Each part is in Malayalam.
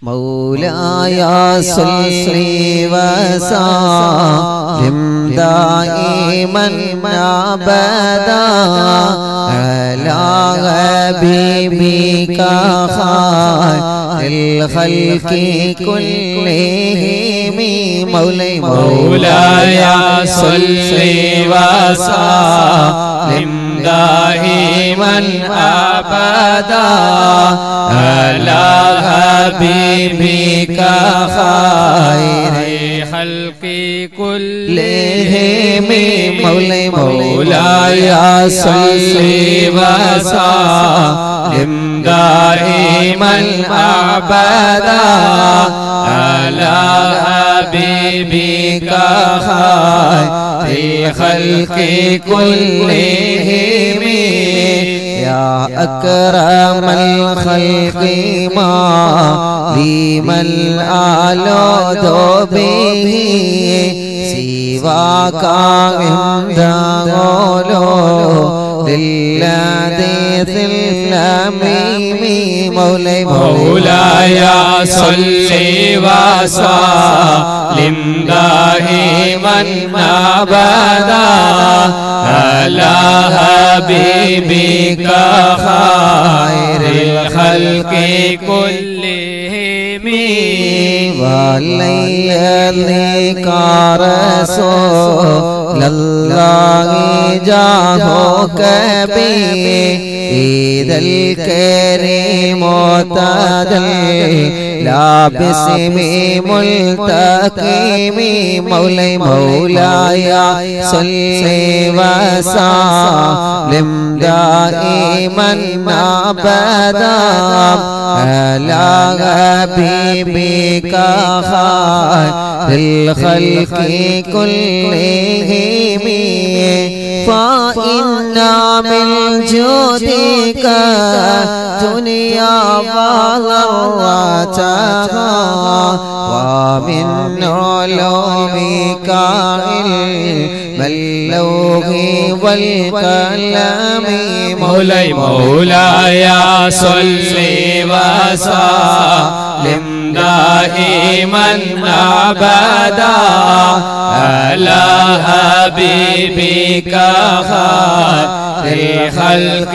مولاي صل وسلم دائما ابدا على حبيبك خير الخلق كلهم مولاي مولاي صل وسلم دائما ابدا على حبيبك خير خلق كلهم مولاي مولاي صل وسلم دائما ابدا على حبيبك خير الخلق كلهم يا أكرم الخلق ما لمن آلود به سواك عند غلو للذي الأميم مولاي مولاي صل وسلم دائما ابدا على حبيبك خير الخلق كلهم وليلك رسول الله جاهك به إذا الكريم معتدل لا باسم ملتقم مولاي مولاي صل وسلم دائما ابدا على حبيبك خير الخلق كلهم فإن من جودك دنيا وضرتها ومن علومك علم اللوح والقلم مولاي مولاي صل وسلم دائما ابدا على حبيبك خير الخلق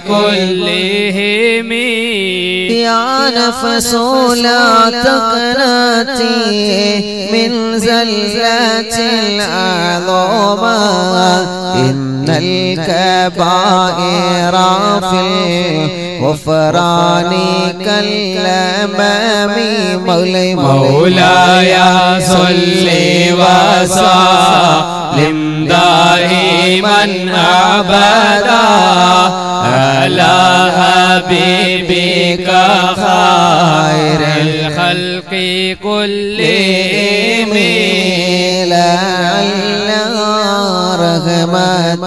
كلهم يا نفس لا تقنطي من زلة العظمى إن الكبائر في الغفران كالأمام مولاي مولاي صل وسلم دائما ابدا على حبيبك خير الخلق كلهم لعل رحمة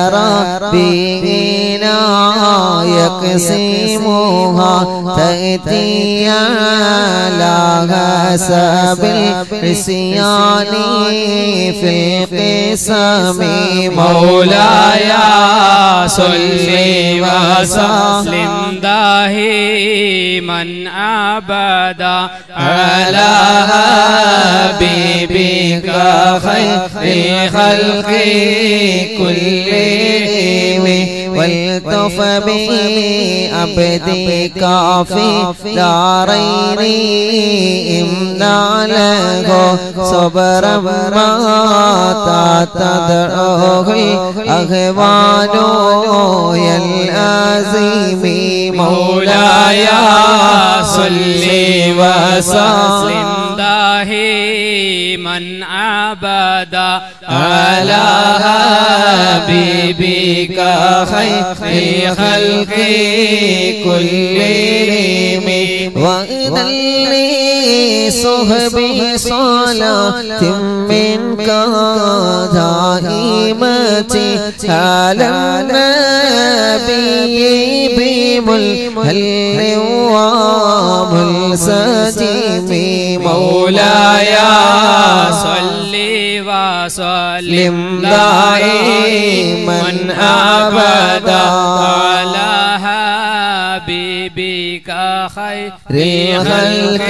ربنا يقسمها تأتي على حسب العصيان في القسم مولاي صل وسلم دائما ابدا على حبيبك خير الخلق كلهم والتف به عبدك في دارين إمنا له صبرا ما تدعوه الأهوال يا العظيم مولاي صل وسلم دائما ابدا على حبيبك خير الخلق كلهم وإذا لي صحبي صلاة منك دائمتي على النبي بملهل وملسجم مولاي صل وسلم دائما ابدا على حبيبك خير خير الخلق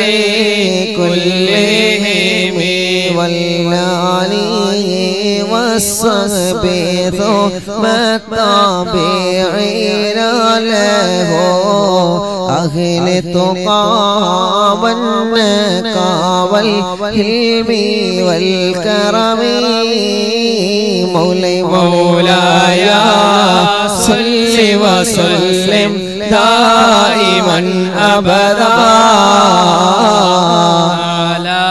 كلهم والآل والصحب ثم التابعين له أهل التقى والنقى والحلم والكرم مولاي مولاي صل وسلم دائما أبدا على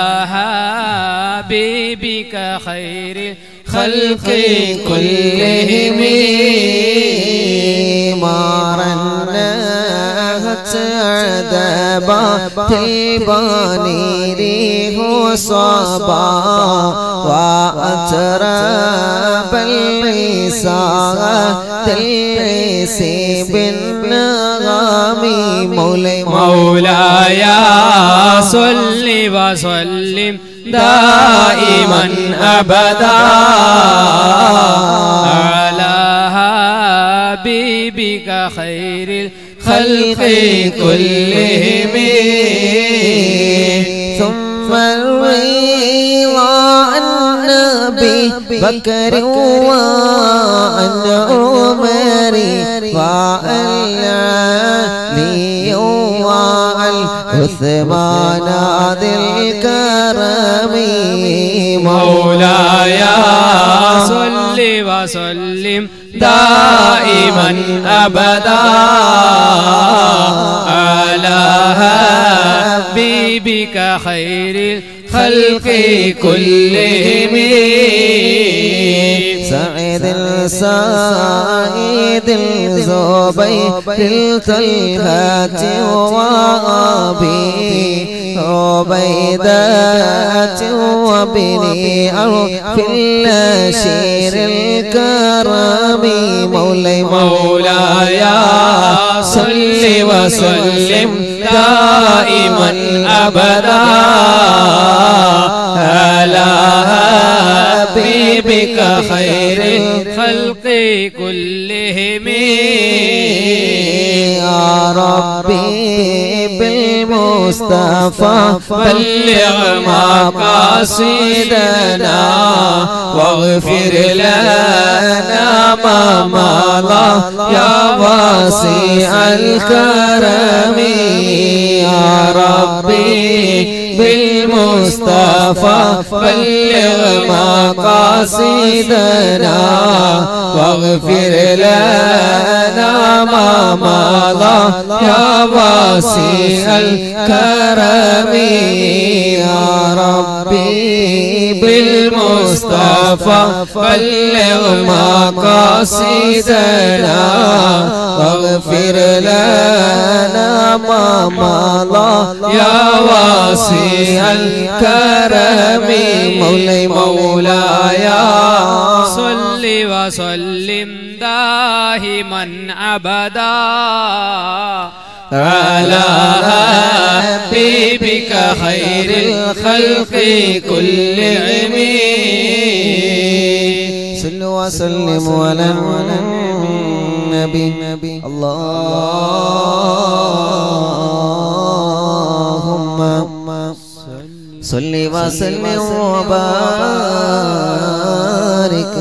حبيبك خير الخلق كلهم مارنهت عذابا تلباني ريح صبا وأتراب العصا تلسي بالنغام مولاي مولاي صل وسلم دائما أبدا على حبيبك خير الخلق كلهم ثم الرضا عن نبي بكر وعن عمر وعن علي وعن عثمان ذي الكرم مولاي صل وسلم دائما أبدا على حبيبك خير الخلق كلهم سعيد السعيد الزبير الطلحة وأبي عبيدة وابني عوف الأشير الكرم مولاي مولاي صل وسلم دائما أبدا على حبيبك خير الخلق كلهم يا ربي بالمصطفى بلغ مقاصدنا واغفر لنا ما مضى يا واسع الكرم يا ربي بالمصطفى بلغ مقاصدنا واغفر لنا ما مضى يا واسع الكرم يا ربي بالمصطفى بلغ مقاصدنا واغفر لنا ما مضى يا واسع الكرم مولاي مولاي صل وسلم دائما ابدا على حبيبك خير الخلق كلهم صلوا وسلموا على النبي اللهم صل وسلم وبارك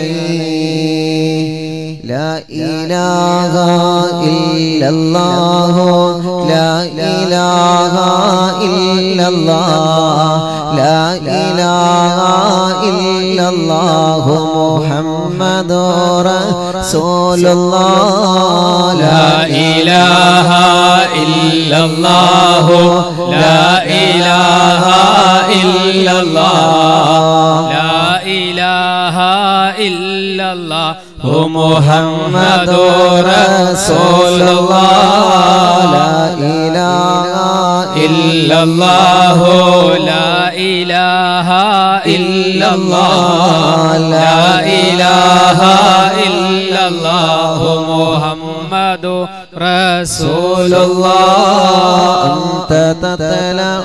عليه لا إله إلا الله لا إله إلا الله لا إله إلا الله محمد رسول الله لا إله إلا الله لا إله إلا الله لا إله إلا الله محمد رسول الله لا إله إلا الله لا إله إلا الله لا إله إلا الله محمد رسول الله أنت تطلع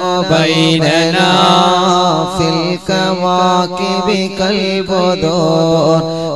بيننا في الكواكب كالبدور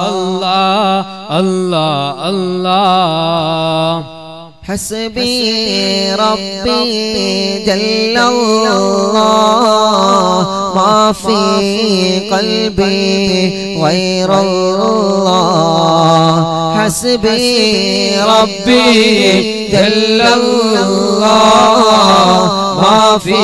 حسبي ربي جل الله ما في قلبي غير الله حسبي ربي جل الله ما في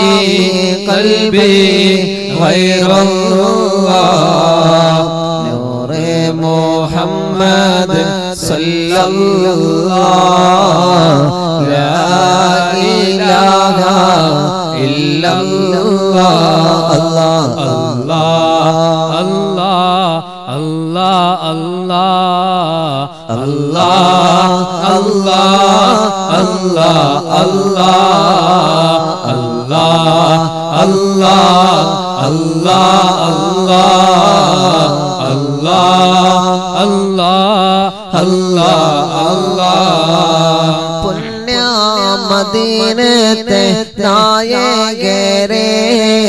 قلبي غير الله نور محمد صلى الله لا إله إلا الله الله الله الله الله الله الله الله الله الله الله الله الله الله الله الله പുണ്യ മദീനത്തെ നായകരെ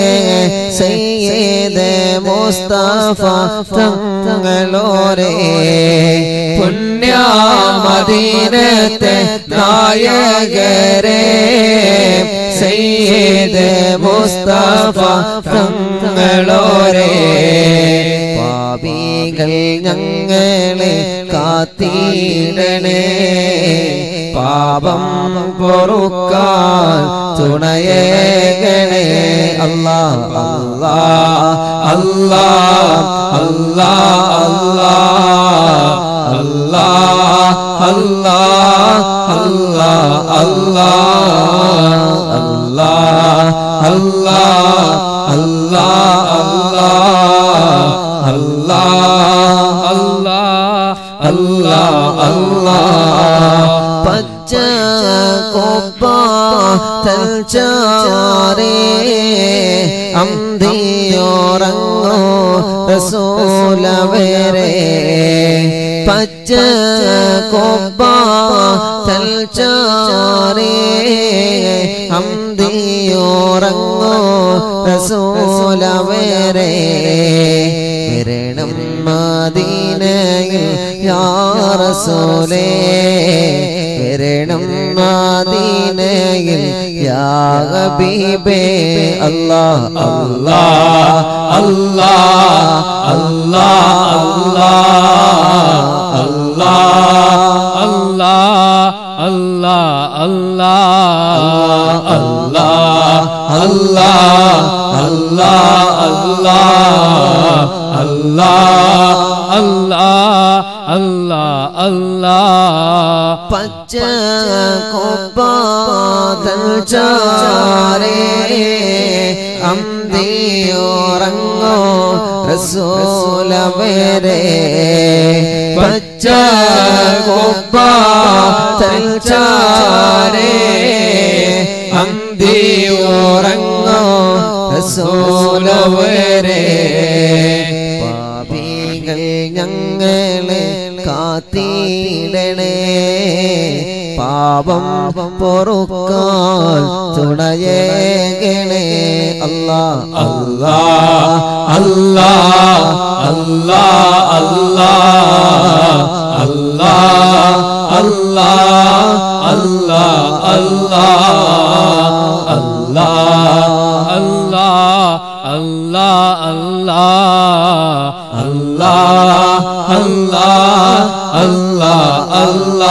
സയ്യിദ് മുസ്തഫ തങ്ങളോരെ പുണ്യ മദീനത്തെ നായകരെ സയ്യിദ് മുസ്തഫ തങ്ങളോരെ പാപികൾ ഞങ്ങളെ കാത്തിടണേ പാപം പൊറുക്കാൻ തുണയേകണേ അല്ലാ അല്ലാ അല്ലാ അല്ലാ അല്ലാ അല്ലാ അല്ലാ അല്ലാ അല്ലാ അല്ലാ അല്ലാ അല്ലാ അല്ലാ അല്ലാ അല്ലാ അല്ലാ പച്ച കൊപ്പ തൽച്ചാരേ അന്തിയോറങ്ങോ റസൂലവരെ പച്ച കൊപ്പ തൽച്ചാരേ അന്തിയോറങ്ങോ റസൂലവരെ വരണം മദീനയിൽ യാ റസൂലേ വരണം മദീനയിൽ യാ ഹബീബേ അല്ലാ അല്ലാ അല്ലാ അല്ലാ അല്ലാ അല്ലാ അല്ലാ അല്ലാ അല്ലാ അല്ലാ അല്ലാ അല്ലാ അല്ലാ അല്ലാ അല്ലാ അല്ലാ പച്ച കൊപ്പാതൽ ചാരേ അന്തിയോറങ്ങോ റസൂലവരെ പച്ച കൊപ്പാതൽ ചാരേ അന്തിയോറങ്ങോ റസൂലവരെ പാപികൾ ഞങ്ങളെ കാത്തിടണേ പാപം പൊറുക്കാൻ തുണയേകണേ അല്ലാ അല്ലാ അല്ലാ അല്ലാ അല്ലാ അല്ലാ അല്ലാ അല്ലാ അല്ലാ അല്ലാ അല്ലാ അല്ലാ അല്ലാ അല്ലാ അല്ലാ അല്ലാ അല്ലാ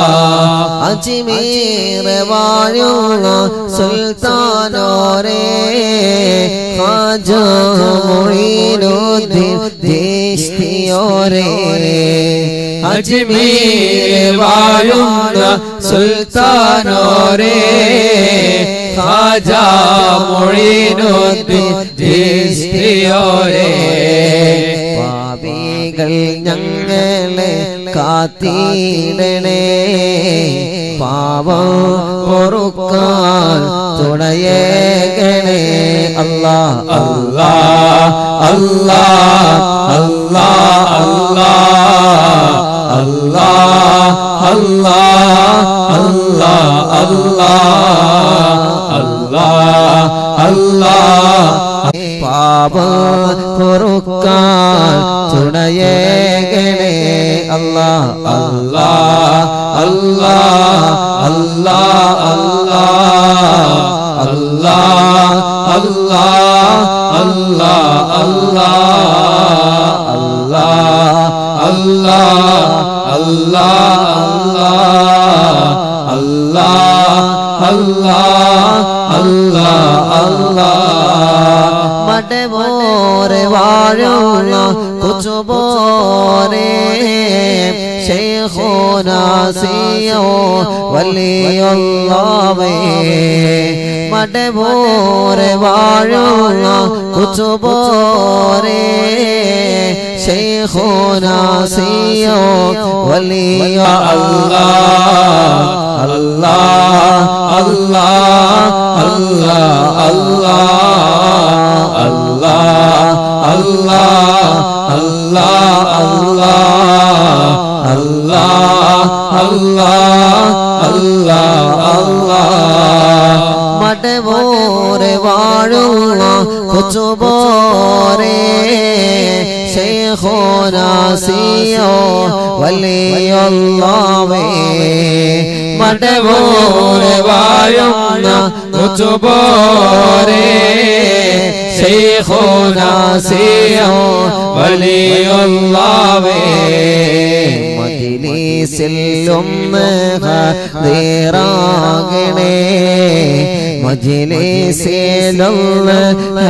അജ്മീർ വാഴുന്ന സുൽത്താനോരേ ഖാജ മൊയ്നുദ്ദീൻ ദേശിയോരേ അജ്മീർ വാഴുന്ന സുൽത്താനോരേ ഖാജ മൊഴീനുദ്ദീൻ ജിസ്തിയോരേ പാപികൾ ഞങ്ങളെ കാത്തിടണേ പാവം പൊറുക്കാൻ തുണയേകണേ അല്ലാ അല്ലാ അല്ലാ അല്ലാ അല്ലാ അല്ലാ അല്ലാ അല്ലാ അല്ലാ അല്ലാ അല്ലാ പാപ പൊറുക്കാൻ തുണയേകണേ അല്ലാ അല്ലാ അല്ലാ അല്ലാ അല്ലാ അല്ലാ അല്ലാ അല്ലാ അല്ലാ അല്ലാ അല്ലാ അല്ലാ അല്ലാ അല്ലാ അല്ലാ മടവോരെ വാഴുന്ന കുച്ചുബോരെ ശൈഖോനാസിയോ വലിയുള്ളവേ മടവോരെ വാഴുന്ന കുച്ചുബോരെ ശൈഖോനാസിയോ വലിയ അല്ലാ അല്ലാ അല്ലാ അല്ലാ അല്ലാ അല്ലാ അല്ലാ അല്ലാ അല്ലാ അല്ലാ അല്ലാ അല്ലാ മടവോരെ വാഴുന്ന കൊച്ചുപോരെ ശൈഖോനാസിയോ വലിയുള്ളവേ മടവോരെ വാഴുന്ന കൊച്ചുപോരെ ശൈഖോനാസിയോ വലിയുള്ളവേ മജിലിസിലൊന്ന് ഹീറാകണേ മജിലിസിലൊന്ന്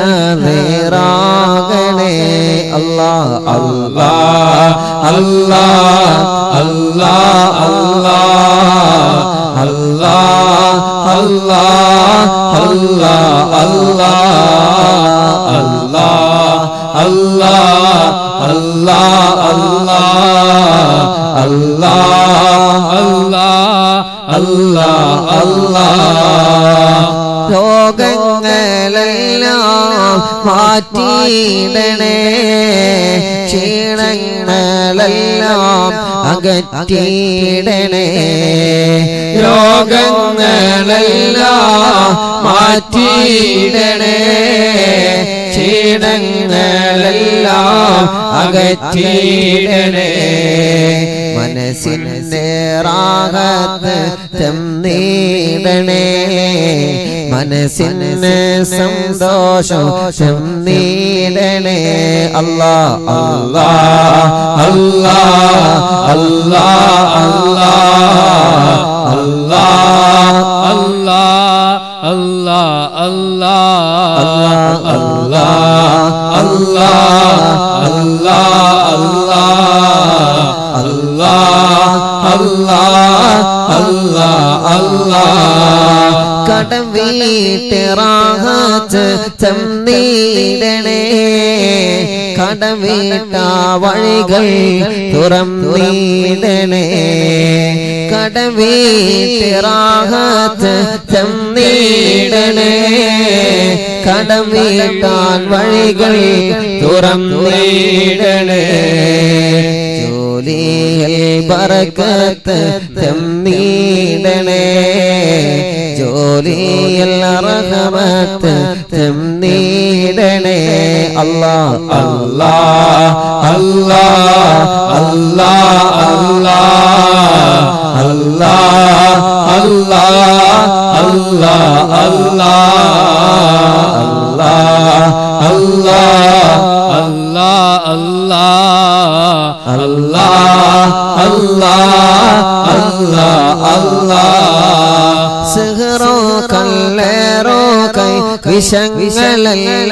ഹീറാകണേ അല്ലാ അല്ലാ അല്ലാ അല്ലാ അല്ലാ അല്ലാ അല്ലാ അല്ലാ അല്ലാ അല്ലാ അല്ലാ അല്ലാ അല്ലാ അല്ലാ അല്ലാ അല്ലാ അല്ലാ രോഗങ്ങളെല്ലാം മാറ്റിയിടണേ ക്ഷീണങ്ങളെല്ലാം അകറ്റിയിടണേ രോഗങ്ങളെല്ലാം മാറ്റിയിടണേ ക്ഷീണങ്ങളെല്ലാം അകറ്റിയിടണേ മനസ്സിന്റെ റാഗത്ത് ചെന്നീടണേ മനസ്സിന് സന്തോഷം ചെന്നീടണേ അല്ലാ അല്ലാ അല്ലാ അല്ലാ അല്ലാ അല്ലാ അല്ലാ അല്ലാ അല്ലാ അല്ലാ അല്ലാ അല്ലാ അല്ലാ അല്ലാ അല്ലാ അല്ലാ കടം വീട്ടിറാഹത്ത് ചെന്നീടണേ കടം വീട്ട വഴികൾ തുറന്നീടണേ കടം വീട്ടിറാഹത്ത് ചെന്നീടണേ കടം വീട്ടാൻ വഴികൾ തുറന്നീടണേ ജോലിയിൽ ബറക്കത്ത് ചെന്നീടണേ ജോലിയിൽ റഹമത്ത് ചെന്നീടണേ അല്ലാ അല്ലാ അല്ലാ അല്ലാ അല്ലാ അല്ലാ അല്ലാ അല്ലാ അല്ലാ അല്ലാ അല്ലാ അല്ലാ അല്ലാ അല്ലാ അല്ലാ അല്ലാ സിഹറോ കല്ലേറോ കൈ വിഷങ്ങളല്ല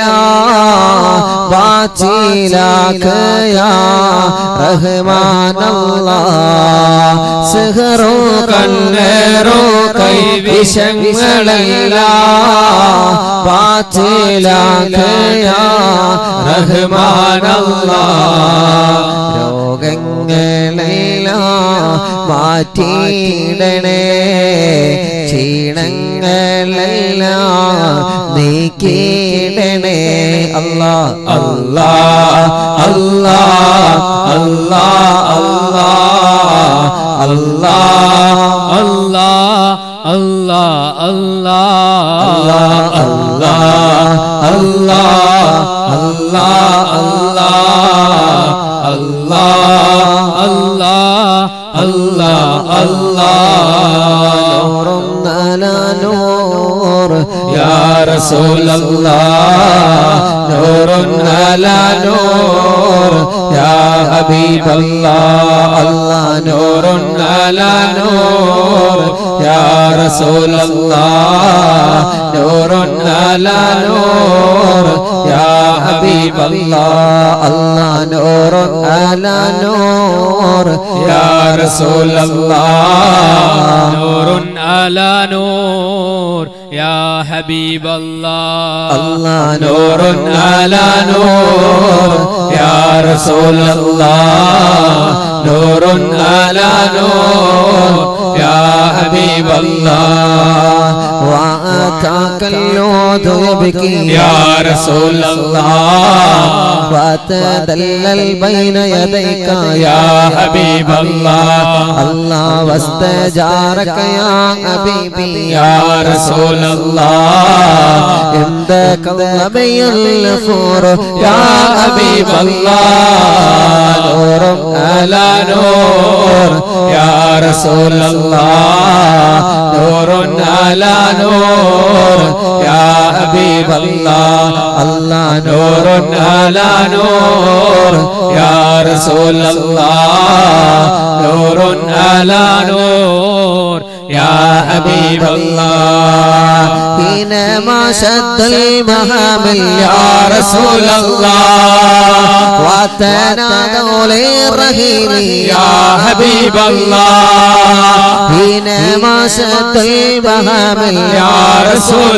ബാച്ചിലാക്കയാ റഹ്മാനല്ല സിഹറോ കണ്ണേറോ കൈ വിഷങ്ങളല്ല ബാച്ചിലാക്കയാ റഹ്മാനല്ല രോഗങ്ങളെല്ലാം മാറ്റിയിടണേ ക്ഷീണങ്ങളെല്ലാം നീക്കിയിടണേ അല്ലാ അല്ലാ അല്ലാ അല്ലാ അല്ലാ അല്ലാ അല്ലാ അല്ലാ അല്ലാ അല്ലാ അല്ലാ അല്ലാ അല്ലാ അല്ലാ അല്ലാ അല്ലാ نور يا رسول الله نور على نور يا حبيب الله الله نور على نور يا رسول الله نور على نور يا حبيب الله الله نور على نور يا رسول الله نور على نور يا حبيب الله الله نور على نور يا رسول الله نور على نور يا حبيب الله وأتاك اللوذ يبكي يا رسول الله وتدلل بين يديك يا حبيب الله الله واستجارك يا حبيبي يا رسول الله عندك النبي الغفور يا حبيب الله نور على نور يا رسول الله نور على نور يا حبيب الله الله نور على نور يا رسول الله نور على نور يا حبيب الله حينما شد المهامل يا رسول الله وتنادوا للرهيل يا حبيب الله حينما شد المهامل يا رسول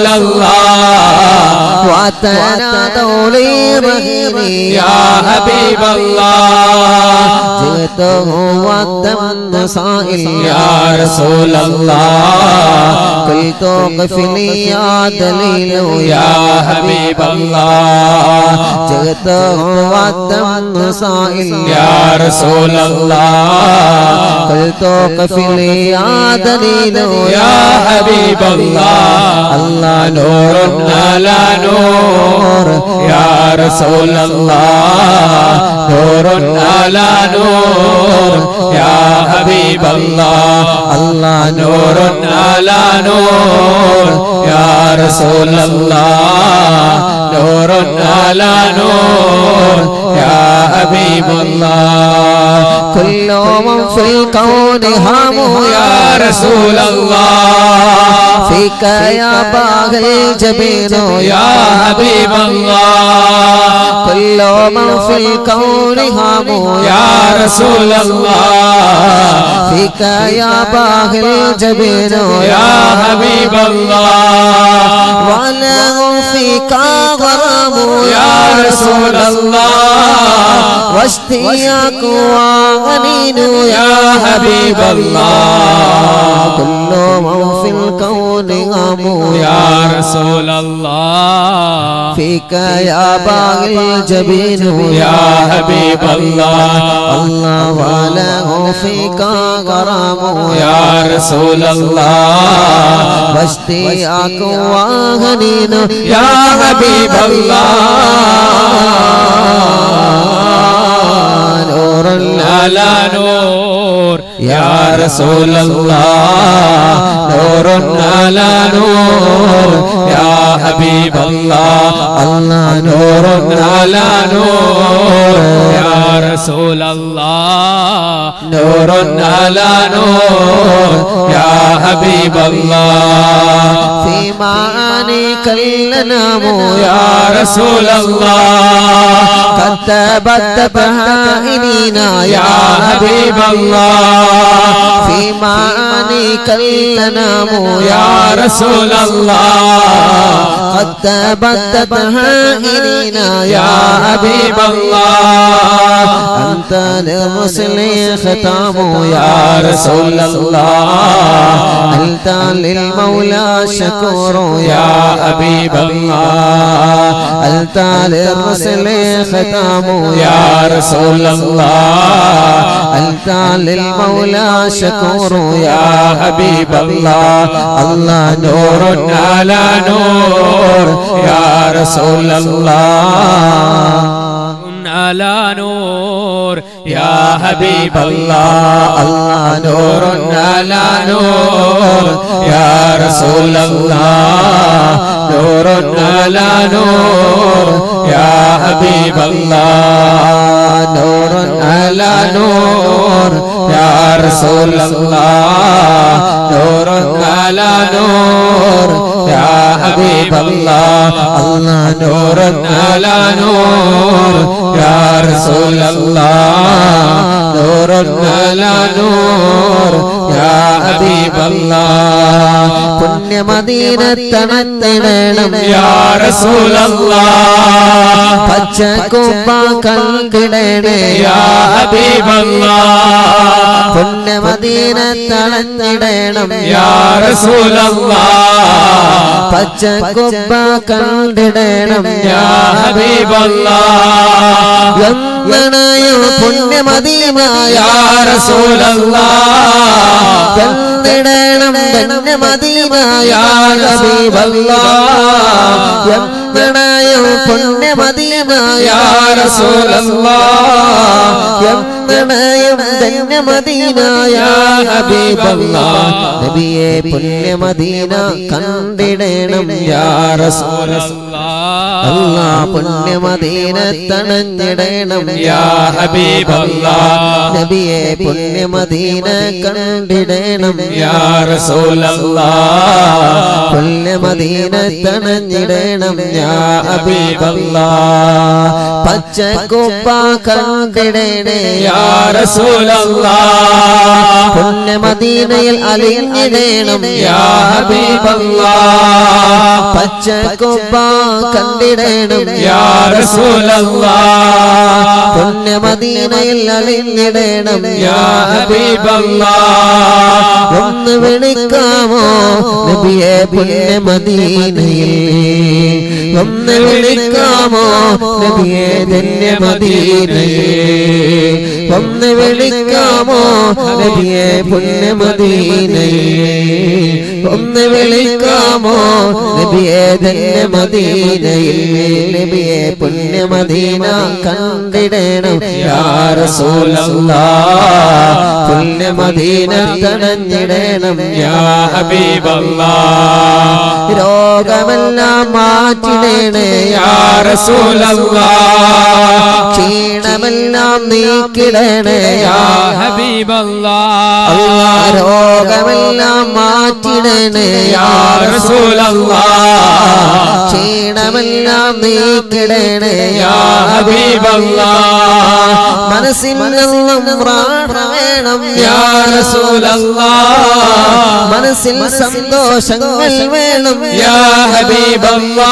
الله وتنادوا للرهيل يا حبيب الله جئته والدم صائل يا رسول الله قلت قف لي يا دليل يا حبيب الله جئته والدم صائل يا رسول الله قلت قف لي يا دليل يا حبيب الله الله نور على نور يا رسول الله نور على نور يا حبيب الله الله نور على نور يا رسول الله نور على نور يا حبيب الله كل من في الكون هامه يا رسول الله فيك يا باغي الجبين يا حبيب الله كل من في الكون هامه يا رسول الله فيك يا باغي الجبين يا حبيب الله وله فيك غرام يا رسول الله واشتياق وغنين يا حبيب الله كل من في الكون هامه يا رسول الله فيك يا باغي الجبين يا حبيب الله الله وله فيك غرام يا رسول الله واشتياق وغنين يا حبيب الله نور على نور يا رسول الله نور على نور يا حبيب الله الله نور على نور يا رسول الله نور على نور يا حبيب الله في معانيك الأنام يا رسول الله قد تبت بهائنينا يا حبيب الله في معانيك الأنام يا رسول الله قد تبت بهائنينا يا حبيب الله أنت للرسل ختام يا رسول الله أنت للمولى شكور يا حبيب الله أنت للرسل ختام يا رسول الله أنت للمولى شكور يا حبيب الله الله نور على نور يا رسول الله على نور യാ ഹബീബല്ലാ അല്ലാ നൂറുൻ അലാ നൂർ യാ റസൂലല്ലാ നൂറുൻ അലാ നൂർ യാ ഹബീബല്ലാ നൂറുൻ അലാ നൂർ യാ റസൂലല്ലാ നൂറുൻ അലാ നൂർ യാ ഹബീബല്ലാ അല്ലാ നൂറുൻ അലാ നൂർ യാ റസൂലല്ലാ നൂറുൻ അലാ നൂർ യാ ഹബീബല്ലാ പുണ്യമദീനത്തണത്തിടണം യാ റസൂലല്ലാ പച്ച കുപ്പ കണ്ടിടണേ യാ ഹബീബല്ലാ പുണ്യമദീനത്തണഞ്ഞിടണം യാ റസൂലല്ലാ പച്ച കുപ്പ കണ്ടിടണം യാ ഹബീബല്ലാ എന്നണയോ പുണ്യമദീനായ യാ റസൂലല്ലാ എന്നിടണം പുണ്യമദീനായ ഹബീബല്ലാ എന്നണയോ പുണ്യമദീനായ യാ റസൂലല്ലാ എന്നണയും ധന്യമദീനായ ഹബീബല്ലാ നബിയെ പുണ്യമദീന കണ്ടിടണം യാ റസൂലല്ലാ അല്ലാ പുണ്യമദീന തണഞ്ഞിടണം യാ ഹബീബല്ലാ നബിയെ പുണ്യമദീന കണ്ടിടണം യാ റസൂലല്ലാ പുണ്യമദീന തണഞ്ഞിടണം യാ ഹബീബല്ലാ പച്ച കുപ്പ കണ്ടിടണേ യാ റസൂലല്ലാ പുണ്യമദീനയിൽ അലിഞ്ഞിടണം യാ ഹബീബല്ലാ പച്ച കുപ്പ കണ്ടിടണം യാ റസൂലല്ലാ പുണ്യമദീനയിൽ അലിഞ്ഞിടണം യാ ഹബീബല്ലാ ഒന്ന് വിളിക്കാമോ നബിയെ പുണ്യമദീനയിൽ ഒന്ന് വിളിക്കാമോ നബിയെ ധന്യമദീനയിൽ ഒന്ന് വിളിക്കാമോ നബിയെ പുണ്യമദീനയിൽ ഒന്ന് വിളിക്കാമോ നബിയെ ധന്യമദീനയിൽ നബിയെ പുണ്യമദീന കണ്ടിടണം യാ റസൂലല്ലാ പുണ്യമദീന തടഞ്ഞിടണം യാ ഹബീബല്ലാ രോഗമെല്ലാം മാറ്റിടണേ യാ റസൂലല്ലാ ക്ഷീണമെല്ലാം നീക്കിടണേ യാ ഹബീബല്ലാ അല്ലാ രോഗമെല്ലാം മാറ്റിടണേ യാ റസൂലല്ലാ ക്ഷീണമെല്ലാം നീക്കിടണേ യാ ഹബീബല്ലാ മനസ്സിൽ നിന്നും പ്രാണ വേണം യാ റസൂലല്ലാ മനസ്സിൽ സന്തോഷങ്ങൾ വേണം യാ ഹബീബല്ലാ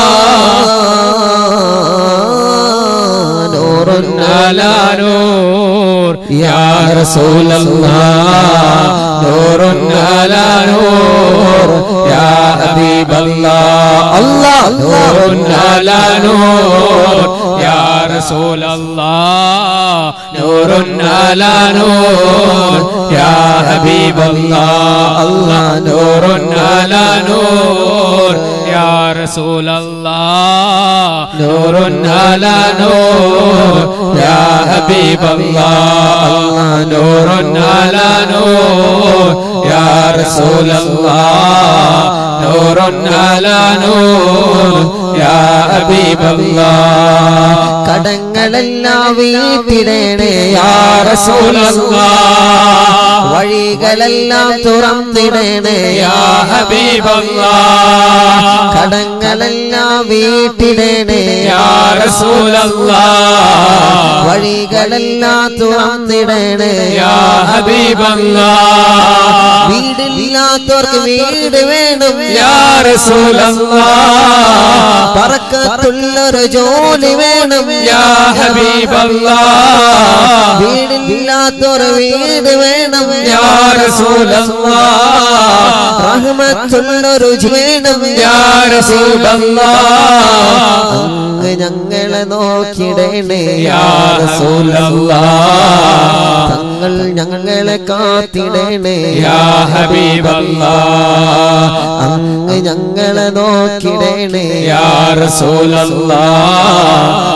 നൂറുൻ على نور يا رسول الله نور على نور يا حبيب الله الله نور على نور يا رسول الله نور على نور يا حبيب الله الله نور على نور يا رسول الله نور على نور يا حبيب الله نور على نور يا رسول الله نور على نور يا حبيب الله കടങ്ങളെല്ലാം വീട്ടിടണേ يا رسول الله വഴികളെല്ലാം തുറന്നിടണേ يا حبيب الله കടങ്ങളെല്ലാം വീട്ടിടണേ يا رسول الله വഴികളെല്ലാം തുറന്നിടണേ يا حبيب الله വീടില്ലാത്തവർക്ക് വീട് വേണം يا رسول الله പറക്കത്തുള്ളൊരു ജോലി വേണം يا حبيب الله വീടില്ലാത്തൊരു വീട് വേണം يا رسول الله റഹ്മത്തുള്ളൊരു വേണം يا رسول الله അങ്ങ് ഞങ്ങളെ നോക്കിടണേ يا رسول الله തങ്ങൾ ഞങ്ങളെ കാത്തിടണേ يا حبيب الله അങ്ങ് ഞങ്ങളെ നോക്കിടണേ يا رسول الله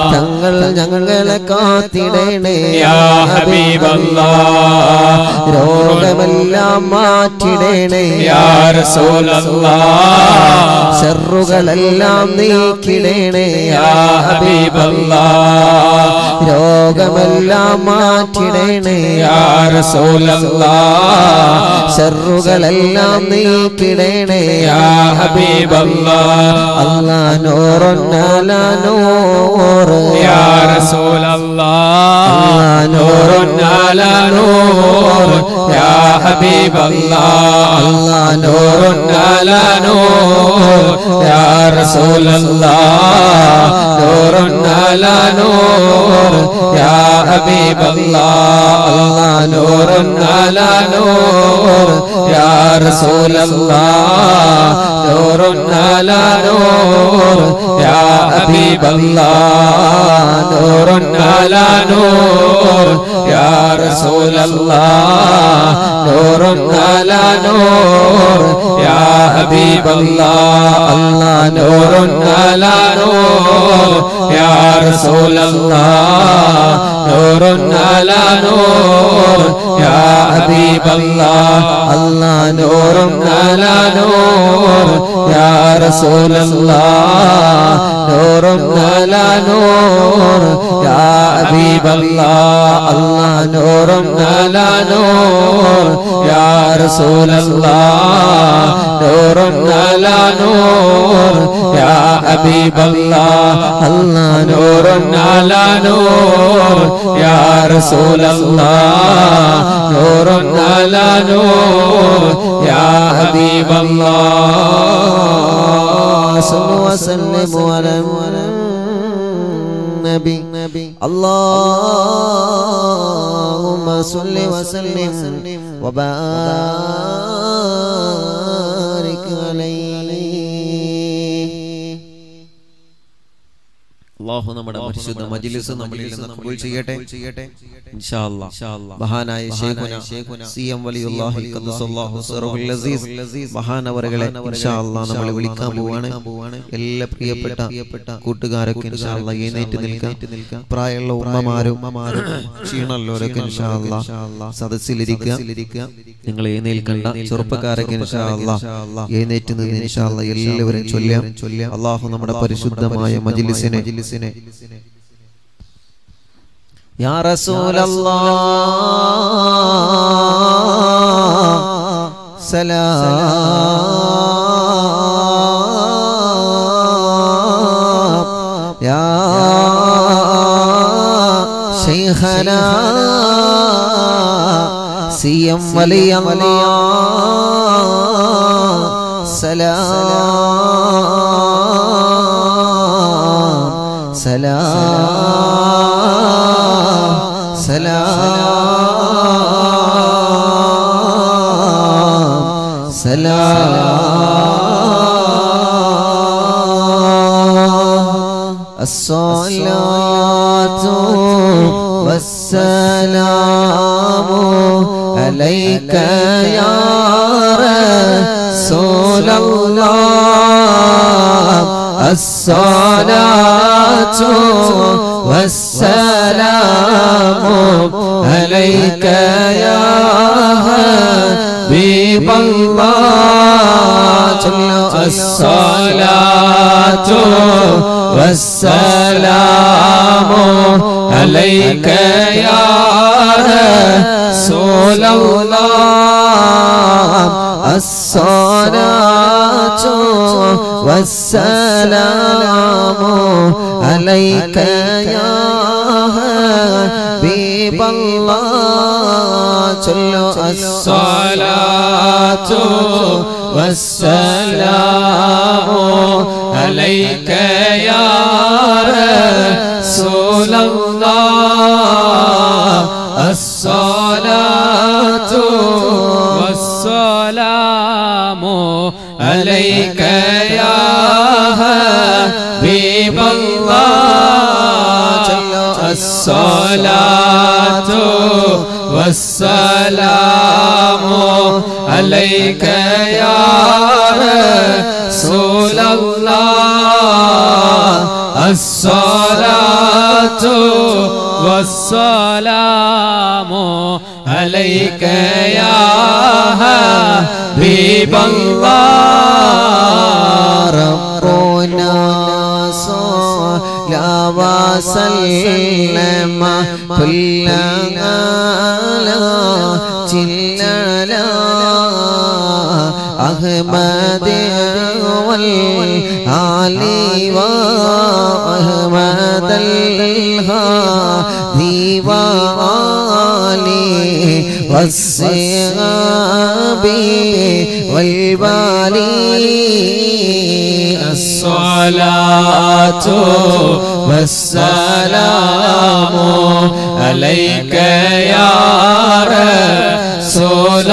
തങ്ങൾ ഞങ്ങളെ കാത്തിടണേ യാ ഹബീബല്ലാ രോഗമെല്ലാം മാറ്റിടണേ യാ റസൂലല്ലാ ഷറുകളെല്ലാം നീക്കിടണേ യാ ഹബീബല്ലാ രോഗമെല്ലാം മാറ്റിടണേ യാ റസൂലല്ലാ ഷറുകളെല്ലാം നീക്കിടണേ യാ ഹബീബല്ലാ അല്ലാ നൂറുന്നല നൂറ് യാ റസൂലല്ലാ അല്ലാ നൂറുൻ അലാ നൂർ യാ ഹബീബല്ലാ അല്ലാ നൂറുൻ അലാ നൂർ യാ റസൂലല്ലാ നൂറുൻ അലാ നൂർ യാ ഹബീബല്ലാ അല്ലാ നൂറുൻ അലാ നൂർ യാ റസൂലല്ലാ നൂറുൻ അലാ നൂർ യാ ഹബീബല്ലാ നൂറുൻ അലാ നൂർ യാ റസൂലല്ലാ നൂറുൻ അലാ നൂർ യാ ഹബീബല്ലാ അല്ലാ നൂറുൻ അലാ നൂർ യാ റസൂലല്ലാ നൂറുൻ അലാ നൂർ യാ ഹബീബല്ലാ അല്ലാ നൂറുൻ അലാ നൂർ യാ റസൂലല്ലാ നൂറുൻ അലാ നൂർ യാ ഹബീബല്ലാ അല്ലാ നൂറുൻ അലാ നൂർ യാ റസൂലല്ലാ നൂറുൻ അലാ നൂർ യാ ഹബീബല്ലാ അല്ലാ നൂറുൻ അലാ നൂർ യാ റസൂലല്ലാ നൂറുൻ അലാ നൂർ യാ ഹബീബല്ലാ صلوا وسلموا على النبي اللهم صل وسلم وبارك عليه അള്ളാഹു നമ്മുടെ പരിശുദ്ധ മജ്ലിസ് നമ്മളിൽ നിന്ന് കബൂൽ ചെയ്യട്ടെ ഇൻഷാ അല്ലാഹ് മഹാനായ ശൈഖുന സി എം വലിയുല്ലാഹി ഖദ്ദസല്ലാഹു സിറഹുൽ അസീസ് മഹാനവറുകളെ ഇൻഷാ അല്ലാഹ് നമ്മൾ വിളിക്കാൻ പോവാണ് എല്ലാ പ്രിയപ്പെട്ട കൂട്ടുകാരൊക്കെ ഇൻഷാ അല്ലാഹ് എഴുന്നേറ്റ് നിൽക്കാം പ്രായമുള്ള ഉമ്മമാരും ക്ഷീണമുള്ളവരൊക്കെ ഇൻഷാ അല്ലാഹ് സദസ്സിലിരിക്കുക നിങ്ങൾ എഴുന്നേൽക്കണ്ട ചെറുപ്പക്കാരൊക്കെ ഇൻഷാ അല്ലാഹ് എഴുന്നേറ്റ് നിന്ന് ഇൻഷാ അല്ലാഹ് എല്ലാവരും ചൊല്ലാം അള്ളാഹു നമ്മുടെ പരിശുദ്ധമായ മജ്ലിസിനെ യാ റസൂലല്ലാഹ് സലാം യാ ശൈഖനാ സിയം വലിയ സലാം സലാം സലാം സലാം الصلاة والسلام عليك يا رسول الله الصلاة والسلام عليك يا حبيب الله الصلاة والسلام عليك يا رسول الله الصلاة والسلام عليك يا حبيب الله الصلاة والسلام عليك يا رسول الله الصلاة والسلام عليك يا حبيب الله الصلاة والسلام عليك يا رسول الله الصلاة والسلام عليك يا حبيب الله ربنا صلى وسلم كل على جلنا أحمد والآل وأحمد الهادي وآله والصحاب والبالي الصلاة والسلام عليك يا رسول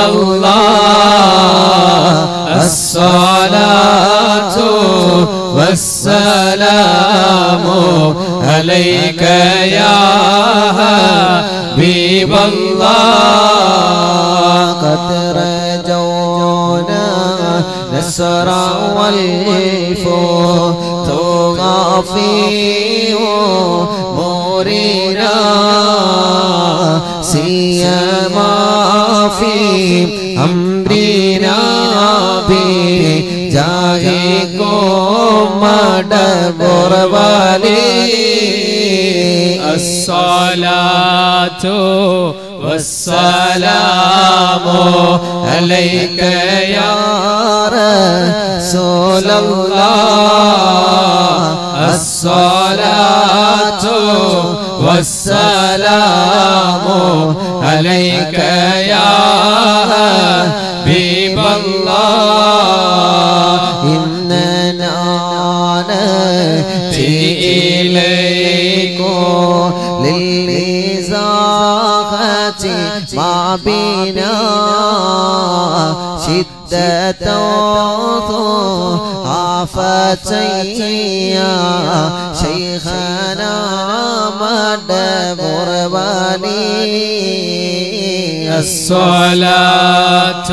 الله الصلاة والسلام عليك يا حبيب الله قد رجونا نصرا والفتوى في أمورنا سيما في أمرنا بجاهكم مدبر والي الصلاة والسلام عليك يا رسول الله الصلاة والسلام عليك يا حبيب الله إننا نأتي إليكم للإزاحة ما بنا شدة آفتي يا شيخنا مدبر بني الصلاة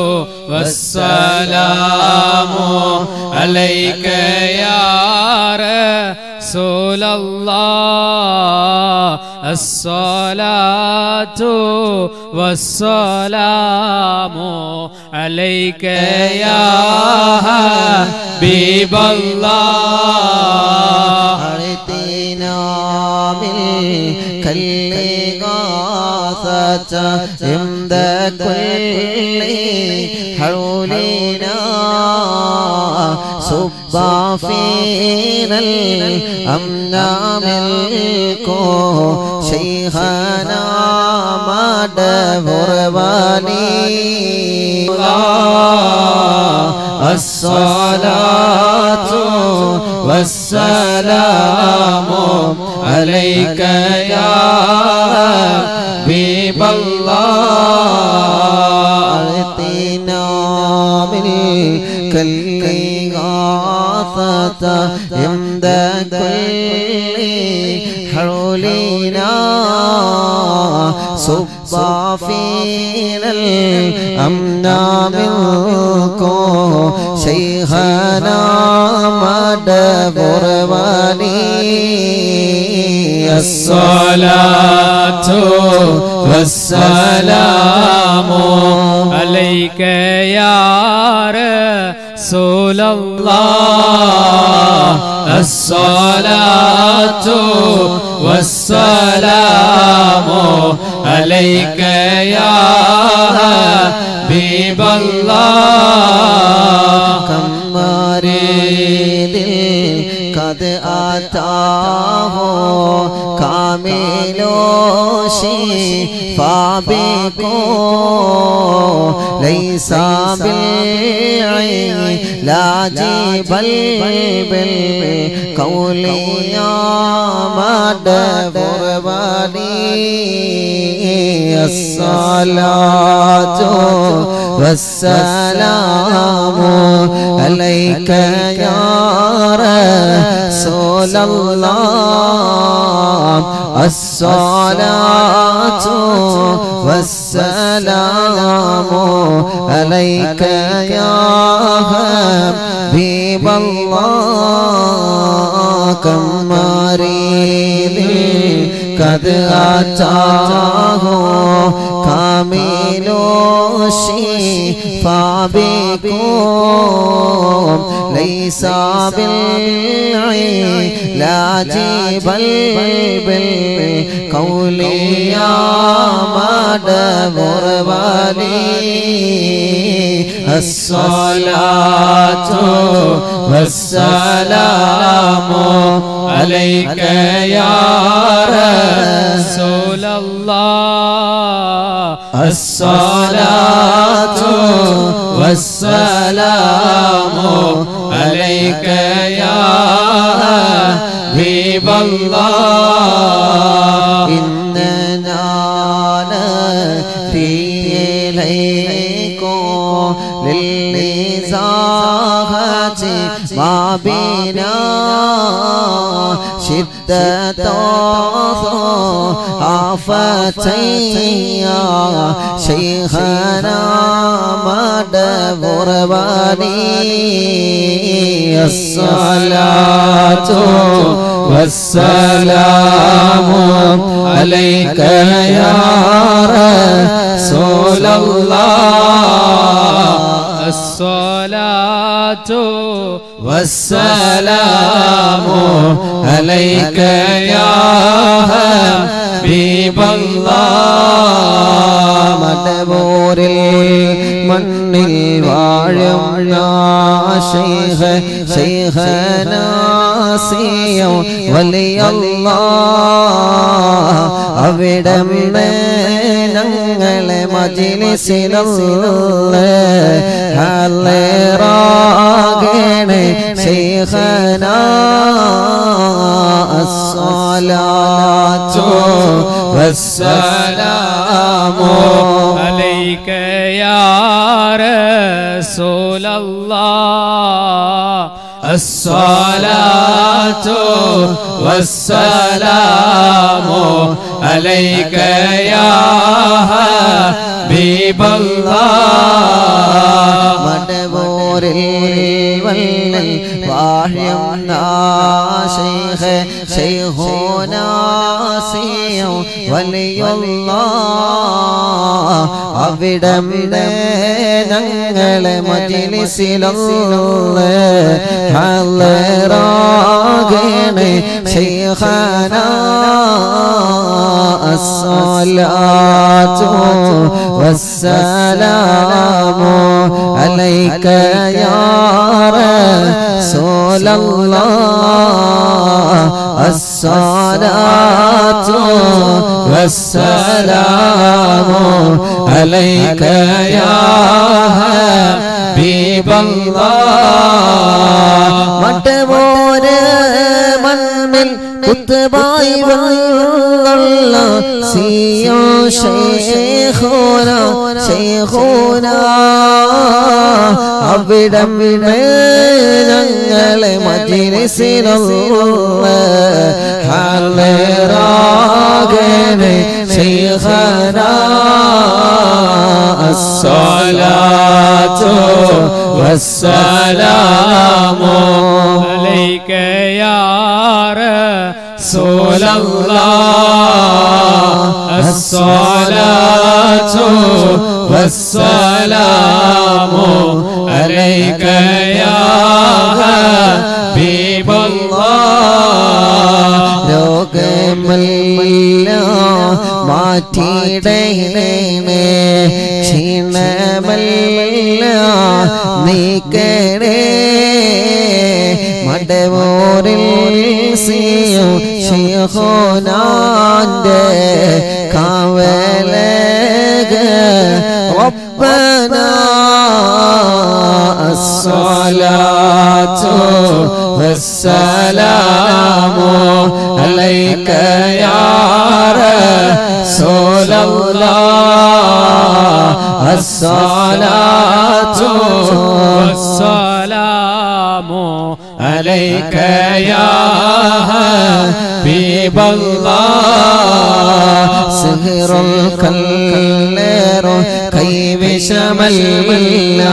والسلام عليك يا رسول الله الصلاة والسلام عليك يا حبيب الله أعطينا ملك الإغاثة عند كل حولنا صب فينا الأمن ملكه شيخنا مدبر بني الصلاة والسلام عليك يا حبيب الله أعطنا ملك الإغاثة عند كل حولنا صب فينا الأمن منكم شيخنا مدبر بني الصلاة والسلام عليك يا رسول الله الصلاة والسلام عليك يا حبيب الله كم مريض قد أتاه كامل شفاء بكم ليس بالعلاج بل بالقول يا مدبر بني الصلاة والسلام عليك يا رسول الله الصلاة والسلام عليك يا حبيب الله كم مريض قد أتاه كامل الشفاء بكم ليس بالعلاج بل بالقول يا مدبر ولي الصلاة والسلام عليك يا رسول الله الصلاة والسلام عليك يا حبيب الله إننا نأتي إليكم للنزاهة ما بنا شدة آفتي يا شيخنا مدبر بني الصلاة والسلام عليك يا رسول الله الصلاة والسلام عليك يا حبيب الله മടവൂരിൽ മണ്ണിൽ വാഴും ശൈഖ ശൈഖനാസിയോ വലിയല്ല അവിടം ഞങ്ങളെ മജിലിസിലുള്ള ഹലേറാകണേ ശൈഖന الصلاة والسلام عليك يا رسول الله الصلاة والسلام عليك يا حبيب الله മടവൂരിൽ വല്ലൽ വാഴ്യം ശൈഖ ശൈഹോനാസിയോ വലിയുള്ള അവിടം ഞങ്ങളെ മജിലിസിലുള്ള ഹലറാകണേ ശൈഖന الصلاة والسلام عليك يا رسول الله الصلاة والسلام عليك يا حبيب الله മട്ടമോര് മണ്ണിൽ കുത്തുബായി വന്നുള്ള സിയോ ശേഖോന ശേഖോന അവിടം ഞങ്ങളെ മജിലിസിലുള്ള ഹലറാകനെ ശേഖന الصلاة والسلام عليك يا رسول الله الصلاة والسلام عليك يا حبيب الله രോഗമല്ല മാറ്റിടണേ ക്ഷീണമല്ല നീക്കണേ മടവൂരിൽ സിയോ ശിഹോനാന്റെ കാവലക ربنا الصلاة والسلام عليك يا رسول الله الصلاة والسلام عليك يا حبيب الله سهر الكلير കൈവിഷമല്ല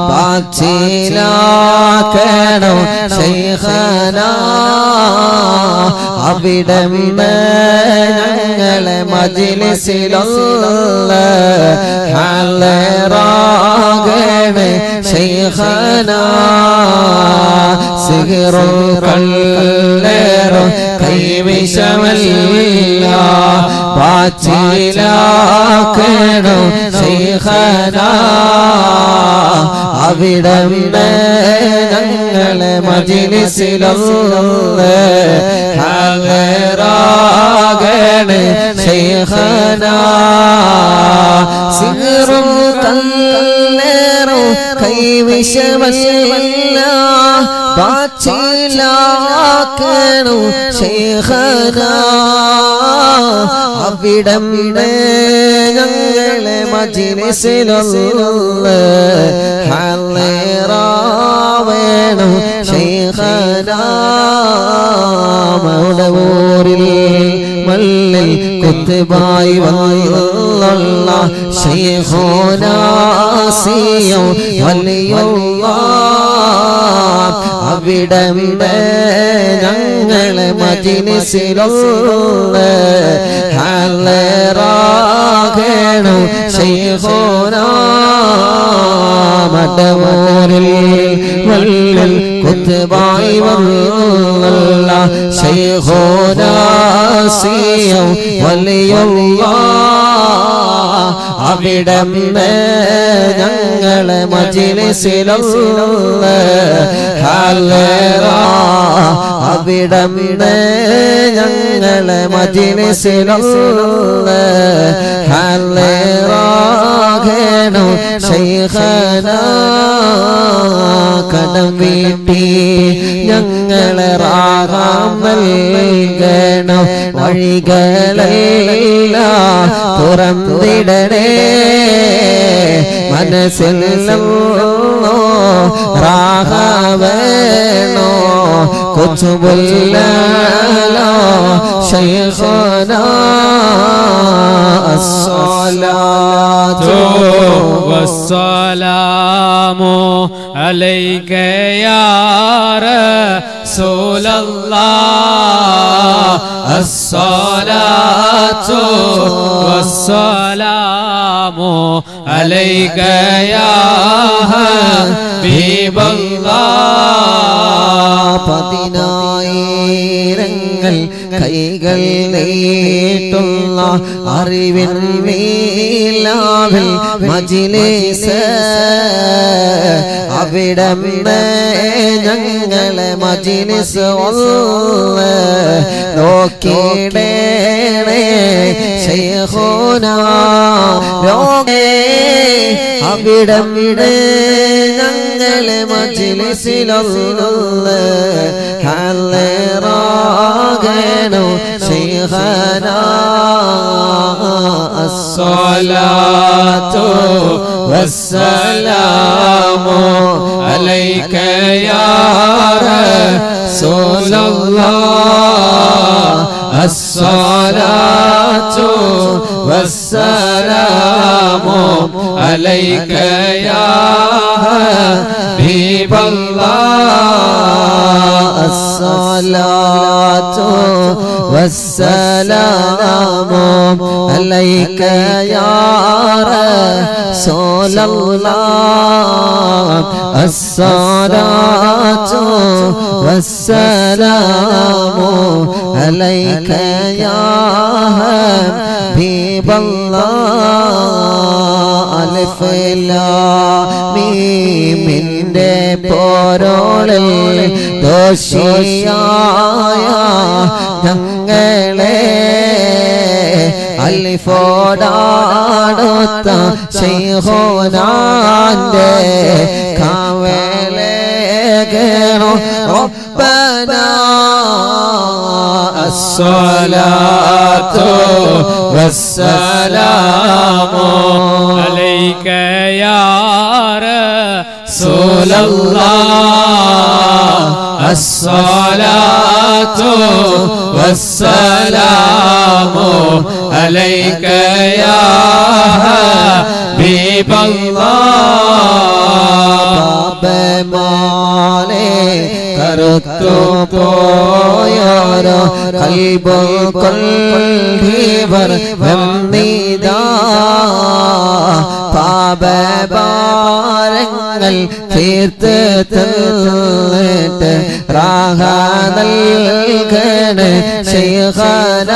ബാച്ചിലാക്കണോ ശൈഖന അവിടെ ഞങ്ങളെ മജിലിസിലുള്ള ഹലറാകണേ ശൈഖന സിഹറും കല്ലേറും കൈവിഷമല്ല പാച്ചിലാക്കണോ ശൈഖന അവിടം ഞങ്ങളെ മജിലിസിലുള്ള ഹലറാകണേ ശൈഖന സിഹറും കല്ലേറും കൈവിഷമല്ല പാച്ചിലാക്കണു ശേഖന അവിടം ഞങ്ങളെ മജിലിസിലുള്ള ഹലേറാവേണു ശേഖന മൗടവൂരിൽ മല്ലിൽ കുത്തുബായി വന്നുള്ള ശൈഖോനാസിയോ വലിയുള്ള അവിടം ഞങ്ങളെ മജിലിസിലുള്ള ഹലറാകണു ശൈഖോന മടവൂരിൽ വല്ലിൽ കുത്തുബായി വന്നുള്ള ശൈഖോനാസിയോ വലിയുള്ള അവിടം ഞങ്ങളെ മജിലിസിലുള്ള ഹലറ അവിടം ഞങ്ങളെ മജിലിസിലുള്ള ഹലറാകണു ശൈഖന കടം വീട്ടി ഞങ്ങളെ റാകാം നൽകണം വഴികളെല്ല തുറന്നിടണേ മനസ്സിൽ നിന്നോ റാഹവേണോ കൊച്ചുപുല്ലോ ശൈഖന അസ്സലാത്തു والسلام عليك يا رسول الله الصلاة والسلام عليك يا حبيب الله പതിനായിരങ്ങൾ കൈകൾ നീട്ടുള്ള അറിവിൻ മീലാവിൽ മജിലേസ് അവിടം ഞങ്ങളെ മജിലിസ് ഒന്ന് നോക്കിയിടേണേ ശൈഖോന രോഗേ അവിടം ഞങ്ങളെ മജിലിസിലുള്ള ഹലറാകണു ശൈഖന الصلاة والسلام عليك يا رسول الله الصلاة والسلام عليك يا حبيب الله الصلاة والسلام عليك يا رسول الله الصلاة والسلام عليك يا حبيب الله ألف മീമിൻ്റെ പോരോളിൽ ദോഷിയായ ഞങ്ങളെ അലിഫോടാടുത്ത ശൈഹോനാന്റെ കാവലേകണോ റബ്ബന الصلاة والسلام عليك يا رسول الله الصلاة والسلام عليك يا حبيب الله പാപമാലെ കറുത്തു പോയോ ഓരോ കൽബോ കൊൽഭീവർ വന്നിതാ പാപഭാരങ്ങൾ തീർത്ത് തന്നിട്ട് റാഹ നൽകണ് ശൈഖന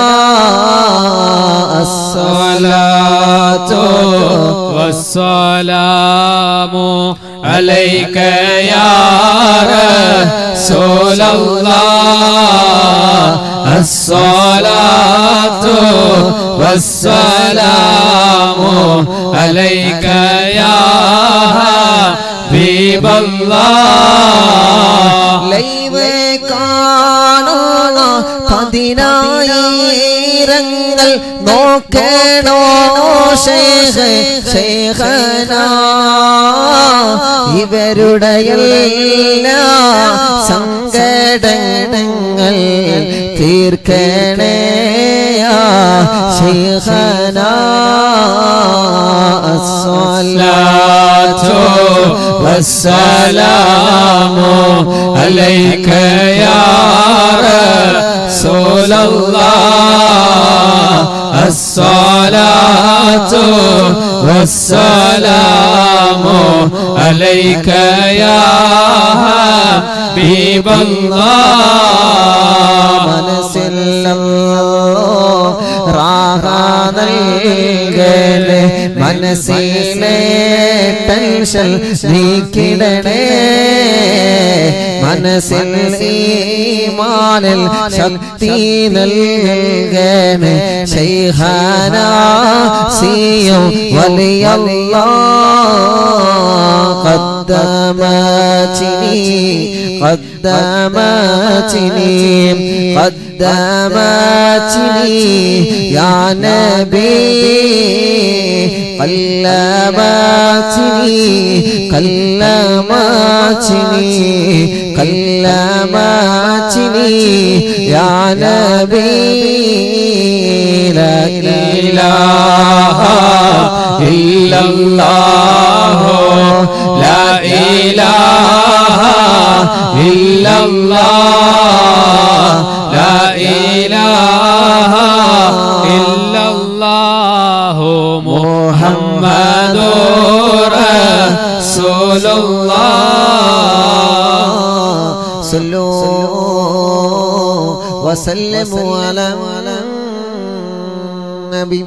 الصلاة والسلام عليك يا رسول الله الصلاة والسلام عليك يا حبيب الله ലൈവ് കാണുന്ന പതിനായിരങ്ങൾ നോക്കണോ ശേഖ ശേഖന ഇവരുടെ എല്ലാ സങ്കടങ്ങൾ തീർക്കണേ ശേഖന الصلاة والسلام عليك يا رسول الله الصلاة والسلام عليك يا حبيب الله മനസ്സിലല്ലോ റാഹ നൽകല് മനസ്സിലെ ടെൻഷൻ നീക്കിടണേ മനസ്സിൽ ഈമാനിൽ ശക്തി നൽകണേ ശൈഖാന സിയോ വലിയല്ലാ قدمتني قدمتني قدمتني يا نبي كلمتني كلمتني كلمتني يا نبي لا إله إلا الله لا إله إلا الله لا إله إلا الله محمد رسول الله صلوا وسلموا على النبي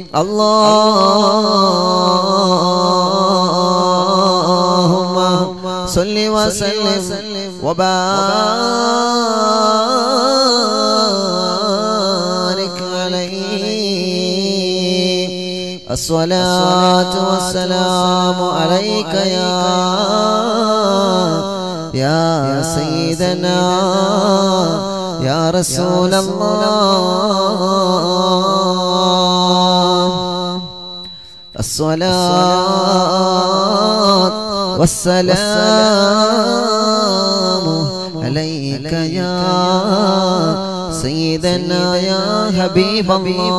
اللهم صل وسلم وبارك عليه الصلاة والسلام عليك يا يا سيدنا يا رسول الله الصلاة والسلام عليك يا سيدنا يا حبيب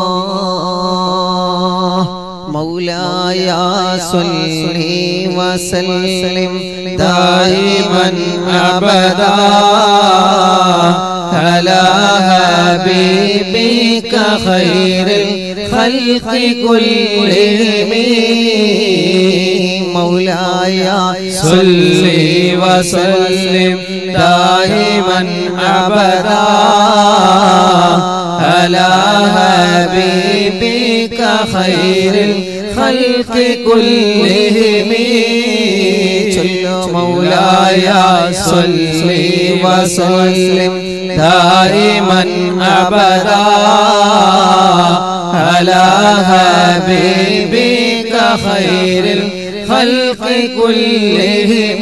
الله مولاي صل وسلم دائما أبدا على حبيبك خير الخلق كلهم مولاي صل وسلم دائما أبدا على حبيبك خير الخلق كلهم صل مولاي صل وسلم دائما أبدا على حبيبك خير الخلق كلهم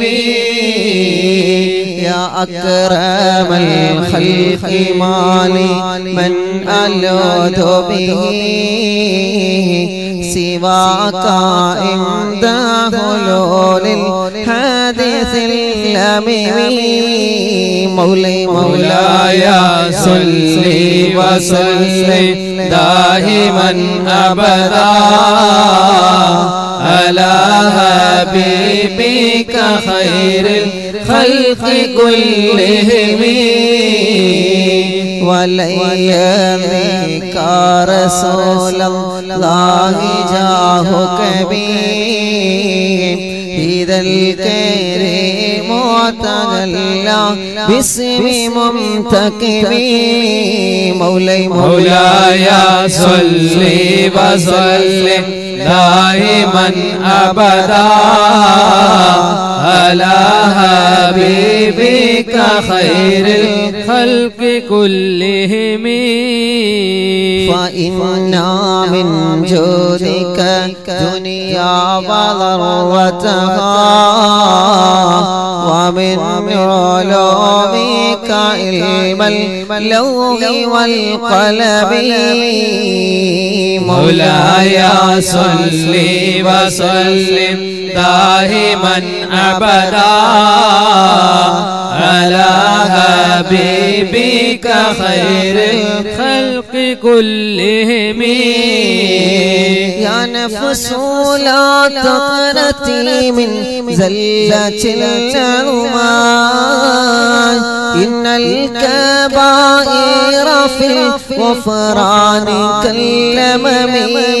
يا أكرم الخلق مالي من ألوذ به سواك عند حلول الحادث الأميم مولاي مولاي صل وسلم دائما ابدا على حبيبك خير الخلق كلهم وليذيك رسول الله جاهك بي إذا الكريم تجلى باسم منتكب مولاي مولاي صل وسلم دائما ابدا على حبيبك خير الخلق كلهم فإنا من جودك دنيا وضرتها ومن علومك علم اللوح والقلم مولاي صل وسلم دائما ابدا على حبيبك خير الخلق كلهم يا نفس لا تقنتي من زلة الألمان إن الكبائر في الغفران كاللمم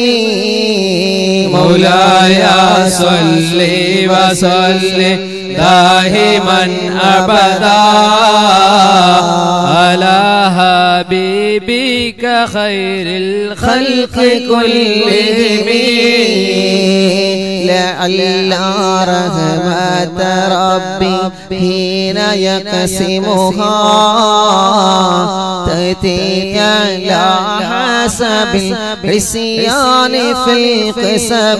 مولاي صل وسلم دائما ابدا على حبيبك خير الخلق كلهم لعل رحمة ربي حين يقسمها تأتي على حسب العصيان في القسم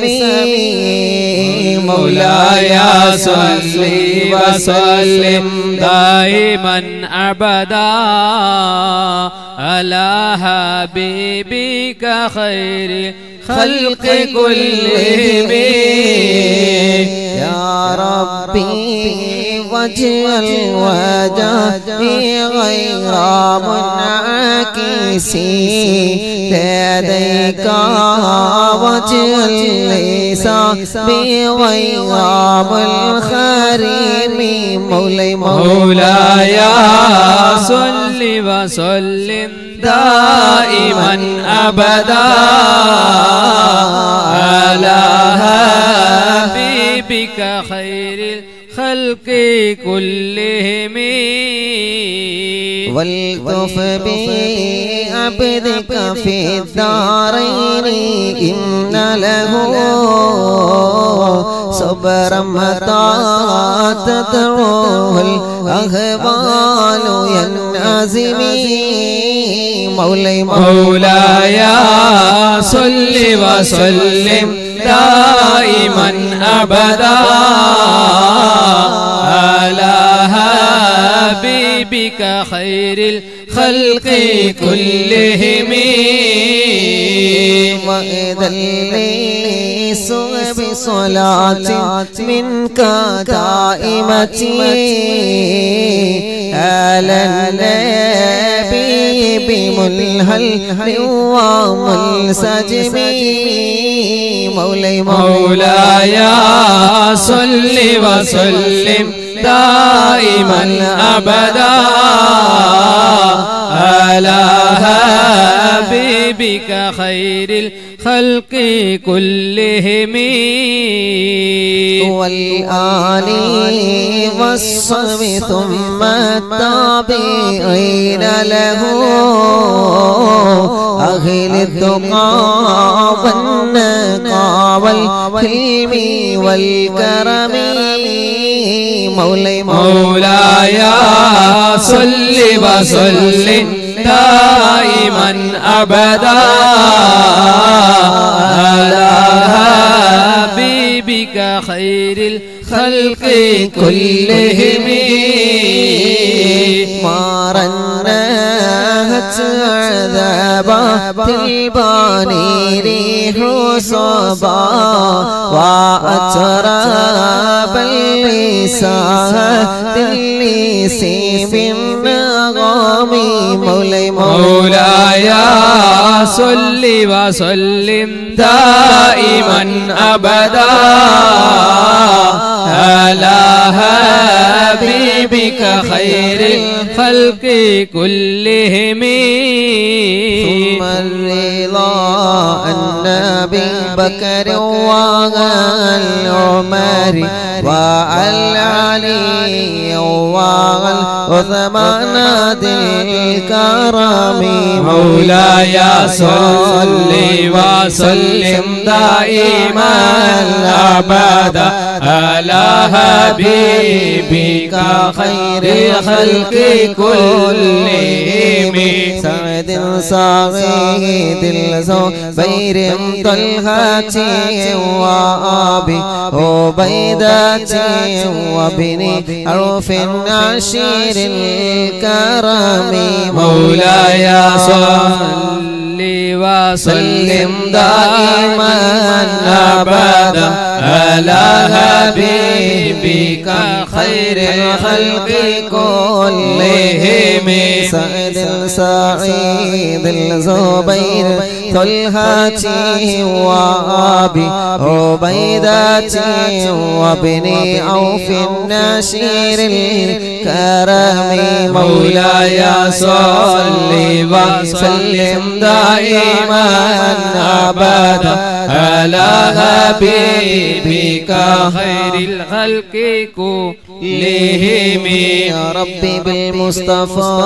مولاي صل وسلم دائما ابدا على حبيبك خير خلق كلهم يا ربي واجعل وجهي غير منعكس لديك واجعل لساني غير منخرم مولاي مولاي صل وسلم دائما ابدا على حبيبك خير الخلق كلهم والطف بعبدك في الدارين إن له صبرا متى تدعوه الأهوال ينعزمي مولاي مولاي صل وسلم دائما ابدا على حبيبك خير الخلق كلهم وإذا الليس بصلاة منك دائمتي على النبي بملهل وملسجم مولاي مولاي صل وسلم دائما ابدا على حبيبك خير الخلق كلهم والآل والصحب ثم التابعين له أهل التقى والنقى والحلم والكرم مولاي مولاي صل وسلم دائما ابدا على حبيبك خير الخلق كلهم مارنات عذابات الباني ريح صبا وأتراب اللسان الليسي بالنغام مولاي مولاي صل وسلم دائما أبدا على حبيبك خير الخلق كلهم ثم الرضا النبي بكر وعن عمر وعن علي وعن عثمان ذي الكرم مولاي صل وسلم دائما أبدا على حبيبك خير الخلق كلهم سعد سعيد الزبير طلحة وأبي عبيدة وابن عوف عشير الكرم مولاي صل وسلم دائما أبدا على حبيبك خير الخلق كلهم سعد سعيد الزبير طلحة وأبي عبيدة وابن عوف النشير الكرم مولاي صل وسلم دائما أبدا على حبيبك خير الخلق كلهم يا ربي بالمصطفى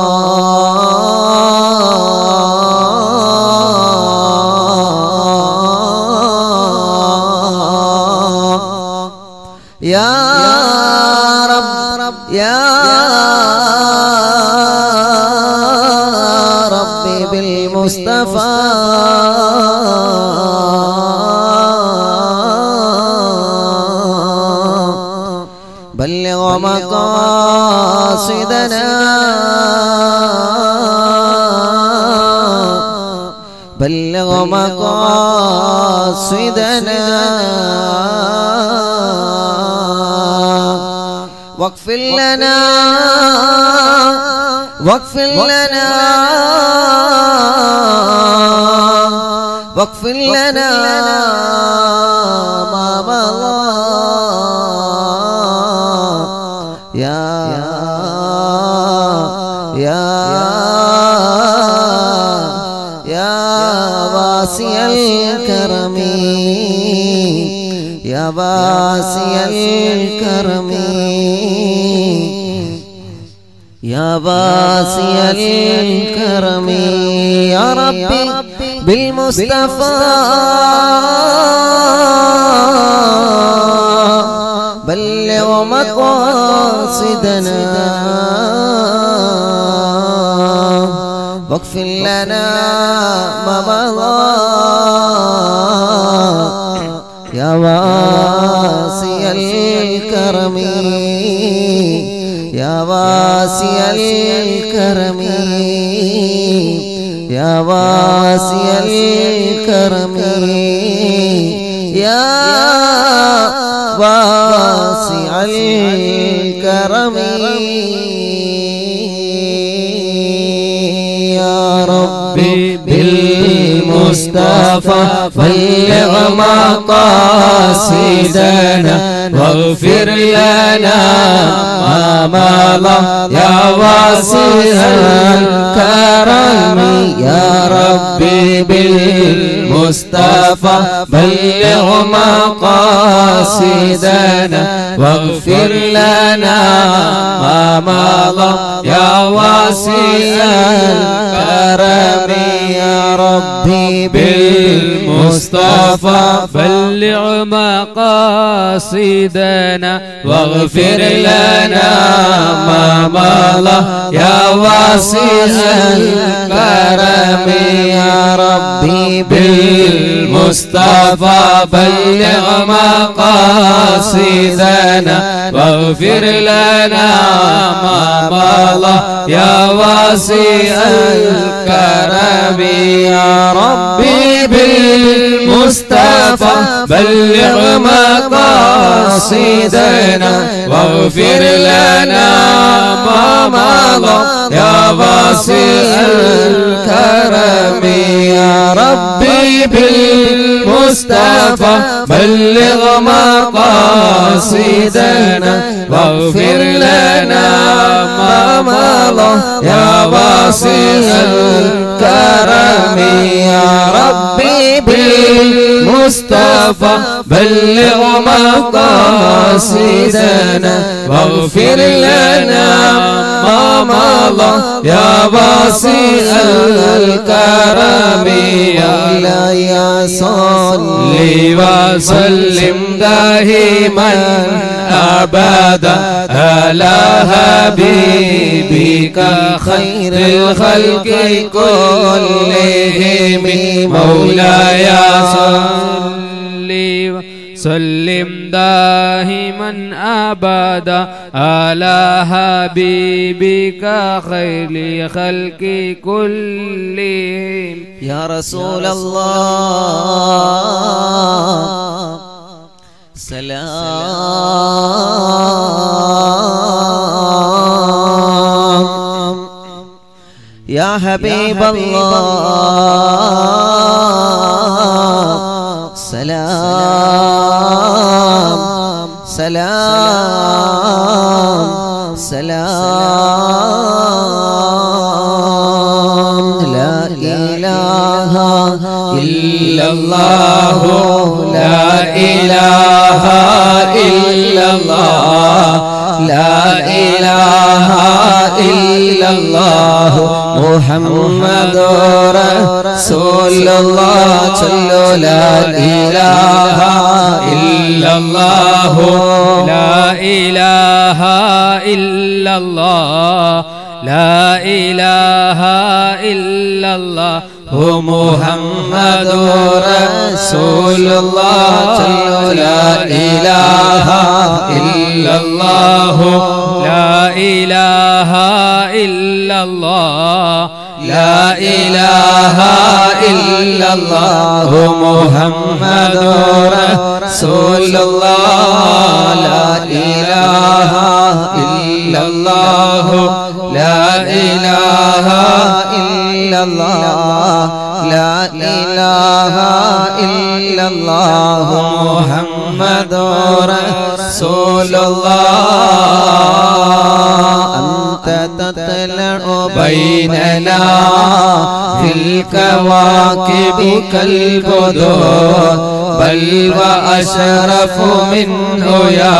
يا رب يا ربي بالمصطفى بلغ مقاصدنا بلغ مقاصدنا واغفر لنا واغفر لنا واغفر لنا ما مضى يا يا يا واسع الكرم يا واسع الكرم يا واسع الكرم يا ربي بالمصطفى بلغ مقاصدنا واغفر لنا ما مضى يا واسع الكرم يا واسع الكرم يا واسع الكرم يا واسع الكرم يا ربي بالمصطفى بلغ مقاصدنا واغفر لنا ما مضى يا واسع الكرم يا ربي بالمصطفى بلغ مقاصدنا واغفر لنا ما مضى يا واسع الكرم يا ربي بالمصطفى بلغ مقاصدنا واغفر لنا ما مضى يا واسع الكرم يا ربي بالمصطفى بلغ مقاصدنا واغفر لنا ما مضى يا واسع الكرم يا ربي بالمصطفى بلغ مقاصدنا واغفر لنا ما مضى يا واسع الكرم مصطفى بلغ مقاصدنا واغفر لنا ما مضى يا واسع الكرم يا ربي بالمصطفى بلغ مقاصدنا واغفر لنا ما مضى يا واسع الكرم يا يا صل لي وسلم دائما أبدا على حبيبك خير الخلق كلهم مولاي صل سلم دائما أبدا على حبيبك خير الخلق كلهم يا رسول الله سلام يا حبيب الله سلام سلام سلام لا إله إلا الله لا إله إلا الله لا إله إلا الله محمد رسول الله صلوا لا إله إلا الله لا إله إلا الله لا إله إلا الله هو محمد رسول الله صلوا لا إله إلا الله لا إله إلا الله لا إله إلا الله محمد رسول الله لا إله إلا الله لا إله إلا الله لا إله إلا الله محمد رسول الله أنت تطلع بيننا في الكواكب كالبدور بل وأشرف منه يا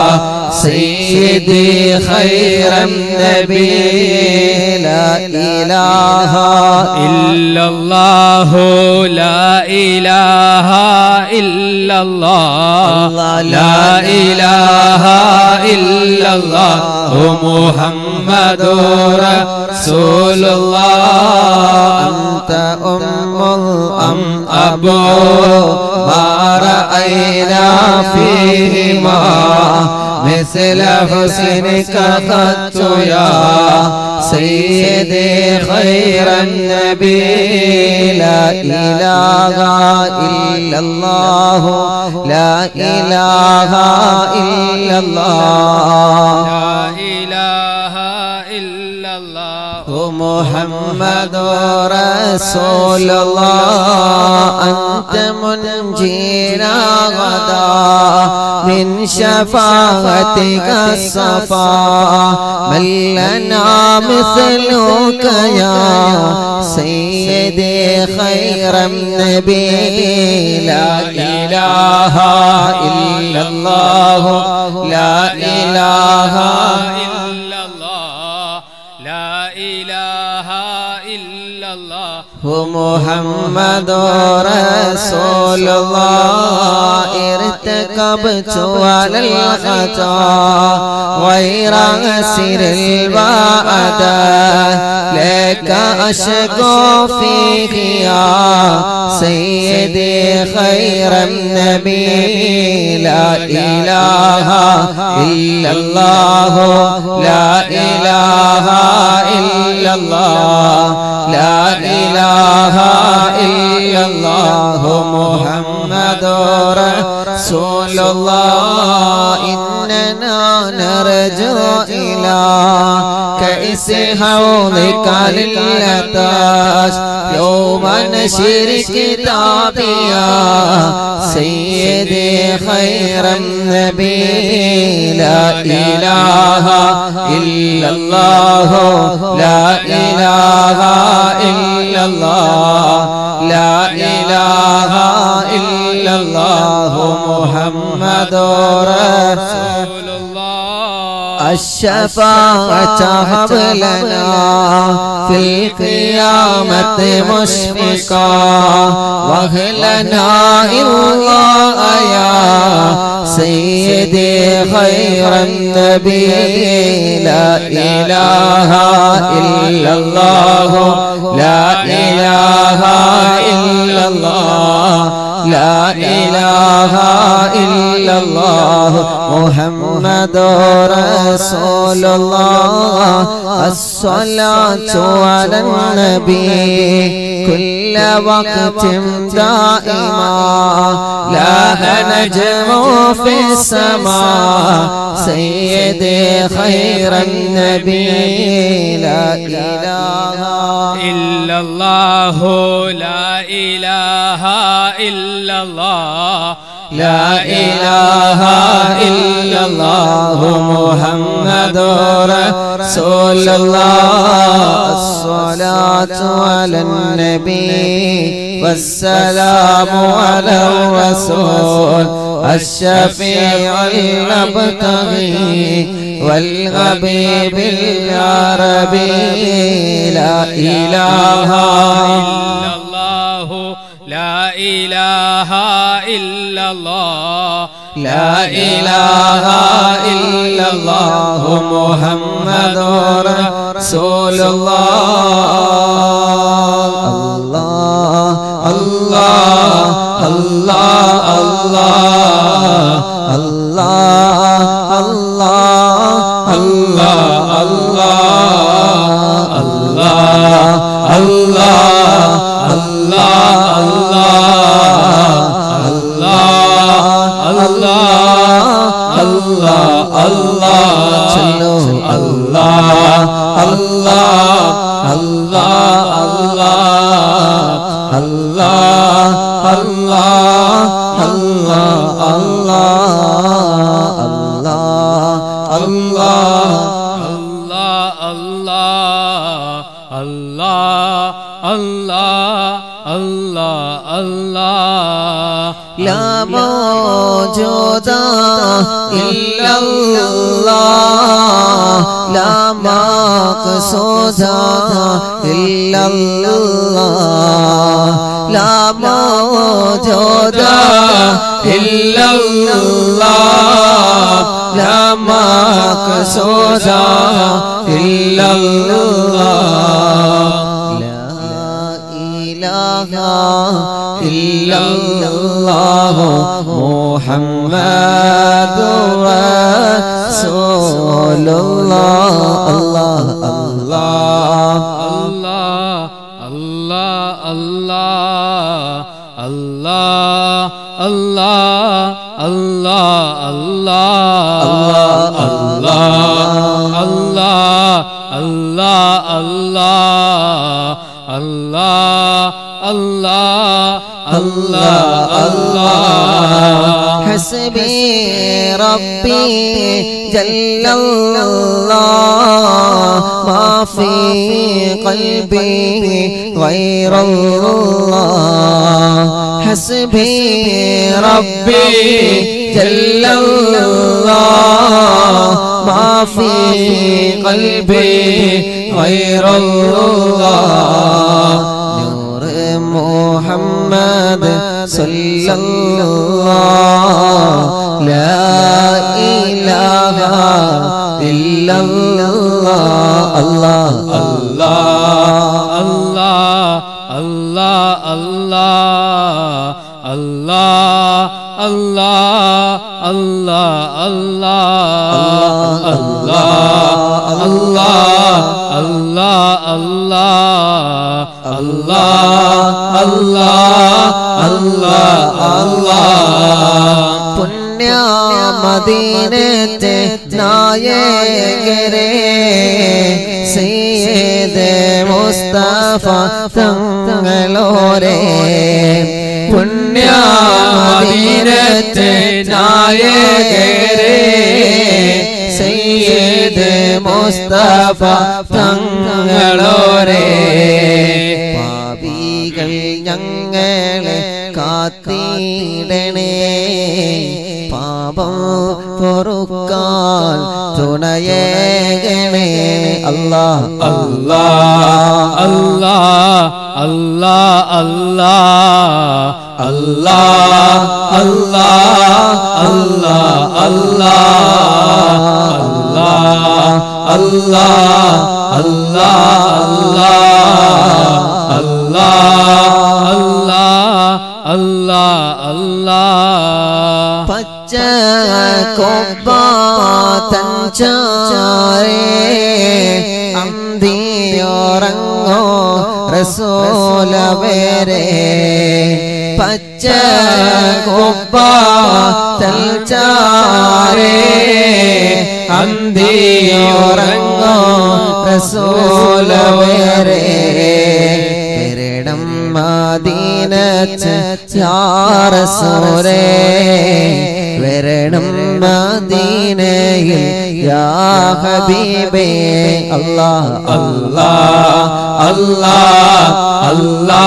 سيدي خير النبي لا إله إلا الله لا إله إلا الله لا إله إلا الله محمد رسول الله أنت أم أم أبو ما رأينا فيهما مثل حسنك قد يا سيدي خير النبي لا إله إلا الله لا إله إلا الله لا إله إلا الله محمد رسول الله أنت منجينا غدا من شفاعتك الصفا من لنا مثلك يا سيدي خير النبي لا إله إلا الله لا إله إلا الله لا إله إلا الله محمد رسول الله ارتكبت على الخطا غير أسر الوعد لك أشكو فيك يا سيدي خير النبي لا إله إلا الله لا إله إلا الله لا إله إلا الله محمد رسول الله إننا نرجو إلى كأس حوضك للتا يوم نشر كتابيا سيدي خير النبي لا إله إلا الله لا إله إلا الله لا إله إلا الله محمد رسول رسول الله الشفاعة هب لنا في القيامة مشفقا واهلنا الله يا سيدي خير النبي لا إله إلا الله لا إله إلا الله لا إله إلا الله محمد رسول الله الصلاة على النبي كل وقت دائما لا نجم في السماء سيدي خير النبي لا إله إلا الله لا إله إلا الله لا إله إلا الله محمد رسول الله الصلاة على النبي والسلام على الرسول الشفيع المبتغي والغبيب العربي لا إله إلا الله لا إله إلا الله لا إله إلا الله محمد رسول الله الله الله الله الله الله الله الله الله الله الله الله الله الله چلو الله الله الله الله الله الله الله الله الله الله الله الله الله الله الله لا موجود إلا الله لا مقصود إلا الله لا موجود إلا الله لا مقصود إلا الله لا إله إلا الله محمد رسول الله الله الله الله الله الله الله الله الله الله الله الله الله الله الله الله الله حسبي ربي جل الله ما في قلبي غير الله حسبي ربي جل الله ما في قلبي غير الله نور محمد صلى الله لا إله إلا الله الله الله الله الله الله الله الله الله الله الله الله الله الله الله الله الله الله പുണ്യമദീനത്തെ നായകരെ സയ്യിദ് മുസ്തഫ മുസ്തഫ തങ്ങളോരെ പുണ്യമദീനത്തെ നായകരെ സയ്യിദ് മുസ്തഫ തങ്ങളോരെ പാപികൾ ഞങ്ങളെ കാത്തിടണേ പാപം പൊറുക്കാൻ തുണയേകണേ അല്ലാ അല്ലാ അല്ലാ അല്ലാ അല്ലാ അല്ലാ അല്ലാ അല്ലാ അല്ലാ അല്ലാ അല്ലാ അല്ലാ അല്ലാ അല്ലാ അല്ലാ പച്ച കൊമ്പാത്തഞ്ചാരേ അന്തിയോറങ്ങോ റസോലവരെ പച്ച കൊമ്പാത്തൽച്ചാരേ അന്തിയോറങ്ങോ റസോലവരെ പെരണം മദീനത്ത് യാറസോരേ വരണം മദീനയിൽ യാ ഹബീബേ അല്ലാ അല്ലാ അല്ലാ അല്ലാ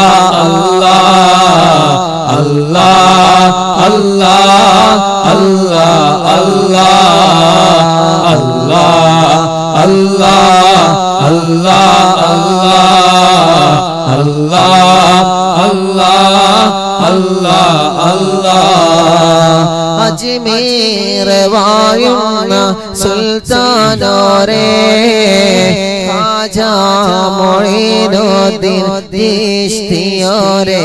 അല്ലാ അല്ലാ അല്ലാ അല്ലാ അല്ലാ അല്ലാ അല്ലാ അല്ലാ അല്ലാ അല്ലാ അല്ലാ അല്ലാ അജ്മീർ വായുന്ന സുൽത്താനോരേ ഹാജാ മൊഴീനുദ്ദീൻ ദിഷ്ടിയോരേ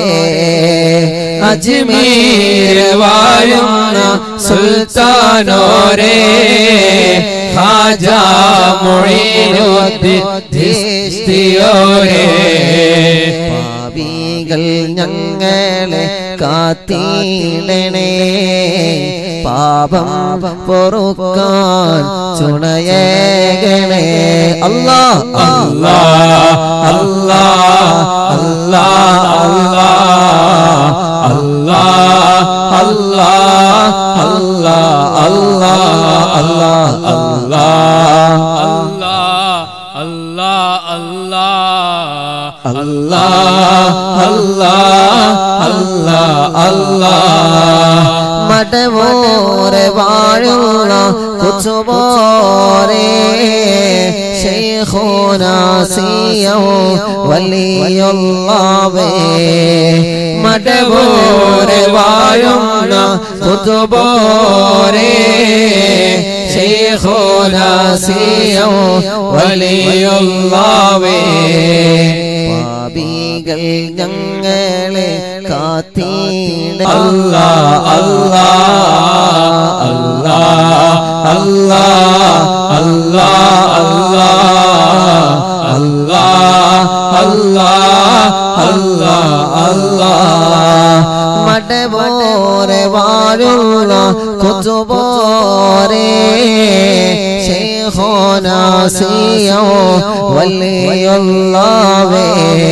അജ്മീർ വായുന്ന സുൽത്താനോരേ ഹാജാ മൊഴീനുദ്ദീൻ ദിഷ്ടിയോരേ പാപികൾ ഞങ്ങളെ കാത്തിടണേ പാപം പൊറുക്കാൻ ചുണയേകണേ അല്ലാ അല്ലാ അല്ലാ അല്ലാ അല്ലാ അല്ലാ അല്ലാ അല്ലാ അല്ലാ അല്ലാ അല്ലാ അല്ലാ അല്ലാ അല്ലാ അല്ലാ അല്ലാ അല്ലാ മടവോരെ വാഴുന്ന കുച്ചുപോരെ ശൈഖോനാസിയോ വലിയുള്ളവേ മടവോരെ വാഴുന്ന കുതുബോരെ ശൈഖോനാസിയോ വലിയുള്ളവേ പാപികൾ ഞങ്ങളെ കാത്തിട അല്ലാ അല്ലാ അല്ലാ അല്ലാ അല്ലാ അല്ലാ അല്ലാ അല്ലാ അല്ലാ അല്ലാ മടവോരെ വാഴുന്ന കുച്ചുപോരെ ശൈഖോനാസിയോ വലിയുള്ളവേ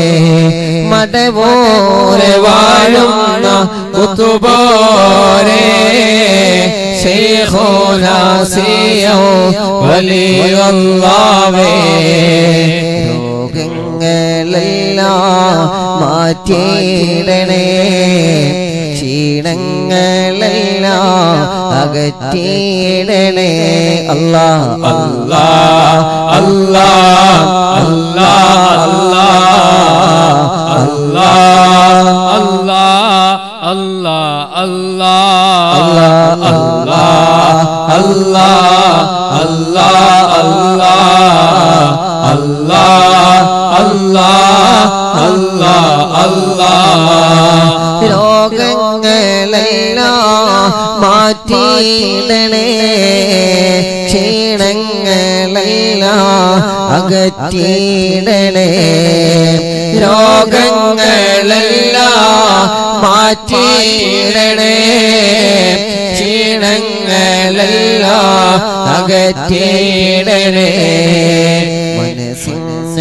മടവോരെ വാഴുന്ന കുത്തുബോരെ ശൈഖോനാസിയോ വലിയുള്ളവേ രോഗങ്ങളെല്ലാം മാറ്റിയിടണേ ക്ഷീണങ്ങളെല്ലാം അകറ്റിയിടണേ അല്ലാ അല്ലാ അല്ലാ അല്ലാ അല്ലാ അല്ലാ അല്ലാ അല്ലാ അല്ലാ അല്ലാ അല്ലാ അല്ലാ അല്ലാ അല്ലാ അല്ലാ അല്ലാ രോഗങ്ങളെല്ലാം മാറ്റിയിടണേ ക്ഷീണങ്ങളെല്ലാം അകറ്റിയിടണേ രോഗങ്ങളെല്ലാം മാറ്റിയിടണേ ക്ഷീണങ്ങളെല്ലാം അകറ്റിയിടണേ മനസ്സിന്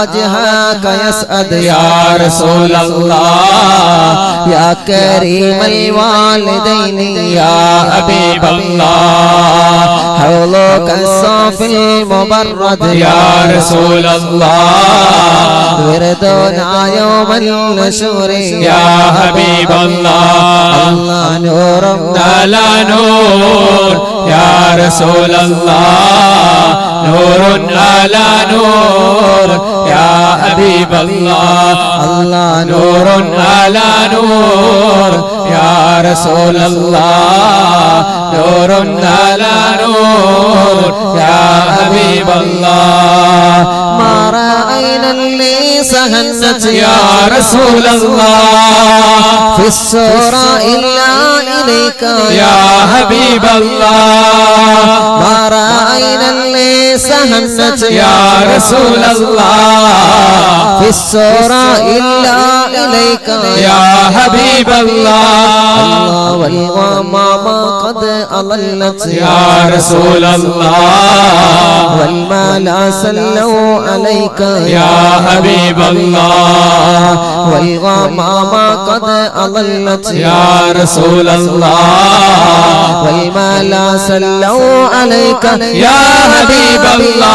وجهك يسأد يا رسول الله يا كريم الوالدين يا حبيب الله حوضك الصافي المبرد يا رسول الله وردنا يوم النشور يا حبيب الله الله نور على نور يا رسول الله نور على نور يا حبيب الله الله نور على نور يا رسول الله نور على نور يا حبيب الله ما رأينا اللي سهنت يا رسول الله في السورة إلا إليك يا حبيب الله ما رأينا اللي سهنت يا رسول الله في السورة إلا إليك يا حبيب الله الله والغمام قد أضلت يا رسول الله والمال سلوا عليك يا حبيب الله والغمام قد أضلت يا رسول الله والمال سلوا عليك يا حبيب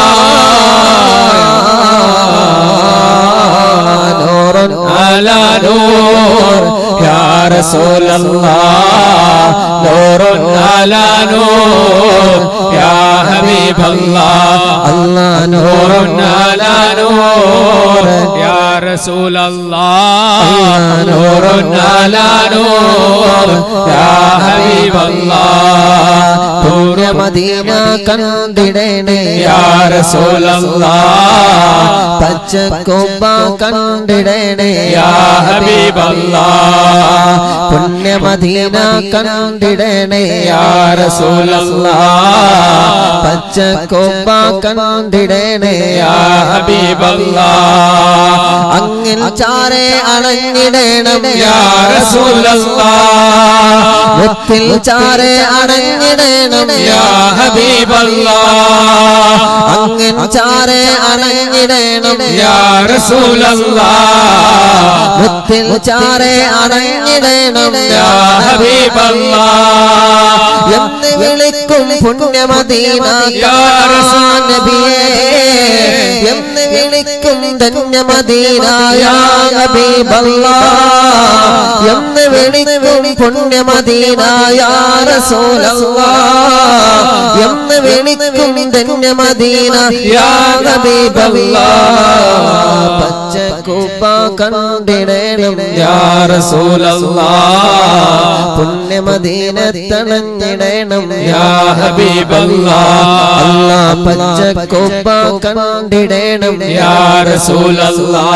الله نور على نور يا رسول الله نور على نور يا حبيب الله الله نور نور على نور يا رسول الله نور على نور يا حبيب الله نور മദീന കണ്ടിടണേ يا رسول الله പച്ചക്കൊമ്പ കണ്ടിടണേ يا حبيب الله പുണ്യമദീന കണ്ടിടണേ يا رسول الله പച്ചക്കൊമ്പ കണ്ടിടണേ يا حبيب الله അങ്ങിൽ ചാരെ അണഞ്ഞിടണം يا رسول الله മുത്തിൽ ചാരെ അണഞ്ഞിടണം يا حبيب الله അങ്ങിൻ ചാരെ അണഞ്ഞിടണം يا رسول الله മുത്തിൽ ചാരെ അണഞ്ഞിടണം يا حبيب الله എന്ന് വിളിക്കും പുണ്യമദീന യാ റസൂൽ നബിയേ എന്ന് വിളിക്കും ധന്യമദീന യാ ഹബീബല്ലാ എന്ന് വിളിക്കും പുണ്യമദീന യാ റസൂലല്ലാ എന്ന് വിളിക്കും ധന്യമദീന യാ ഹബീബല്ലാ പച്ചക്കുപ്പ കണ്ടിടണം يا رسول الله പുണ്യമദീനത്തണഞ്ഞിടണം يا حبيب الله അല്ലാ പച്ചക്കൊപ്പ കണ്ടിടണം يا رسول الله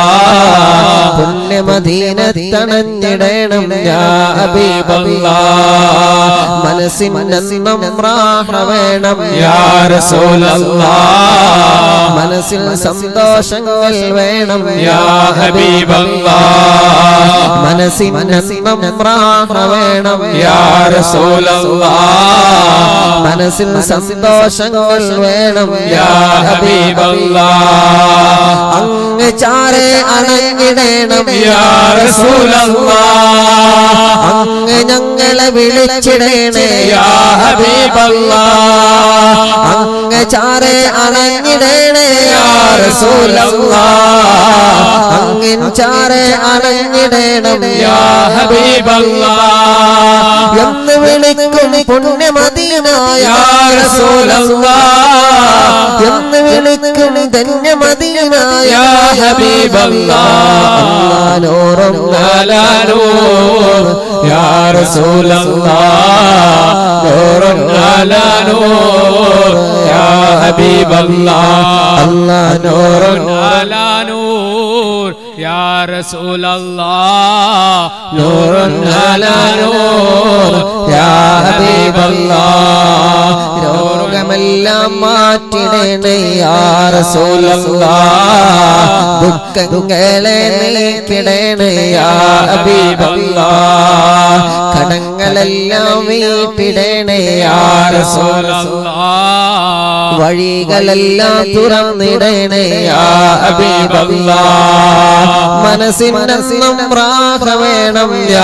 പുണ്യമദീനത്തണഞ്ഞിടണം يا حبيب الله മനസ്സിനെന്നും റാഹ വേണം يا رسول الله മനസ്സിൽ സന്തോഷങ്ങൾ വേണം يا حبيب الله മനസ്സിനെന്നും റാഹ വേണം يا رسول الله മനസ്സിൽ സന്തോഷങ്ങൾ വേണം يا حبيب الله അങ്ങ് ചാരെ അണഞ്ഞിടണം يا رسول الله അങ്ങ് ഞങ്ങളെ വിളിച്ചിടണേ يا حبيب الله അങ്ങ് ചാരെ അണഞ്ഞിടണേ يا رسول الله അങ്ങിൻ ചാരെ അണഞ്ഞിടണം يا حبيب الله എന്ന് വിളിക്കും പുണ്യമദീനായ يا رسول الله എന്ന് വിളിക്കും ധന്യമദീനായ يا حبيب الله നൂറും على نور يا رسول الله نور على نور يا حبيب الله الله نور على نور يا رسول الله نور على نور يا حبيب الله نور രോഗമെല്ലാം മാറ്റിടണേ യാ റസൂലല്ലാ ദുഃഖങ്ങളെ നീക്കിടണേ യാ ഹബീബല്ലാ കടങ്ങളെല്ലാം വീട്ടിടണേ യാ റസൂലല്ലാ വഴികളെല്ലാം തുറന്നിടണേ യാ ഹബീബല്ലാ മനസ്സിനെന്നും റാഹ വേണം യാ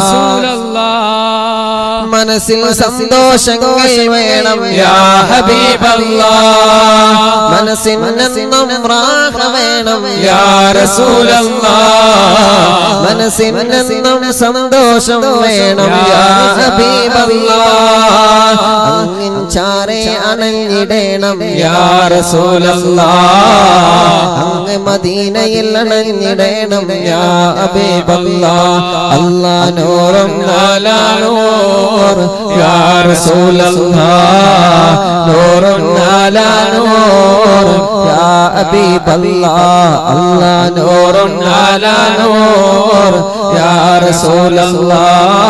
മനസ്സിൽ സന്തോഷങ്ങൾ വേണം യാ ഹബീബല്ലാ മനസ്സിനെന്നും റാഹ വേണം യാ റസൂലല്ലാ മനസ്സിനെന്നും സന്തോഷം വേണം യാ ഹബീബല്ലാ അങ്ങിൻ ചാരെ അണഞ്ഞിടണം യാ റസൂലല്ലാ അങ്ങ് മദീനയിൽ അണഞ്ഞിടണം യാ ഹബീബല്ലാ അല്ലാ നൂറും നാലാ നൂർ യാ റസൂലല്ലാ നൂറും നാലാ നൂർ യാ ഹബീബല്ലാ അല്ലാ നൂറും നാലാ നൂർ യാ റസൂലല്ലാ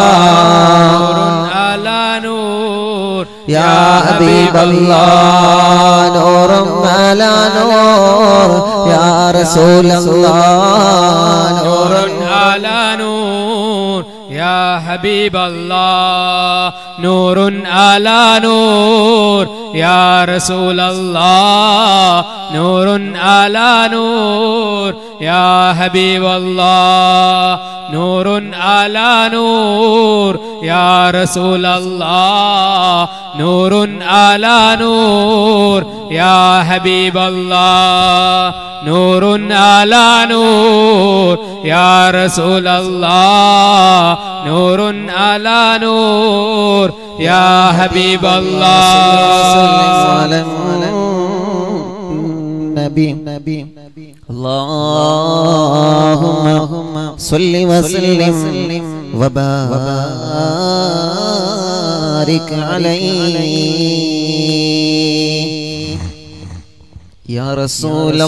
على نور يا حبيب الله نور على نور يا رسول الله نور نور على نور يا حبيب الله نور على نور يا رسول الله نور على نور يا حبيب الله نور على نور يا رسول الله نور على نور يا حبيب الله نور على نور يا رسول الله نور على نور يا حبيب الله النبي اللهم صل وسلم وبارك عليه يا رسول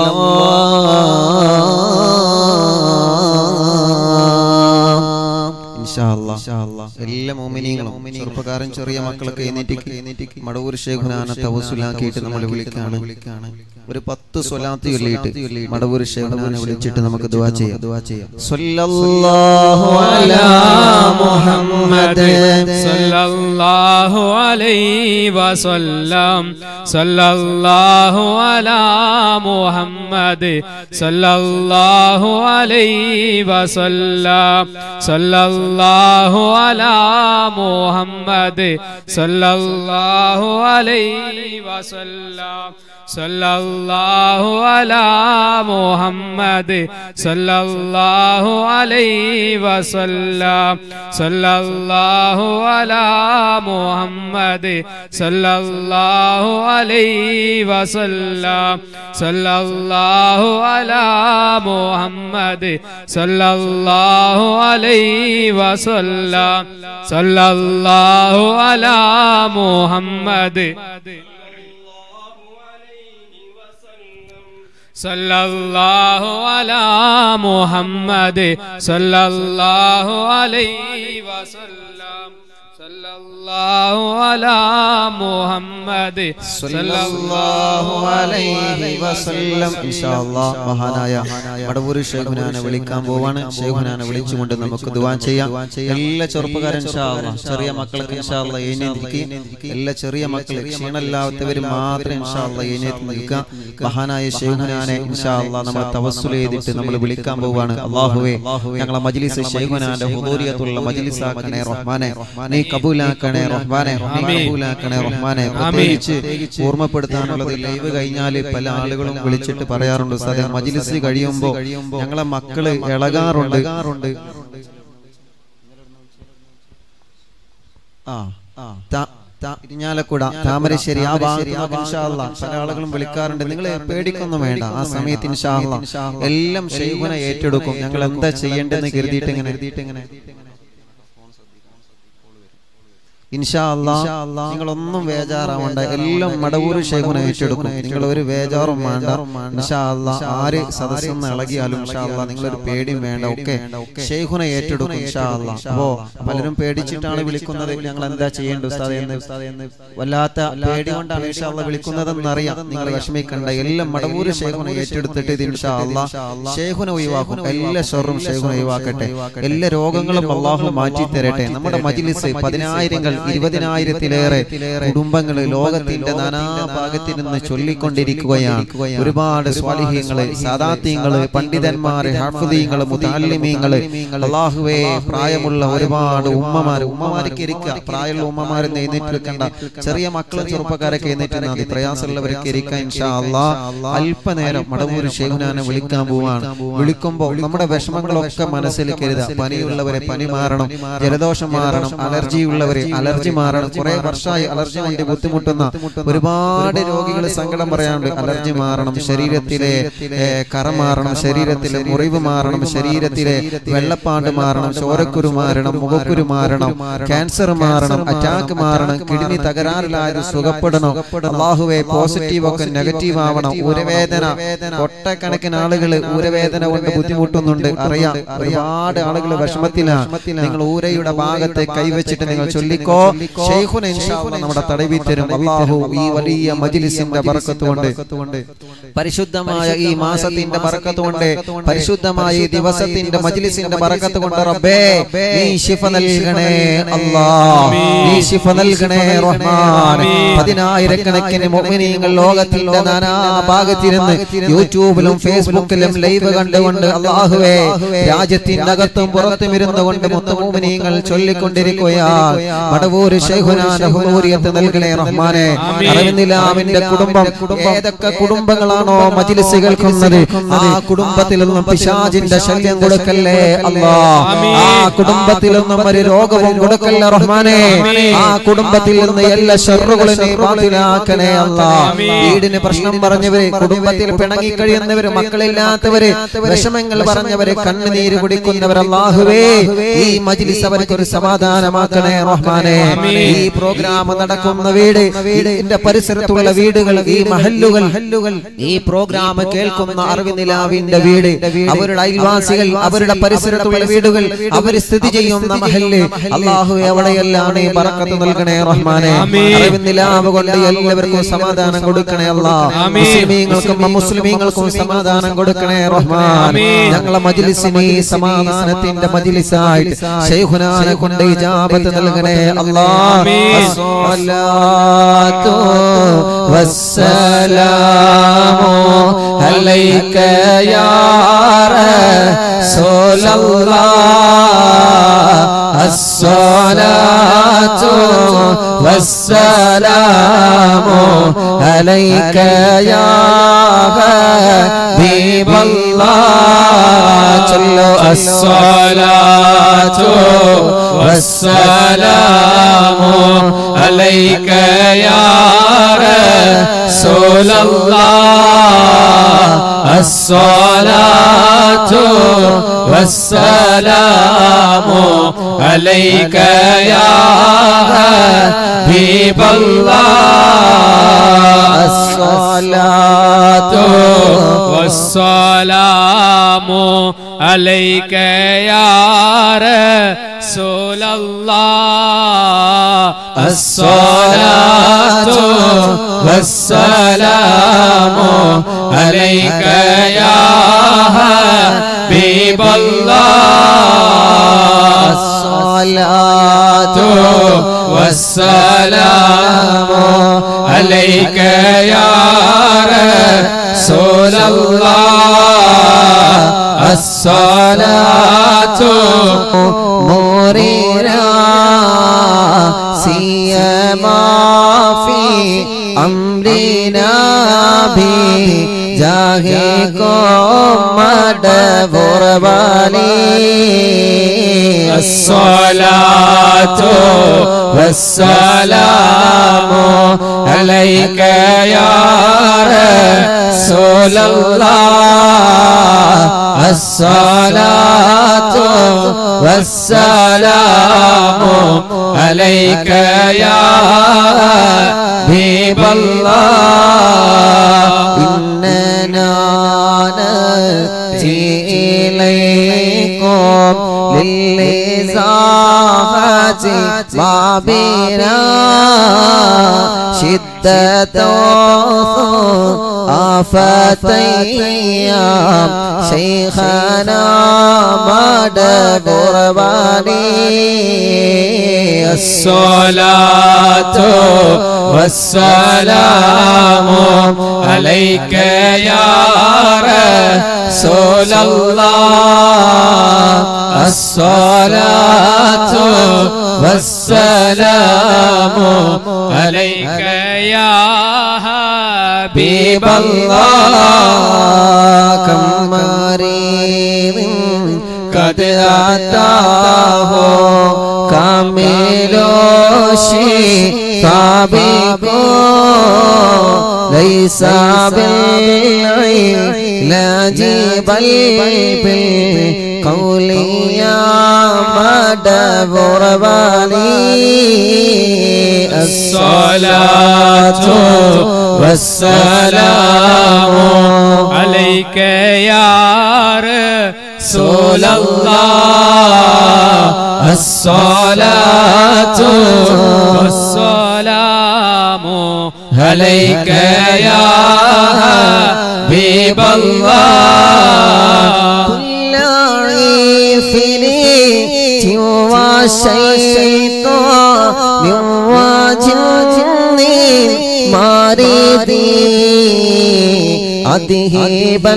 الله എല്ലാ മോമിനിയങ്ങളും ചെറുപ്പക്കാരൻ ചെറിയ മക്കളൊക്കെ എഴുന്നേറ്റ് മടവൂർ ശേഖുനാന തവസുലാക്കിയിട്ട് നമ്മൾ വിളിക്കാണ് ഒരു പത്ത് സ്വലാത്ത് ചൊല്ലിയിട്ട് മടവൂർ ശേഖുനാനെ വിളിച്ചിട്ട് നമുക്ക് ദുവാ ചെയ്യാം ദുവാ ചെയ്യാം സ്വല്ലല്ലാഹു അലാ മുഹമ്മദ് صلى الله عليه وسلم صلى الله على محمد صلى الله عليه وسلم صلى الله على محمد صلى الله عليه وسلم صلى الله على محمد صلى الله عليه وسلم صلى الله على محمد صلى الله عليه وسلم صلى الله على محمد صلى الله عليه وسلم صلى الله على محمد صلى الله على محمد صلى الله عليه وسلم صلى الله على محمد صلى الله അലൈഹി വസല്ലം ഇൻഷാ അല്ലാഹ് മഹാനായ മടവൂർ ഷെയ്ഖുനാനെ വിളിക്കാൻ പോവാണ് ഷെയ്ഖുനാനെ വിളിച്ചുകൊണ്ട് നമുക്ക് ദുആ ചെയ്യാം എല്ലാ ചെറുപ്പക്കാരൻ ഇൻഷാ അല്ലാഹ് ചെറിയ മക്കൾക്ക് ഇൻഷാ അല്ലാഹ് എഴുന്നേൽക്ക് എല്ലാ ചെറിയ മക്കൾ ക്ഷീണമില്ലാത്തവർ മാത്രം ഇൻഷാ അല്ലാഹ് എഴുന്നേറ്റ് നിൽക്കുക മഹാനായ ഷെയ്ഖുനാനെ ഇൻഷാ അല്ലാഹ് നമ്മൾ തവസ്സുൽ ചെയ്തിട്ട് നമ്മൾ വിളിക്കാൻ പോവാണ് അല്ലാഹുവേ ഞങ്ങളെ മജ്ലിസ് ഷെയ്ഖുനാന്റെ ഹുദൂരിയത്തുള്ള മജ്ലിസ് ആക്കണേ റഹ്മാനെ നീ കബൂലാക്കണേ റഹ്മാനെ നീ കബൂലാക്കണേ റഹ്മാനെ പ്രത്യേകിച്ച് ഓർമ്മപ്പെടുത്താനുള്ളത് ലൈവ് കഴിഞ്ഞാൽ പല ആളുകളും വിളിച്ചിട്ട് പറയാറുണ്ട് സാറേ മജിലിസ് കഴിയുമ്പോ ഞങ്ങളെ മക്കള് ഇളകാറുണ്ട് ആ ത- ത- ഇരിഞ്ഞാലക്കുട താമരശ്ശേരി ആ ഭാഗത്ത് ഇൻഷാ അല്ലാ പല ആളുകളും വിളിക്കാറുണ്ട് നിങ്ങൾ പേടിക്കൊന്നും വേണ്ട ആ സമയത്ത് ഇൻഷാ അല്ലാ എല്ലാം ഷെയ്ഖുനെ ഏറ്റെടുക്കും ഞങ്ങൾ എന്താ ചെയ്യേണ്ടതെന്ന് കരുതിയിട്ട് ഇങ്ങനെ ഇൻഷാ അല്ലാ നിങ്ങളൊന്നും ബേജാറാവണ്ട എല്ലാം മടവൂർ ഷെയ്ഖുനെ ഏറ്റെടുക്കും നിങ്ങൾ ഒരു ബേജാറും വേണ്ട ഇൻഷാ അല്ലാ ആര് സദസ്സിൽ നിന്ന് ഇളകിയാലും ഇൻഷാ അല്ലാ നിങ്ങളൊരു പേടിയും വേണ്ട ഒക്കെ ഷെയ്ഖുനെ ഏറ്റെടുക്കും ഇൻഷാ അല്ലാ അപ്പോ പലരും പേടിച്ചിട്ടാണ് വിളിക്കുന്നത് ഞങ്ങൾ എന്താ ചെയ്യേണ്ടത് ഉസ്താദേ എന്ന് വല്ലാത്ത പേടി കൊണ്ടാണ് ഇൻഷാ അല്ലാ വിളിക്കുന്നതെന്ന് അറിയാം നിങ്ങൾ വിഷമിക്കണ്ട എല്ലാം മടവൂർ ഷെയ്ഖുനെ ഏറ്റെടുത്തിട്ട് ഇത് ഇൻഷാ അല്ലാ ഷെയ്ഖുനെ ഒഴിവാക്കും എല്ലാ ഷെറും ഷെയ്ഖുനെ ഒഴിവാക്കട്ടെ എല്ലാ രോഗങ്ങളും അള്ളാഹു മാറ്റി തരട്ടെ നമ്മുടെ മജിലിസ് പതിനായിരങ്ങൾ ഇരുപതിനായിരത്തിലേറെ കുടുംബങ്ങൾ ലോകത്തിന്റെ നാനാഭാഗത്തിൽ നിന്ന് ചൊല്ലിക്കൊണ്ടിരിക്കുകയാണ് ഒരുപാട് സ്വാലിഹ്യങ്ങള് സാദാത്യങ്ങള് പണ്ഡിതന്മാര് ഹാഫുദീങ്ങള് മുതാലിമീങ്ങള് അള്ളാഹുവേ പ്രായമുള്ള ഒരുപാട് ഉമ്മമാര് ഉമ്മമാർക്ക് ഇരിക്കുക പ്രായമുള്ള ഉമ്മമാരെ എഴുന്നേറ്റ് വെക്കണ്ട ചെറിയ മക്കളും ചെറുപ്പക്കാരൊക്കെ എഴുന്നേറ്റ് മതി പ്രയാസമുള്ളവരൊക്കെ ഇരിക്കാൻ ഇൻഷാ അല്ലാ അല്പനേരം മടവൂർ ഷെയ്ഖുനാനെ വിളിക്കാൻ പോവാണ് വിളിക്കുമ്പോ നമ്മുടെ വിഷമങ്ങളൊക്കെ മനസ്സിൽ കരുതുക പനിയുള്ളവരെ പനി മാറണം ജലദോഷം മാറണം അലർജി ഉള്ളവരെ അലർജി മാറണം കുറെ വർഷമായി അലർജി കൊണ്ട് ബുദ്ധിമുട്ടുന്ന ഒരുപാട് രോഗികൾ സങ്കടം പറയാനുണ്ട് അലർജി മാറണം ശരീരത്തിലെ ഏ, കറ മാറണം ശരീരത്തിലെ മുറിവ് മാറണം ശരീരത്തിലെ വെള്ളപ്പാണ്ട് മാറണം ചോരക്കുരു മാറണം മുഖക്കുരു മാറണം ക്യാൻസർ മാറണം അറ്റാക്ക് മാറണം കിഡ്നി തകരാറിലായത് സുഖപ്പെടണം അള്ളാഹുവെ പോസിറ്റീവ് ഒക്കെ നെഗറ്റീവ് ആവണം ഊരവേദന ഒട്ടക്കണക്കിന് ആളുകൾ ഊരവേദന കൊണ്ട് ബുദ്ധിമുട്ടുന്നുണ്ട് അറിയാം ഒരുപാട് ആളുകൾ വിഷമത്തിലാണ് നിങ്ങൾ ഊരയുടെ ഭാഗത്തെ കൈവച്ചിട്ട് നിങ്ങൾ ചൊല്ലിക്കോ ഷെയ്ഖുന ഇൻഷാ അല്ലാഹ് നമ്മുടെ തടവി തരും അള്ളാഹു ഈ വലിയ മജിലിസിന്റെ ബർക്കത്ത് കൊണ്ട് പരിശുദ്ധമായ ഈ മാസത്തിന്റെ ബർക്കത്ത് കൊണ്ട് പരിശുദ്ധമായ ഈ ദിവസത്തിന്റെ മജിലിസിന്റെ ബർക്കത്ത് കൊണ്ട് റബ്ബേ നീ ശിഫ നൽകണേ അല്ലാ നീ ശിഫ നൽകണേ റഹ്മാൻ പതിനായിരക്കണക്കിന് മുഅ്മിനീങ്ങൾ ലോകത്തിന്റെ നാനാ ഭാഗത്തിരുന്ന് യൂട്യൂബിലും ഫേസ്ബുക്കിലും ലൈവ് കണ്ടുകൊണ്ട് അള്ളാഹുവേ രാജ്യത്തിന്റെ അകത്തും പുറത്തും ഇരുന്നുകൊണ്ട് മുത്തുമൂമിനീങ്ങൾ ചൊല്ലിക്കൊണ്ടിരിക്കുകയാണ് മടവൂര് ശൈഖുനാന്റെ ഹുറൂരിയത്ത് നൽകണേ റഹ്മാനെ അറിവിന്ദിലാമിന്റെ കുടുംബം ഏതൊക്കെ കുടുംബങ്ങളാണോ മജിലിസ് കേൾക്കുന്നത് ആ കുടുംബത്തിൽ നിന്നും പിശാജിന്റെ ശല്യം കൊടുക്കല്ലേ അല്ലാ ആ കുടുംബത്തിൽ നിന്നും ഒരു രോഗവും കൊടുക്കല്ലേ റഹ്മാനെ ആ കുടുംബത്തിൽ നിന്ന് എല്ലാ ഷെറുകളും നീ ബാത്തിലാക്കണേ അല്ലാ വീടിന് പ്രശ്നം പറഞ്ഞവര് കുടുംബത്തിൽ പിണങ്ങി കഴിയുന്നവര് മക്കളില്ലാത്തവര് വിഷമങ്ങൾ പറഞ്ഞവര് കണ്ണുനീര് കുടിക്കുന്നവർ അല്ലാഹുവേ ഈ മജ്ലിസ് അവർക്ക് ഒരു സമാധാനമാക്കണേ റഹ്മാനെ ഈ പ്രോഗ്രാം നടക്കുന്ന വീട് വീടിന്റെ പരിസരത്തുള്ള വീടുകൾ ഈ മഹല്ലുകൾ ഈ പ്രോഗ്രാം കേൾക്കുന്ന അറിവിനിലാവിന്റെ വീട് അവരുടെ അയൽവാസികൾ അവരുടെ പരിസരത്തുള്ള വീടുകൾ അവർ സ്ഥിതി ചെയ്യുന്ന മഹല്ല് അള്ളാഹു എവിടെയെല്ലാം നീ ബറക്കത്ത് നൽകണേ റഹ്മാനെ അറിവിനിലാവ് കൊണ്ട് എല്ലാവർക്കും സമാധാനം കൊടുക്കണേ അല്ലാ മുസ്ലിമീങ്ങൾക്കും അമുസ്ലിമീങ്ങൾക്കും സമാധാനം കൊടുക്കണേ റഹ്മാൻ ഞങ്ങളെ മജ്ലിസിന് ഈ സമാധാനത്തിന്റെ മജ്ലിസായിട്ട് ശൈഖുനാനെ കൊണ്ട് ഇജാബത്ത് നൽകണേ അല്ലാ അസ്സലാത്തു വസ്സലാമു അലൈക യാ റസൂലല്ലാഹ് അസ്സലാത്തു വസ്സലാമു അലൈക യാ ഹബീബല്ലാഹ് ചൊല്ലു അസ്സലാത്തു വസ്സലാമു അലൈക യാ റസൂലല്ലാഹ് അസ്സലാത്തു വസ്സലാമു അലൈക യാ ഹബീബല്ലാഹ് അസ്സലാത്തു والسلام عليك يا رسول الله الصلاة والسلام عليك يا حبيب الله الصلاة والسلام عليك يا رسول الله الصلاة نورنا سيما في أمرنا بجاهكم مدبر بالي الصلاة والسلام عليك يا رسول الله الصلاة والسلام عليك يا حبيب الله إننا نأتي إليكم للإزاحة بابنا شدة آفتيام شيخنا مد قرباني الصلاة والسلام عليك يا رسول الله الصلاة والسلام عليك يا حبيب الله كم مريض قد أتاه كامل شفابك ليس بالعلاج بل بالقول يا مدى غرباني الصلاة والسلام عليك يا رسول الله الصلاة والسلام عليك يا حبيب الله كل عيفني سوى الشيطان وجني مريضي أذهبا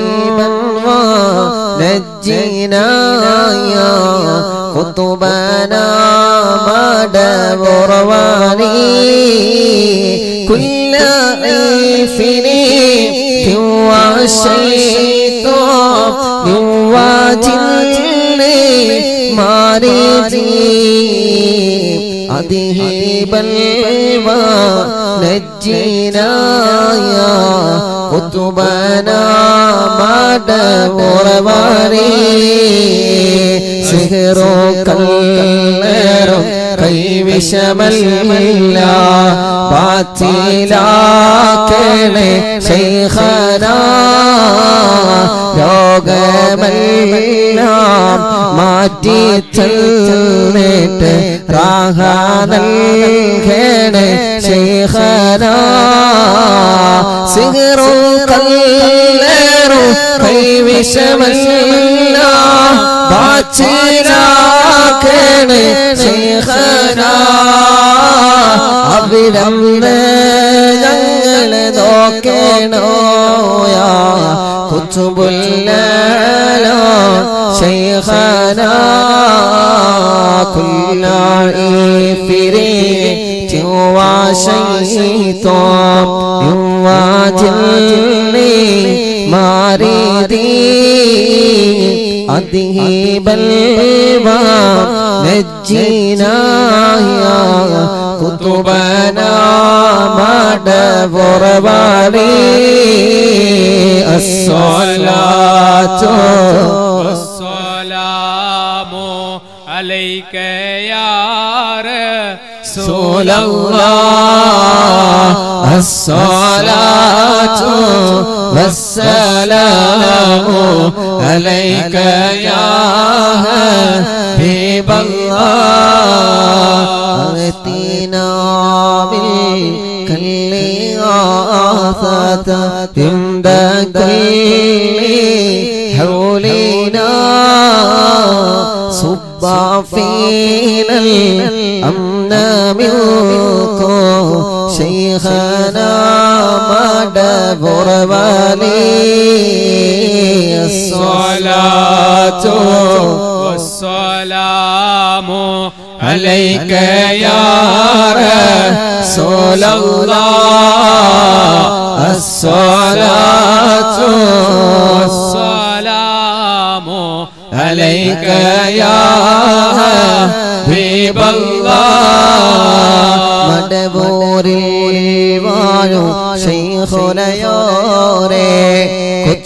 ونجينا يا قطبنا مدبر ولي كل عيفني سوى الشيطان وجني مريضي أذهبا ونجينا يا قطبنا مدبر ولي سهر كالنار കൈവിഷമല്ല പാത്തിലാക്കണേ ശൈഖന രോഗമെല്ലാം മാറ്റി ചെന്നിട്ട് റാഹ നൽകണേ ശൈഖന സിഹറു കല്ലേറു കൈവിഷമല്ല പാച്ചിലാക്കണേ ശൈഖന അവിടം ഞങ്ങളെ നോക്കണോയാ കുത്തുബുല്ലോ ശൈഖന കുല്ലായി ഫിരി ചുവാ ശൈത്തോം യുവാ ജില്ലി മാറിദീ أذهب البلوى نجينا يا قطبنا مدبر بالي الصلاة والسلام عليك يا رسول الله الصلاة والسلام عليك يا حبيب الله أغتنا بالكل آثة عند كل حولنا صب فينا الأمن منكم شيخنا مدبر ولي الصلاة والسلام عليك يا رسول الله الصلاة والسلام عليك يا حبيب الله മടവൂരിൽ വാഴും ശൈഖുലയോരെ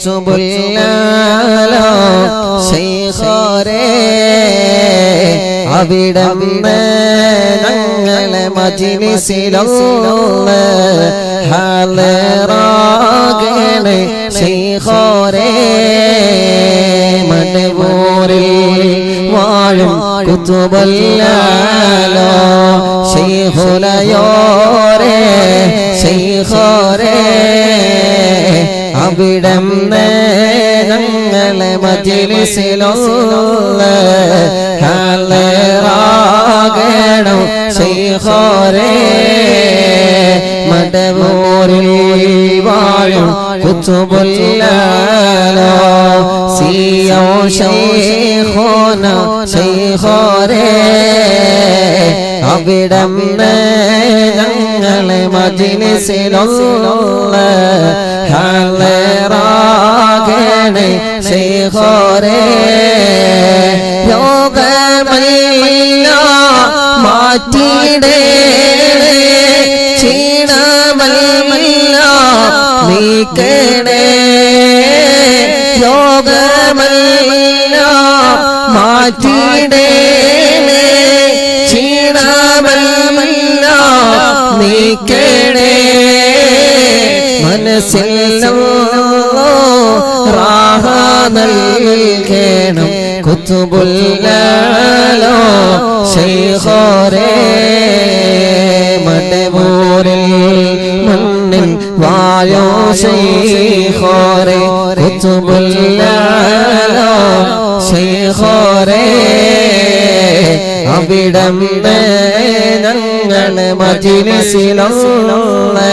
കൊച്ചുബുല്ലാലോ ശൈഖോരെ അവിടെ ഞങ്ങളെ മജിലിസിലൊന്ന് ഹാലറാകണേ ശൈഖോരേ മടവൂരിൽ വാഴും കുത്തുബല്ലാലോ ശൈഖുലയോരേ ശൈഖോരേ അവിടം ഞങ്ങളെ മജിലിസിലൊന്ന് ഹാലറാകണം ശൈഖോരേ മടവൂരിൽ വാഴും കുത്തുബുല്ലാലോ സിയോ ശൈഖോന ശൈഖോരേ അവിടം ഞങ്ങളെ മജിലിസിലൊന്ന് ഹാലറാകണേ ശൈഖോരേ യോഗമല്ല മാറ്റിടേ ക്ഷീണമല്ല നീക്കണേ യോഗമല്ല മാറ്റിടേ ക്ഷീണമല്ല നീക്കണേ മനസ്സിലോ റാഹ നൽകണം കുത്തുബുല്ലാലോ ശൈഖോരേ മടവൂരിൽ മണ്ണിൽ വായോ ശൈഖോരേ കുത്തുബുല്ലാലോ ശൈഖോരേ അവിടം ഞങ്ങളെ മജിലിസിലൊന്ന്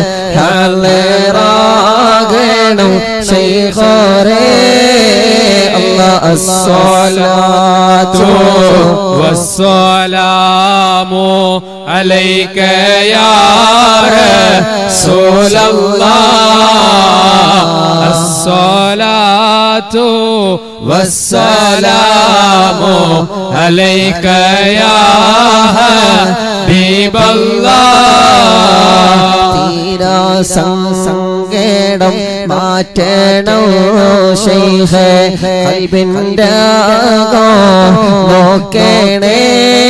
ഹാലറാകണം ശൈഖോരേ അല്ലാ അസ്സലാത്തു والسلام عليك يا رسول الله الصلاة والسلام عليك يا حبيب الله തീരാ സങ്കേടം മാറ്റണോ ശൈഖേ കൽബിൻ്റെ നോക്കണേ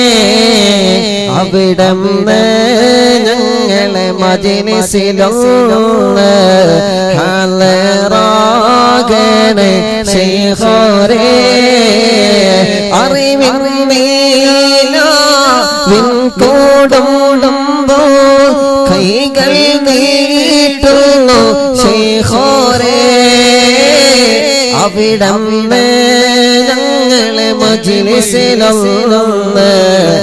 അവിടം ഞങ്ങളെ മജിലിസിലൊന്ന് ഹാലറാകണേ ശൈഖോരേ അറിവിൻ നീല വിൻ കൂടുമ്പോ കൈകൾ നീട്ടുന്നു ശൈഖോരേ അവിടം ഞങ്ങളെ മജിലിസിലൊന്ന്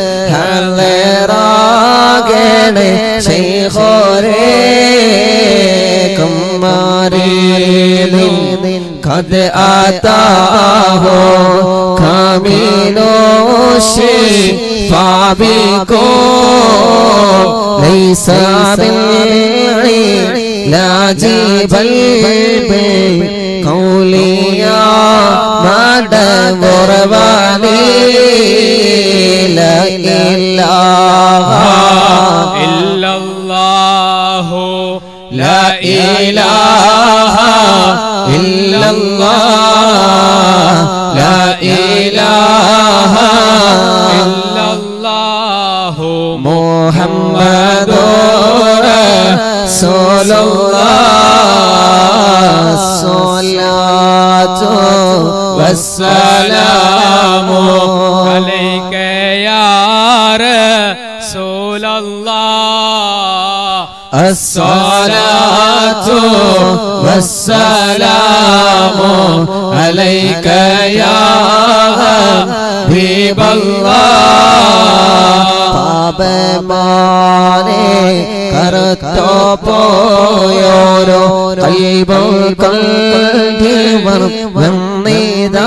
ഹാലറാകണേ ശൈഖോരേ കമ്മാരേ قد آتاه كامل الشفاء بكم ليس بالعلاج بل بالقولي يا مدبر والي لا إله إلا الله لا إله إلا الله لا إله إلا الله محمد رسول الله الصلاة والسلام عليك يا رسول الله الصلاة والسلام عليك يا حبيب الله പാപമാനെ കറുത്തോ പോയോരോ കൈബം കൊണ്ടിവർ വന്നിതാ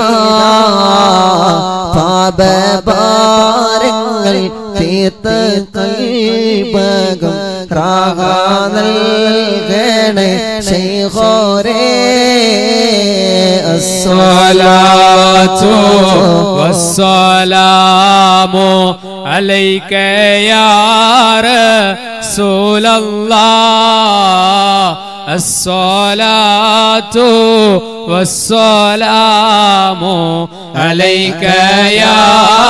പാപഭാരങ്ങൾ തീർത്ത കൽപകം രാഗ നൽകണേ ശൈഖോരേ الصلاة والسلام عليك يا رسول الله الصلاة والسلام عليك يا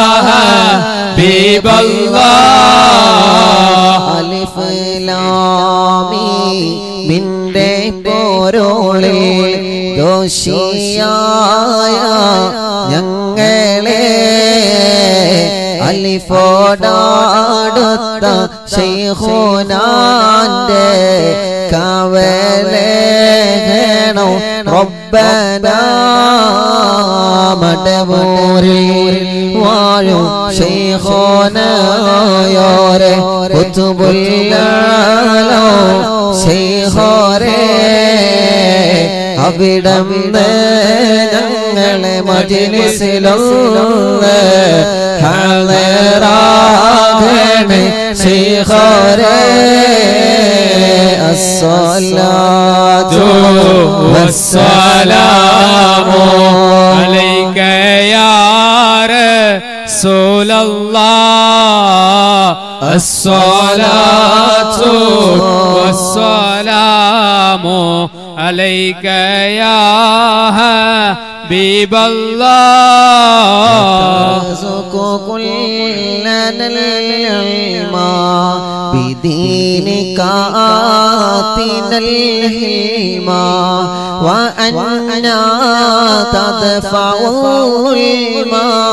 حبيب الله അലിഫ് ലാമി മിന്റെ പോരോളിൽ ദോഷിയായ ഞങ്ങളെ അലിഫോടാടുത്ത ശൈഖുനാന്റെ കവലേണോ റബ്ബന മടവൂരിൽ വാഴും ശൈഖോനയോരെ കുത്തുബുല്ലാലോ ശൈഖോരെ അവിടം ഞങ്ങളെ മജിലിസിലൊന്ന് ഹാളറാകണേ ശൈഖോരെ الصلاة والسلام عليك يا رسول الله الصلاة والسلام عليك يا حبيب الله ترزق كلنا العلم بدينك آتنا الهلم وأنا تدفع الظلم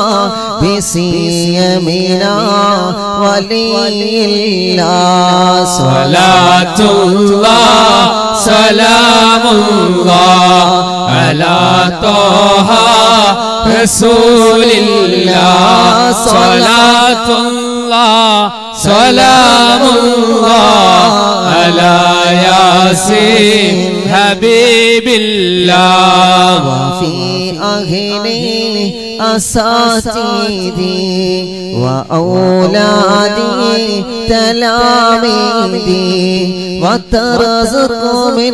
بسيمنا ولي الله صلاة الله سلام الله على طه رسول الله صلاة الله سلام الله على ياسين حبيب الله وفي أهلي أساتيدي وأولادي تلاميذي وترزق من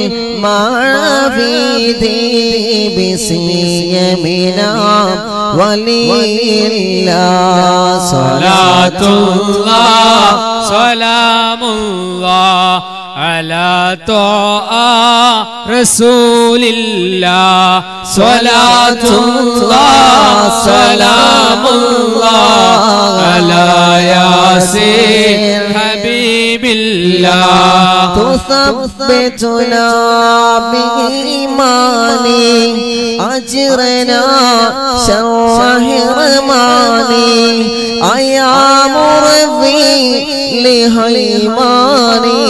معافيدي بسيمنا ولي الله صلاة الله سلام الله على طه رسول الله صلاة الله سلام الله على ياسين حبيب الله تثبتنا بإيماني أجرنا شر حرماني أيا مرضي لهيماني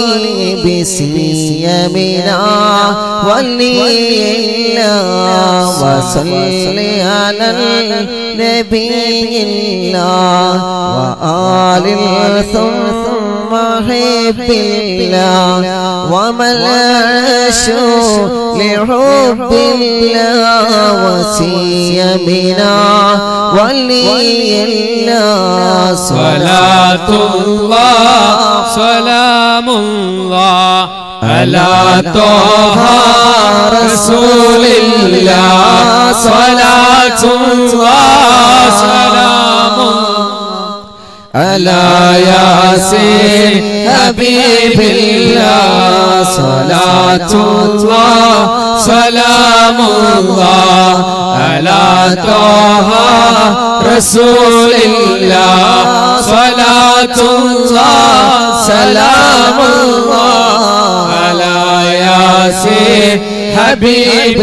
بسيمنا ولي الله وصل على النبي الله وآل ثم حب الله ومن عاشوا لحب الله وسيمنا ولي الله صلاة الله سلام الله على طه رسول الله صلاة الله سلام الله على ياسين حبيب الله صلاة الله سلام الله على طه رسول الله صلاة الله سلام الله على ياسين حبيب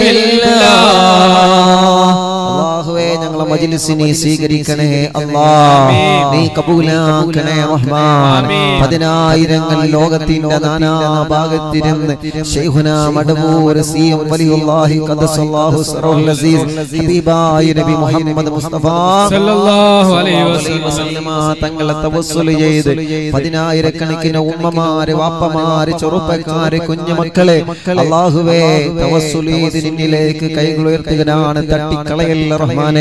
الله അള്ളാഹുവേ ഞങ്ങളെ മജ്ലിസിനെ സ്വീകരിക്കണേ അല്ലാ ആമീൻ. നീ കബൂലാക്കണേ റഹ്മാൻ ആമീൻ. പതിനായിരങ്ങൾ ലോകത്തിന്റെ നാനാ ഭാഗത്തിരുന്ന് ശൈഖുന മടവൂർ സിയം വലിയുല്ലാഹി ഖദ്ദസല്ലാഹു സറഹുൽ അസീസ് ഹബീബായ നബി മുഹമ്മദ് മുസ്തഫ സല്ലല്ലാഹു അലൈഹി വസല്ലമ വസല്ലം തങ്ങളെ തവസ്സുല് ചെയ്ത് പതിനായിരക്കണക്കിന് ഉമ്മമാര് വാപ്പമാര് ചെറുപ്പക്കാര് കുഞ്ഞുമക്കളെ അള്ളാഹുവേ തവസ്സുല് ചെയ്ത് നിന്നിലേക്ക് കൈകൾ ഉയർത്തുകയാണ് തട്ടിക്കളയല്ല റഹ്മാനെ ആമീൻ.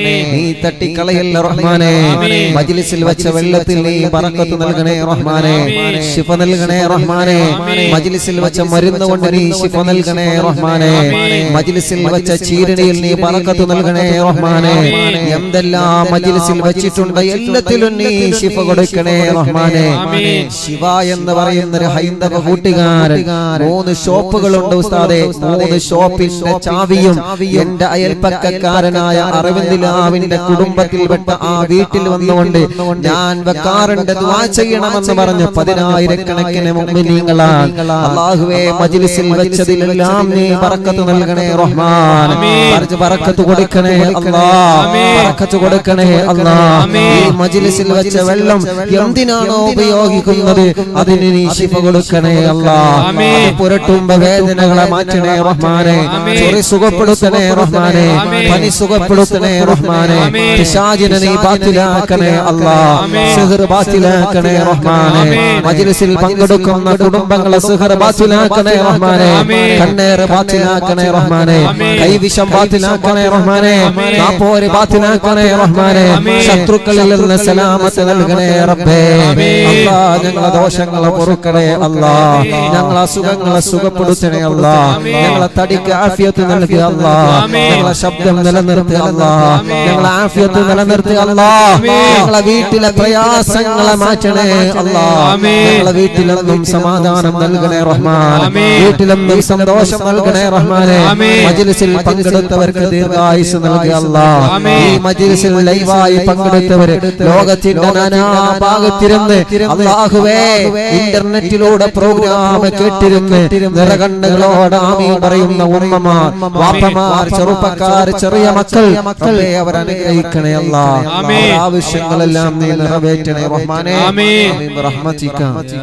നീ തട്ടിക്കളയല്ല റഹ്മാനെ മജ്ലിസിൽ വെച്ച വെള്ളത്തിൽ നീ ബറക്കത്ത് നൽകണേ റഹ്മാനെ ശിഫ നൽകണേ റഹ്മാനെ മജ്ലിസിൽ വെച്ച മരുന്ന് കൊണ്ട് നീ ശിഫ നൽകണേ റഹ്മാനെ മജ്ലിസിൽ വെച്ച ചീരണിയിൽ നീ ബറക്കത്ത് നൽകണേ റഹ്മാനെ എന്തെല്ലാം മജ്ലിസിൽ വെച്ചിട്ടുണ്ട് എല്ലാത്തിലും നീ ശിഫ കൊടുക്കണേ റഹ്മാനെ ശിവ എന്ന് പറയുന്ന ഒരു ഹൈന്ദവ കൂട്ടുകാരൻ മൂന്ന് ഷോപ്പുകളുണ്ട് ഉസ്താദെ മൂന്ന് ഷോപ്പിന്റെ ചാവിയും എന്റെ അയൽപ്പക്കക്കാരനായ അരവിന്ദിലാവിന്റെ കുടുംബത്തിൽപ്പെട്ട ആ വീട്ടിൽ വന്നുകൊണ്ട് ഞാൻ വെക്കാറുണ്ട് ദുആ ചെയ്യണമെന്ന് പറഞ്ഞു പതിനായിരക്കണക്കിന് മുമ്പിനീങ്ങളാണ് അള്ളാഹുവേ മജ്ലിസിൽ വെച്ചതിലെല്ലാം നീ ബറക്കത്ത് നൽകണേ റഹ്മാൻ പറഞ്ഞ് ബറക്കത്ത് കൊടുക്കണേ അല്ലാ ബറക്കത്ത് കൊടുക്കണേ അല്ലാ ഈ മജ്ലിസിൽ വെച്ച വെള്ളം എന്തിനാണോ ഉപയോഗിക്കുന്നത് അതിന് നീ ശിഫ കൊടുക്കണേ അല്ലാ അത് പുരട്ടുമ്പോ വേദനകളെ മാറ്റണേ റഹ്മാനെ ചൊറി സുഖപ്പെടുത്തണേ റഹ്മാനെ പനി സുഖപ്പെടുത്തണേ റഹ്മാനെ പിശാചിനെ നീ ബാത്തിലാക്കണേ അല്ലാ സിഹർ ബാത്തിലാക്കണേ റഹ്മാനെ മജ്ലിസിൽ പങ്കെടുക്കുന്ന കുടുംബങ്ങളെ സിഹർ ബാത്തിലാക്കണേ റഹ്മാനെ കണ്ണേറ് ബാത്തിലാക്കണേ റഹ്മാനെ കൈവിഷം ബാത്തിലാക്കണേ റഹ്മാനെ നാപ്പോര് ബാത്തിലാക്കണേ റഹ്മാനെ ശത്രുക്കളിൽ നിന്ന് സലാമത്ത് നൽകണേ റബ്ബേ അല്ലാ ഞങ്ങളെ ദോഷങ്ങളെ പൊറുക്കണേ അല്ലാ ഞങ്ങളെ അസുഖങ്ങളെ സുഖപ്പെടുത്തണേ അല്ലാ ഞങ്ങളെ തടിക്ക് ആഫിയത്ത് നൽകുക അല്ലാ ഞങ്ങളെ ശബ്ദം നിലനിർത്തുക അല്ലാ ഞങ്ങളെ ആഫിയത്ത് നിലനിർത്തുക അല്ലാ ഞങ്ങളെ വീട്ടിലെ പ്രയാസങ്ങളെ മാറ്റണേ അല്ലാ ഞങ്ങളെ വീട്ടിലെന്നും സമാധാനം നൽകണേ റഹ്മാൻ വീട്ടിലെന്നും സന്തോഷം നൽകണേ റഹ്മാനെ മജ്ലിസിൽ പങ്കെടുത്തവർക്ക് ദീർഘായുസ് നൽകുക അല്ലാ ഈ മജ്ലിസിൽ ലൈവായി പങ്കെടുത്തവര് ലോകത്തിന്റെ നാനാഭാഗത്തിരുന്ന് അള്ളാഹുവേ ഇന്റർനെറ്റിലൂടെ പ്രോഗ്രാം കേട്ടിരുന്ന് നിറകണ്ണുകളോട് ആമീൻ പറയുന്ന ഉമ്മമാർ വാപ്പമാർ ചെറുപ്പക്കാർ ചെറിയ മക്കൾ റബ്ബേ അവർ അനുഗ്രഹിക്കണേ അല്ല ആവശ്യങ്ങളെല്ലാം നീ നിറവേറ്റണേ റഹ്മാനെ ആമീൻ ബിറഹ്മതിക.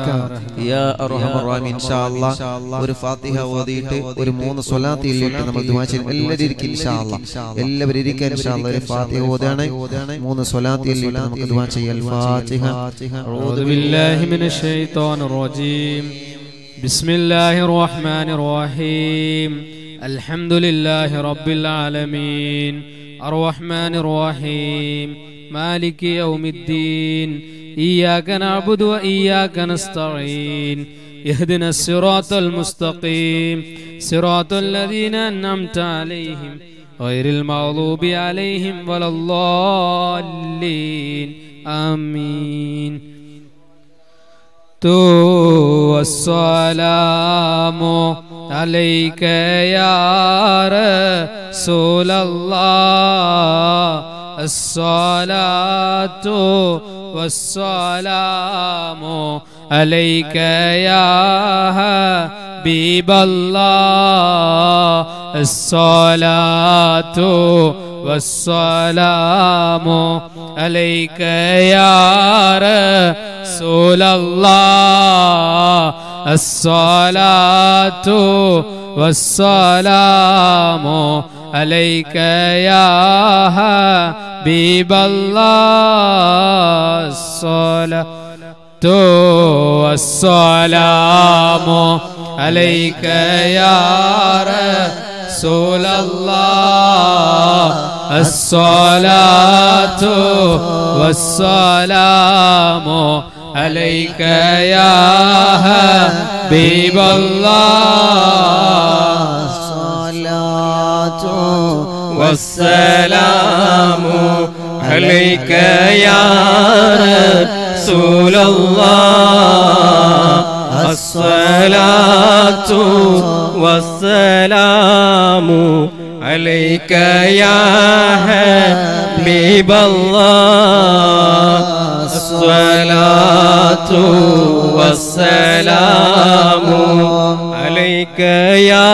യാ അർഹമർ റഹീം. ഇൻഷാ അല്ലാ ഒരു ഫാത്തിഹ ഓതിയിട്ട് ഒരു മൂന്ന് സ്വലാത്ത് ഇല്ലിട്ട് നമ്മൾ ദുആ ചെയ്യും എല്ലാവരും ഇരിക്കും ഇൻഷാ അല്ലാ എല്ലാവരും ഇരിക്കാൻ ഇൻഷാ അല്ലാ ഒരു ഫാത്തിഹ ഓതാണ് മൂന്ന് സ്വലാത്ത് ഇല്ലിട്ട് നമുക്ക് ദുആ ചെയ്യാം ഫാത്തിഹ أعوذ بالله من الشيطان الرجيم بسم الله الرحمن الرحيم الحمد لله رب العالمين الرحمن الرحيم مالك يوم الدين إياك نعبد وإياك نستعين اهدنا الصراط المستقيم صراط الذين أنعمت عليهم غير المغضوب عليهم ولا الضالين آمين تو السلام عليك يا رسول الله الصلاة والسلام عليك يا حبيب الله الصلاة والسلام عليك يا رسول الله الصلاة والسلام عليك يا حبيب الله الصلاة والسلام عليك يا رسول الله الصلاة والسلام عليك يا حبيب الله الصلاة والسلام عليك يا رسول الله الصلاة والسلام عليك يا حبيب الله الصلاة والسلام عليك يا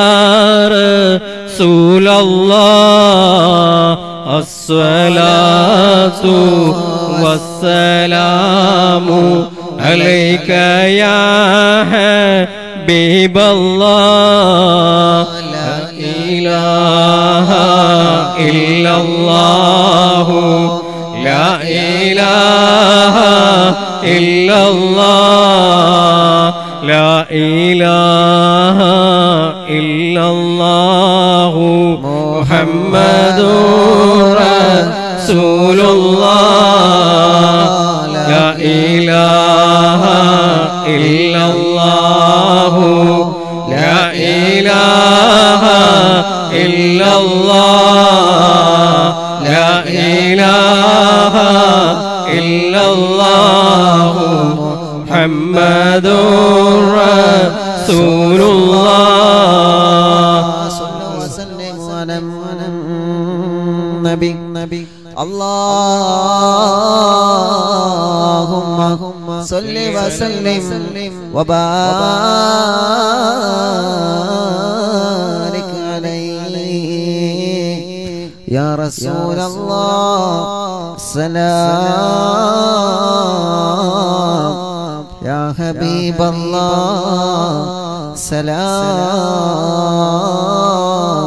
رسول الله الصلاة والسلام عليك يا حبيب الله لا إله إلا الله لا إله إلا الله لا إله إلا الله محمد رسول الله لا إله إلا الله لا إله إلا الله لا إله إلا الله محمد رسول الله صلى وسلم على النبي نبي اللهم صل وسلم وبارك عليه يا رسول الله سلام يا حبيب الله سلام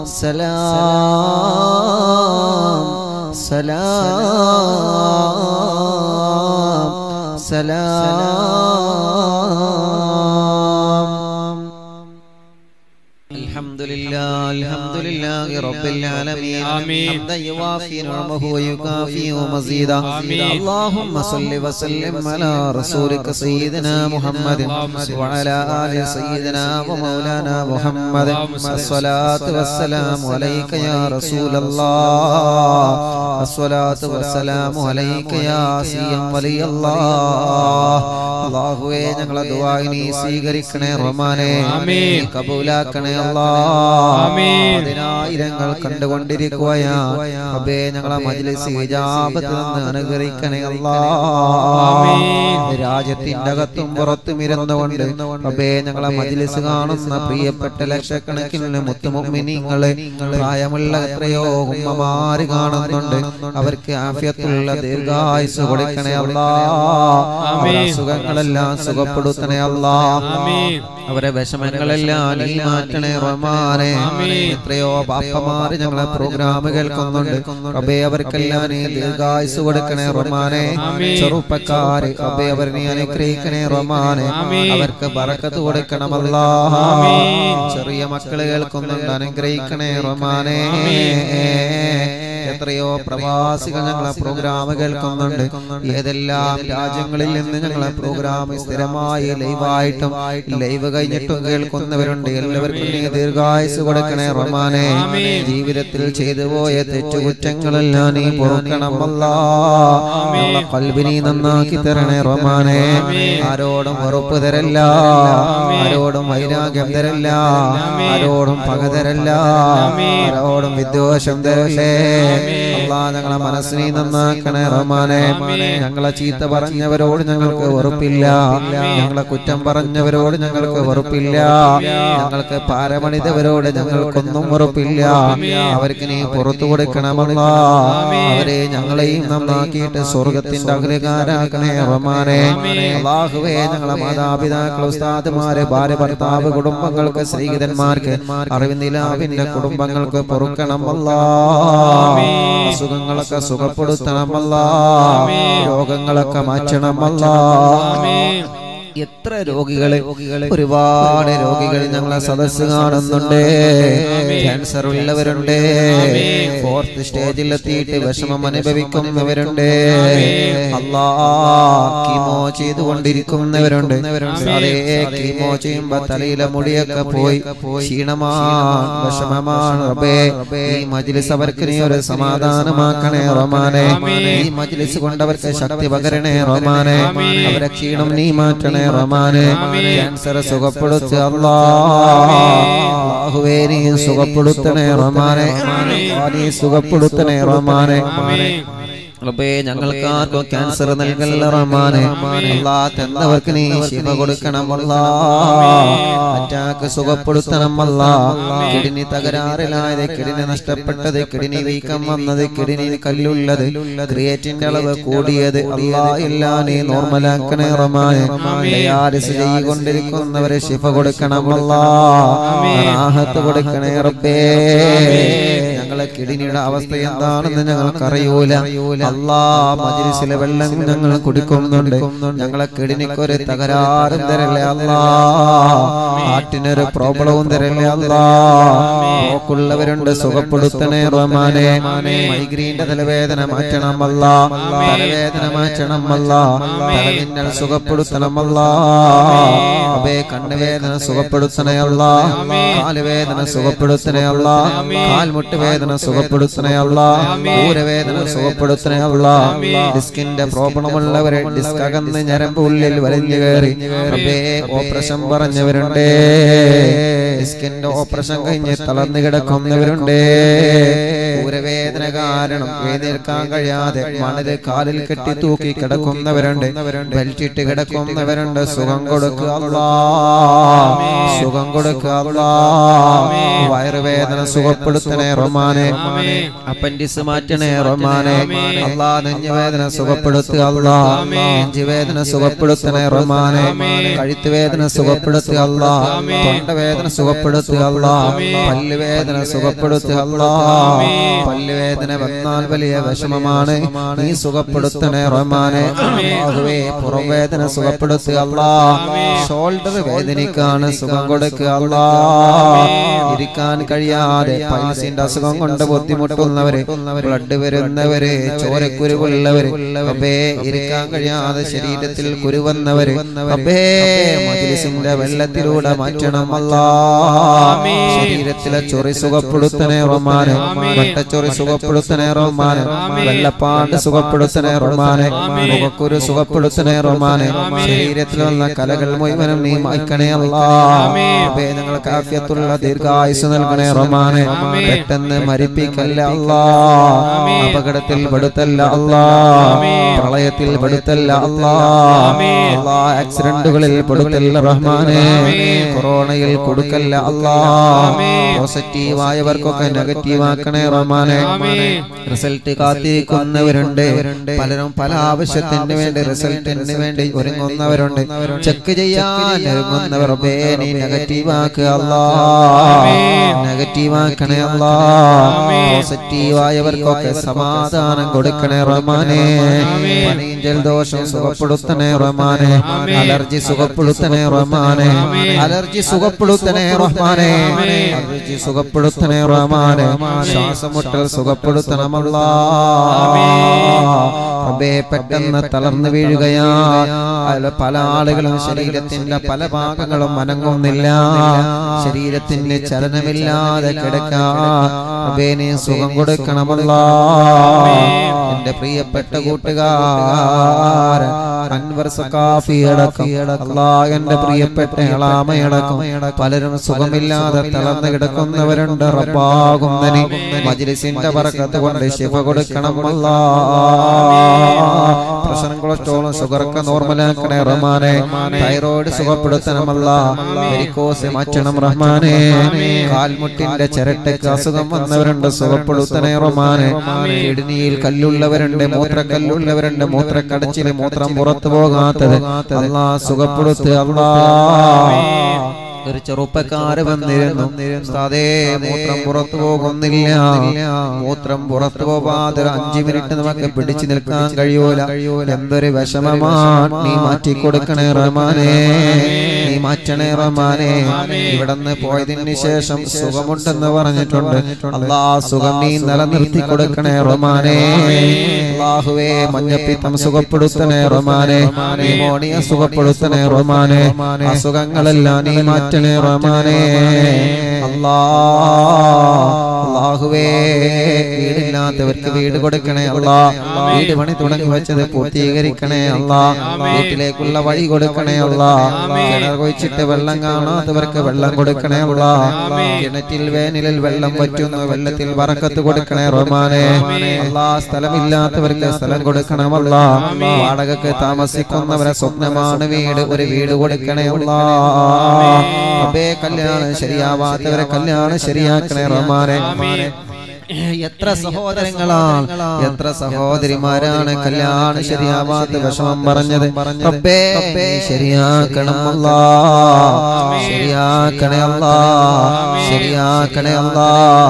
سلام سلام سلام الحمد لله الحمد لله رب العالمين آمين. حمدا يوافي نعمه ويكافئ مزيدا آمين. اللهم صل وسلم على رسولك سيدنا محمد وعلى آل سيدنا ومولانا محمد الصلاة والسلام عليك يا رسول الله الصلاة والسلام عليك يا سيم ولي الله അള്ളാഹുവേ ഞങ്ങളെ ദുആഇനി സ്വീകരിക്കണേ റഹ്മാനെ ആമീൻ. നീ കബൂലാക്കണേ അല്ലാ ആമീൻ. പതിനായിരങ്ങൾ കണ്ടുകൊണ്ടിരിക്കുകയാ അബേ ഞങ്ങളെ മജ്ലിസ് ഹിജാബത്ത് നിന്ന് അനുഗ്രഹിക്കണേ അല്ലാ ആമീൻ. രാജ്യത്തിന്റെ അകത്തും പുറത്തും ഇരുന്നുകൊണ്ട് അബേ ഞങ്ങളെ മജ്ലിസ് കാണുന്ന പ്രിയപ്പെട്ട ലക്ഷക്കണക്കിന് മുത്തുമുമ്മിനിങ്ങളെ പ്രായമുള്ള എത്രയോ ഉമ്മമാര് കാണുന്നുണ്ട് അവർക്ക് ആഫ്യത്തുള്ള ദീർഘായുസ് കൊടുക്കണേ അല്ലാ അവരുടെ അസുഖങ്ങളെല്ലാം സുഖപ്പെടുത്തണേ അല്ലാ ആമീൻ. അവരെ വിഷമങ്ങളെല്ലാം നീ മാറ്റണേ റഹ്മാനെ ആമീൻ. എത്രയോ ബാപ്പമാര് ഞങ്ങളെ പ്രോഗ്രാം കേൾക്കുന്നുണ്ട് അബേ അവർക്കെല്ലാം നീ ദീർഘായുസ് കൊടുക്കണേ റഹ്മാനെ ആമീൻ. ചെറുപ്പക്കാര് അബേ അവർ നീ അനുഗ്രഹിക്കണേ റഹ്മാനെ ആമീൻ. അവർക്ക് ബറക്കത്ത് കൊടുക്കണമല്ല ആമീൻ. ചെറിയ മക്കള് കേൾക്കുന്നുണ്ട് അനുഗ്രഹിക്കണേ റഹ്മാനെ എത്രയോ പ്രവാസികൾ ഞങ്ങളെ പ്രോഗ്രാം കേൾക്കുന്നുണ്ട് ഏതെല്ലാം രാജ്യങ്ങളിൽ നിന്ന് ഞങ്ങളെ പ്രോഗ്രാം സ്ഥിരമായി ലൈവായിട്ടും ലൈവ് കഴിഞ്ഞിട്ടും കേൾക്കുന്നവരുണ്ട് എല്ലാവർക്കും നീ ദീർഘായുസ് കൊടുക്കണേ റഹ്മാനെ ജീവിതത്തിൽ ചെയ്തു പോയ തെറ്റുകുറ്റങ്ങളെല്ലാം നീ പൊറുക്കണമല്ല ഞങ്ങളെ കൽബിനി നന്നാക്കി തരണേ റഹ്മാനെ ആരോടും ഉറപ്പ് തരല്ല ആരോടും വൈരാഗ്യം തരല്ല ആരോടും പക തരല്ല ആരോടും വിദ്വേഷം തരല്ലേ അള്ളാ ഞങ്ങളെ മനസ്സിനെ നന്നാക്കണേ റഹ്മാനെ ഞങ്ങളെ ചീത്ത പറഞ്ഞവരോട് ഞങ്ങൾക്ക് വെറുപ്പില്ല ഞങ്ങളെ കുറ്റം പറഞ്ഞവരോട് ഞങ്ങൾക്ക് വെറുപ്പില്ല ഞങ്ങൾക്ക് പാരമണിതവരോട് ഞങ്ങൾക്കൊന്നും വെറുപ്പില്ല അവർക്ക് നീ പുറത്തു കൊടുക്കണമല്ല അവരെ ഞങ്ങളെയും നന്നാക്കിയിട്ട് സ്വർഗത്തിന്റെ അഗ്രകാരാക്കണേ റഹ്മാനെ അള്ളാഹുവേ ഞങ്ങളെ മാതാപിതാക്കൾ ഉസ്താദുമാര് ഭാര്യ ഭർത്താവ് കുടുംബങ്ങൾക്ക് സ്ത്രീഹിതന്മാർക്ക് അറിവിന്ദിലാവിന്റെ കുടുംബങ്ങൾക്ക് പൊറുക്കണമല്ല അസുഖങ്ങളൊക്കെ സുഖപ്പെടുത്തണമല്ല രോഗങ്ങളൊക്കെ മാറ്റണമല്ല എത്ര രോഗികളെ ഒരുപാട് രോഗികൾ ഞങ്ങളെ സദസ്സ് കാണുന്നുണ്ട് ക്യാൻസർ ഉള്ളവരുണ്ട് ഫോർത്ത് സ്റ്റേജിൽ എത്തിയിട്ട് വിഷമം അനുഭവിക്കുന്നവരുണ്ട് അല്ലാ കീമോ ചെയ്തുകൊണ്ടിരിക്കുന്നവരുണ്ട് അതേ കീമോ ചെയ്യുമ്പോ തലയിലെ മുടിയൊക്കെ പോയി ക്ഷീണമാണ് വിഷമമാണ് റബ്ബേ ഈ മജ്ലിസ് അവർക്ക് നീ ഒരു സമാധാനമാക്കണേ റഹ്മാനെ ഈ മജ്ലിസ് കൊണ്ട് അവർക്ക് ശക്തി പകരണേ റഹ്മാനെ അവരെ ക്ഷീണം നീ മാറ്റണേ റഹ്മാനെ ക്യാൻസർ സുഖപ്പെടുത്തി അല്ലാഹുവേ നീ സുഖപ്പെടുത്തണേ റഹ്മാനെ നീ സുഖപ്പെടുത്തണേ റഹ്മാനെ റബ്ബേ ഞങ്ങൾക്ക് ആർക്കും ക്യാൻസർ നൽകല്ല റഹ്മാനെ അല്ലാ തന്നവർക്ക് നീ ശിവ കൊടുക്കണം അല്ലാ അറ്റാക്ക് സുഖപ്പെടുത്തണം അല്ലാ കിഡ്നി തകരാറിലായത് കിഡ്നി നഷ്ടപ്പെട്ടത് കിഡ്നി വീക്കം വന്നത് കിഡ്നി കല്ലുള്ളത് ക്രിയേറ്റിന്റെ അളവ് കൂടിയത് അല്ലാ എല്ലാം നീ നോർമലാക്കണേ റഹ്മാനെ ഡയാലിസ് ചെയ്തുകൊണ്ടിരിക്കുന്നവരെ ശിഫ കൊടുക്കണം അല്ലാ റാഹത്ത് കൊടുക്കണേ റബ്ബേ ഞങ്ങൾ ഞങ്ങളെ കിടിനിയുടെ അവസ്ഥ എന്താണെന്ന് ഞങ്ങൾക്കറിയൂല അല്ലാ മജിലിസിലെ വെള്ളം ഞങ്ങൾ കുടിക്കുന്നുണ്ട് ഞങ്ങളെ കിടിനിക്കൊരു തകരാറും തരല്ലേ അല്ലാ ഹാർട്ടിനൊരു പ്രോബ്ലവും തരല്ലേ അല്ലാ നോക്കുള്ളവരുണ്ട് സുഖപ്പെടുത്തണേ റഹ്മാനെ മൈഗ്രീന്റെ തലവേദന മാറ്റണം അല്ല തലവേദന മാറ്റണം അല്ല തലമിന്നൽ സുഖപ്പെടുത്തണം അല്ല അബേ കണ്ണുവേദന സുഖപ്പെടുത്തണേ അല്ല കാലുവേദന സുഖപ്പെടുത്തണേ അല്ല കാൽമുട്ട് വേദന സുഖപ്പെടുത്തണേ അല്ല ഊരവേദന സുഖപ്പെടുത്തണേ അല്ല ഡിസ്കിന്റെ പ്രോബ്ലം ഉള്ളവരെ ഡിസ്ക് അകന്ന് ഞരമ്പ് ഉള്ളിൽ വലിഞ്ഞു കയറി അബേ ഓപ്പറേഷൻ പറഞ്ഞവരുണ്ട് ഡിസ്കിന്റെ ഓപ്പറേഷൻ കഴിഞ്ഞ് തളർന്നു കിടക്കുന്നവരുണ്ട് ഊരവേദന കാരണം എഴുന്നേൽക്കാൻ കഴിയാതെ മണല് കാലിൽ കെട്ടി തൂക്കി കിടക്കുന്നവരുണ്ട് ബെൽറ്റിട്ട് കിടക്കുന്നവരുണ്ട് സുഖം കൊടുക്കുക അല്ലാ. സുഖം കൊടുക്കുക അല്ലാ. വയറുവേദന സുഖപ്പെടുത്തണേ റൊമാനെ അപ്പൻഡിസ് മാറ്റണേ റൊമാനെ അല്ലാ നെഞ്ഞുവേദന സുഖപ്പെടുത്തുക അല്ലാ നെഞ്ചുവേദന സുഖപ്പെടുത്തണേ റൊമാനെ കഴുത്തുവേദന സുഖപ്പെടുത്തുക അല്ലാ തൊണ്ടവേദന സുഖപ്പെടുത്തുക അല്ലാ പല്ലുവേദന സുഖപ്പെടുത്തുക അല്ലാ പല്ലുവേദന വന്നാൽ വലിയ വിഷമമാണ് നീ സുഖപ്പെടുത്തണേ റഹ്മാനെ അല്ലാഹുവേ പുറംവേദന സുഖപ്പെടുത്തുക അല്ലാ ഷോൾഡർ വേദനിക്കാണ് സുഖം കൊടുക്കുക അല്ലാ ഇരിക്കാൻ കഴിയാതെ പൈൽസിന്റെ അസുഖം കൊണ്ട് ബുദ്ധിമുട്ടുന്നവര് ബ്ലഡ് വരുന്നവര് ചോരക്കുരുവുള്ളവര് അപ്പേ ഇരിക്കാൻ കഴിയാതെ ശരീരത്തിൽ കുരുവന്നവര് അപ്പേ മജിലിസിന്റെ വെള്ളത്തിലൂടെ മാറ്റണം അല്ലാ ശരീരത്തിലെ ചൊറി സുഖപ്പെടുത്തണേ റഹ്മാനെ വട്ടച്ചൊറി സുഖപ്പെടുത്തണേ റഹ്മാനെ വെള്ളപ്പാണ്ട് സുഖപ്പെടുത്തണേ റഹ്മാനെ മുഖക്കുരു സുഖപ്പെടുത്തണേ റഹ്മാനെ ശരീരത്തിൽ വന്ന കലകൾ മുഴുവനും നീ മായ്ക്കണേ അല്ലാ അപ്പേ ഞങ്ങൾക്ക് ആഫ്യത്തുള്ള ദീർഘായുസ് നൽകണേ റഹ്മാനെ പെട്ടെന്ന് മരിപ്പിക്കല്ല അല്ലാ അപകടത്തിൽ പെടുത്തല്ല അല്ലാ പ്രളയത്തിൽ പെടുത്തല്ല അല്ലാ അല്ലാ ആക്സിഡന്റുകളിൽ പെടുത്തല്ല റഹ്മാനെ കൊറോണയിൽ കൊടുക്കല്ല അല്ലാ പോസിറ്റീവ് ആയവർക്കൊക്കെ നെഗറ്റീവ് ആക്കണേ റഹ്മാനെ റിസൾട്ട് കാത്തിരിക്കുന്നവരുണ്ട് പലരും പല ആവശ്യത്തിന് വേണ്ടി റിസൾട്ടിന് വേണ്ടി ഒരുങ്ങുന്നവരുണ്ട് ചെക്ക് ചെയ്യാൻ ഒരുങ്ങുന്നവർ റബ്ബേ, നീ നെഗറ്റീവ് ആക്കുക അല്ലാ നെഗറ്റീവ് ആക്കണേ അല്ലാ പോസിറ്റീവ് ആയവർക്കൊക്കെ സമാധാനം കൊടുക്കണേ റഹ്മാനെ പനിയും ജലദോഷം സുഖപ്പെടുത്തണേ റഹ്മാനെ അലർജി സുഖപ്പെടുത്തണേ റഹ്മാനെ അലർജി സുഖപ്പെടുത്തണേ റഹ്മാനെ അലർജി സുഖപ്പെടുത്തണേ റഹ്മാനെ ശ്വാസം മുട്ടൽ സുഖപ്പെടുത്തണമല്ലാ റബ്ബേ പെട്ടെന്ന് തളർന്നു വീഴുകയാ അതിൽ പല ആളുകളും ശരീരത്തിന്റെ പല ഭാഗങ്ങളും അനങ്ങുന്നില്ല ശരീരത്തിന് ചലനമില്ലാതെ കിടക്കാ റബ്ബേ നീ സുഖം കൊടുക്കണമല്ല എന്റെ പ്രിയപ്പെട്ട കൂട്ടുകാരൻ അൻവർ സഖാഫി അടക്കം അല്ലാ എന്റെ പ്രിയപ്പെട്ട എളാമയടക്കം പലരും സുഖമില്ലാതെ തളർന്നു കിടക്കുന്നവരുണ്ട് റബ്ബാകുന്നനി മജ്ലിസിന്റെ ബർക്കത്ത് കൊണ്ട് ശിഫ കൊടുക്കണമല്ല പ്രഷറും കൊളസ്ട്രോളും ഷുഗറൊക്കെ നോർമലാക്കണേ റഹ്മാനെ തൈറോയിഡ് സുഖപ്പെടുത്തണമല്ല വെരിക്കോസ് മാറ്റണം റഹ്മാനെ കാൽമുട്ടിന്റെ ചിരട്ടയ്ക്ക് അസുഖം വന്നവരുണ്ട് സുഖപ്പെടുത്തണേ റഹ്മാനെ കിഡ്നിയിൽ കല്ലുള്ളവരുണ്ട് മൂത്രക്കല്ലുള്ളവരുണ്ട് മൂത്രക്കടച്ചില് മൂത്രം പുറത്തു പോകാത്തത് അല്ലാ സുഖപ്പെടുത്തുക അല്ലാ ഒരു ചെറുപ്പക്കാര് വന്നിരുന്നു ഉസ്താദേ മൂത്രം പുറത്തു പോകുന്നില്ല മൂത്രം പുറത്തു പോകാതെ ഒരു അഞ്ചു മിനിറ്റ് നമുക്ക് പിടിച്ചു നിൽക്കാൻ കഴിയൂല എന്തൊരു വിഷമമാണ് നീ മാറ്റി കൊടുക്കണേ റഹ്മാനേ നീ മാറ്റണേ റഹ്മാനേ ഇവിടുന്ന് പോയതിന് ശേഷം സുഖമുണ്ടെന്ന് പറഞ്ഞിട്ടുണ്ട് അല്ലാ സുഖം നീ നിലനിർത്തി കൊടുക്കണേ റഹ്മാനേ അല്ലാഹുവേ മഞ്ഞപ്പിത്തം സുഖപ്പെടുത്തണേ റഹ്മാനെ നിമോണിയ സുഖപ്പെടുത്തണേ റഹ്മാനെ അസുഖങ്ങളെല്ലാം നീ മാറ്റണേ റഹ്മാനെ അല്ലാ അല്ലാഹുവേ വീടില്ലാത്തവർക്ക് വീട് കൊടുക്കണേ അല്ലാ വീട് പണി തുടങ്ങി വെച്ചത് പൂർത്തീകരിക്കണേ അല്ലാ വീട്ടിലേക്കുള്ള വഴി കൊടുക്കണേ അല്ലാ കിണർ കൊഴിച്ചിട്ട് വെള്ളം കാണാത്തവർക്ക് വെള്ളം കൊടുക്കണേ അല്ലാ കിണറ്റിൽ വേനലിൽ വെള്ളം പറ്റുന്നു വെള്ളത്തിൽ വറക്കത്ത് കൊടുക്കണേ റഹ്മാനെ അല്ലാ സ്ഥലമില്ലാത്തവർക്ക് സ്ഥലം കൊടുക്കണമല്ല വാടകക്ക് താമസിക്കുന്നവരെ സ്വപ്നമാണ് വീട് ഒരു വീട് കൊടുക്കണേ അല്ലാ അബേ കല്യാണം ശരിയാവാത്തവരെ കല്യാണം ശരിയാക്കണേ റഹ്മാനെ എത്ര സഹോദരങ്ങളാണ് എത്ര സഹോദരിമാരാണ് കല്യാണം ശരിയാവാത്ത വിഷമം പറഞ്ഞത് റബ്ബേ നീ ശരിയാക്കണം അല്ലാ ശരിയാക്കണേ അല്ലാ ശരിയാക്കണേ അല്ലാ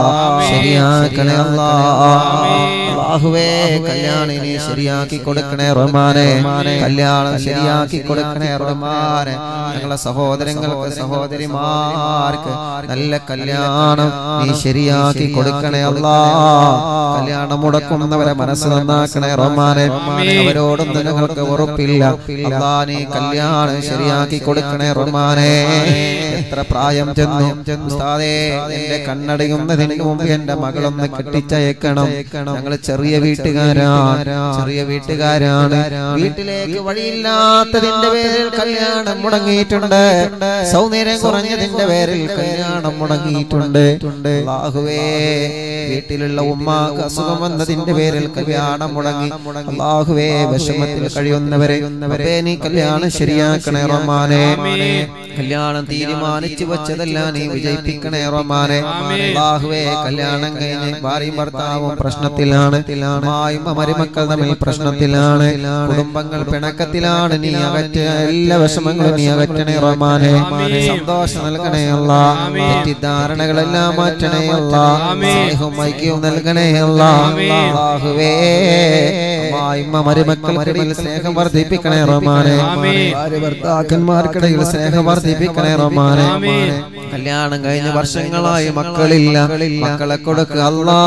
ശരിയാക്കണേ അല്ലാ അല്ലാഹുവേ കല്യാണം ഇനി ശരിയാക്കി കൊടുക്കണേ റഹ്മാനെ കല്യാണം ശരിയാക്കി കൊടുക്കണേ റഹ്മാനെ ഞങ്ങളെ സഹോദരങ്ങൾക്ക് സഹോദരിമാർക്ക് നല്ല കല്യാണം നീ ശരിയാക്കി കൊടുക്കണേ അല്ലാ കല്യാണം മുടക്കുന്നവരെ മനസ്സ് നന്നാക്കണേ റഹ്മാനെ അവരോടൊന്നും ഞങ്ങൾക്ക് ഉറപ്പില്ല അല്ലാ നീ കല്യാണം ശരിയാക്കി കൊടുക്കണേ റഹ്മാനെ എത്ര പ്രായം ചെന്നു ഉസ്താദേ എന്റെ കണ്ണടയുന്നതിന് മുമ്പ് എന്റെ മകളൊന്ന് കെട്ടിച്ചയക്കണം ഞങ്ങൾ ചെറിയ വീട്ടുകാരാണ് ചെറിയ വീട്ടുകാരാണ് വീട്ടിലേക്ക് വഴിയില്ലാത്തതിന്റെ പേരിൽ കല്യാണം മുടങ്ങിയിട്ടുണ്ട് സൗന്ദര്യം കുറഞ്ഞതിന്റെ പേരിൽ കല്യാണം മുടങ്ങിയിട്ടുണ്ട് അല്ലാഹുവേ വീട്ടിലുള്ള ഉമ്മാക്ക് അസുഖം വന്നതിന്റെ പേരിൽ കല്യാണം മുടങ്ങി അല്ലാഹുവേ വിഷമത്തിൽ കഴിയുന്നവരെ റബ്ബേ, നീ കല്യാണം ശരിയാക്കണേ റഹ്മാനെ കല്യാണം തീരുമാനിച്ചു വെച്ചതല്ല നീ വിജയിപ്പിക്കണേ റഹ്മാനെ അല്ലാഹുവേ കല്യാണം കഴിഞ്ഞ് ഭാര്യയും ഭർത്താവും പ്രശ്നത്തിലാണ് അമ്മായും മരുമക്കൾ തമ്മിൽ പ്രശ്നത്തിലാണ് കുടുംബങ്ങൾ പിണക്കത്തിലാണ് നീ അകറ്റ എല്ലാ വിഷമങ്ങളും നീ അകറ്റണേ റഹ്മാനെ സന്തോഷം നൽകണേ അല്ല തെറ്റിദ്ധാരണകളെല്ലാം മാറ്റണേ അല്ല സ്നേഹവും ഐക്യവും നൽകണേ അല്ല അല്ലാഹുവേ അമ്മായിമ്മ മരുമക്കൾക്കിടയിൽ സ്നേഹം വർദ്ധിപ്പിക്കണേ റഹ്മാനെ ഭാര്യ ഭർത്താക്കന്മാർക്കിടയിൽ സ്നേഹം വർദ്ധിപ്പിക്കണേ റഹ്മാനെ കല്യാണം കഴിഞ്ഞ വർഷങ്ങളായി മക്കളില്ല മക്കളെ കൊടുക്കുക അല്ലാ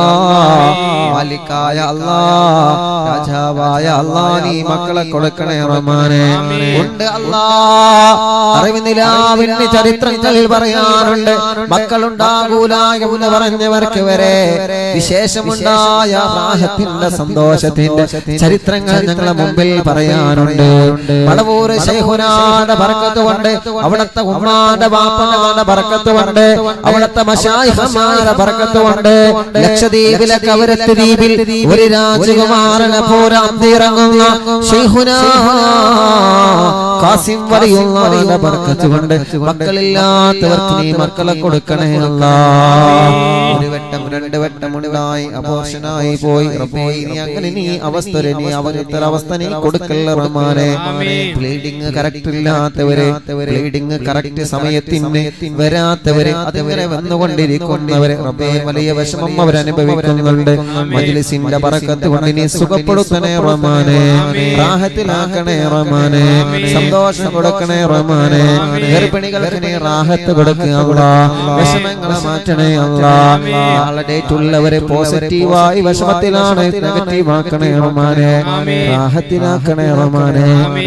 മാലിക്കായ അല്ലാ രാജാവായ അല്ലാ നീ മക്കളെ കൊടുക്കണേ റഹ്മാനെ ഉണ്ട് അല്ലാ അറിവിനിലാവിന്റെ ചരിത്രങ്ങളിൽ പറയാറുണ്ട് മക്കളുണ്ടാകൂല എന്ന് പറഞ്ഞവർക്ക് വരെ വിശേഷമുണ്ടായ പ്രായത്തിന്റെ സന്തോഷത്തിന്റെ ചരിത്രങ്ങൾ ഞങ്ങളെ മുമ്പിൽ പറയാനുണ്ട് മടവൂര് ശൈഹുനാന്റെ ബർക്കത്ത് കൊണ്ട് അവിടുത്തെ ഉമ്മാന്റെ ബാപ്പന്റെ ബർക്കത്ത് കൊണ്ട് അവിടുത്തെ മശായിഹമാരുടെ ബർക്കത്ത് കൊണ്ട് ലക്ഷദ്വീപിലെ കവരത്ത് ദ്വീപിൽ ഒരു രാജകുമാരനെ പോരാന്തിറങ്ങുന്ന ശൈഹുനാ കാസിം വലിയുള്ള ബർക്കത്ത് കൊണ്ട് മക്കളില്ലാത്തവർക്ക് നീ മക്കളെ കൊടുക്കണേ അല്ലാ ഒരു വട്ടം രണ്ട് വട്ടം ഉണ്ടായി അപോഷനായി പോയി റബ്ബേ ഇനി അങ്ങനെ നീ അവസ്ഥ ഒരു നീ അവരുടെ അവസ്ഥ നീ കൊടുക്കല്ല റഹ്മാനെ ബ്ലീഡിങ് കറക്റ്റ് ഇല്ലാത്തവര് ബ്ലീഡിങ് കറക്റ്റ് സമയത്തിന് വരാത്തവര് അതിങ്ങനെ വന്നുകൊണ്ടിരിക്കുന്നവര് റബ്ബേ വലിയ വിഷമം അവരനുഭവിക്കുന്നുണ്ട് മജ്ലിസിന്റെ ബറക്കത്ത് കൊണ്ട് നീ സുഖപ്പെടുത്തണേ റഹ്മാനെ റാഹത്തിലാക്കണേ റഹ്മാനെ സന്തോഷം കൊടുക്കണേ റഹ്മാനെ ഗർഭിണികൾക്ക് നീ റാഹത്ത് കൊടുക്കുക അല്ലാ വിഷമങ്ങളെ മാറ്റണേ അല്ലാ നാളെ ഡേറ്റ് ഉള്ളവരെ പോസിറ്റീവായി വിഷമത്തിലാണ് നെഗറ്റീവ് ആക്കണേ റഹ്മാനെ റാഹത്തിലാക്കണേ റഹ്മാനെ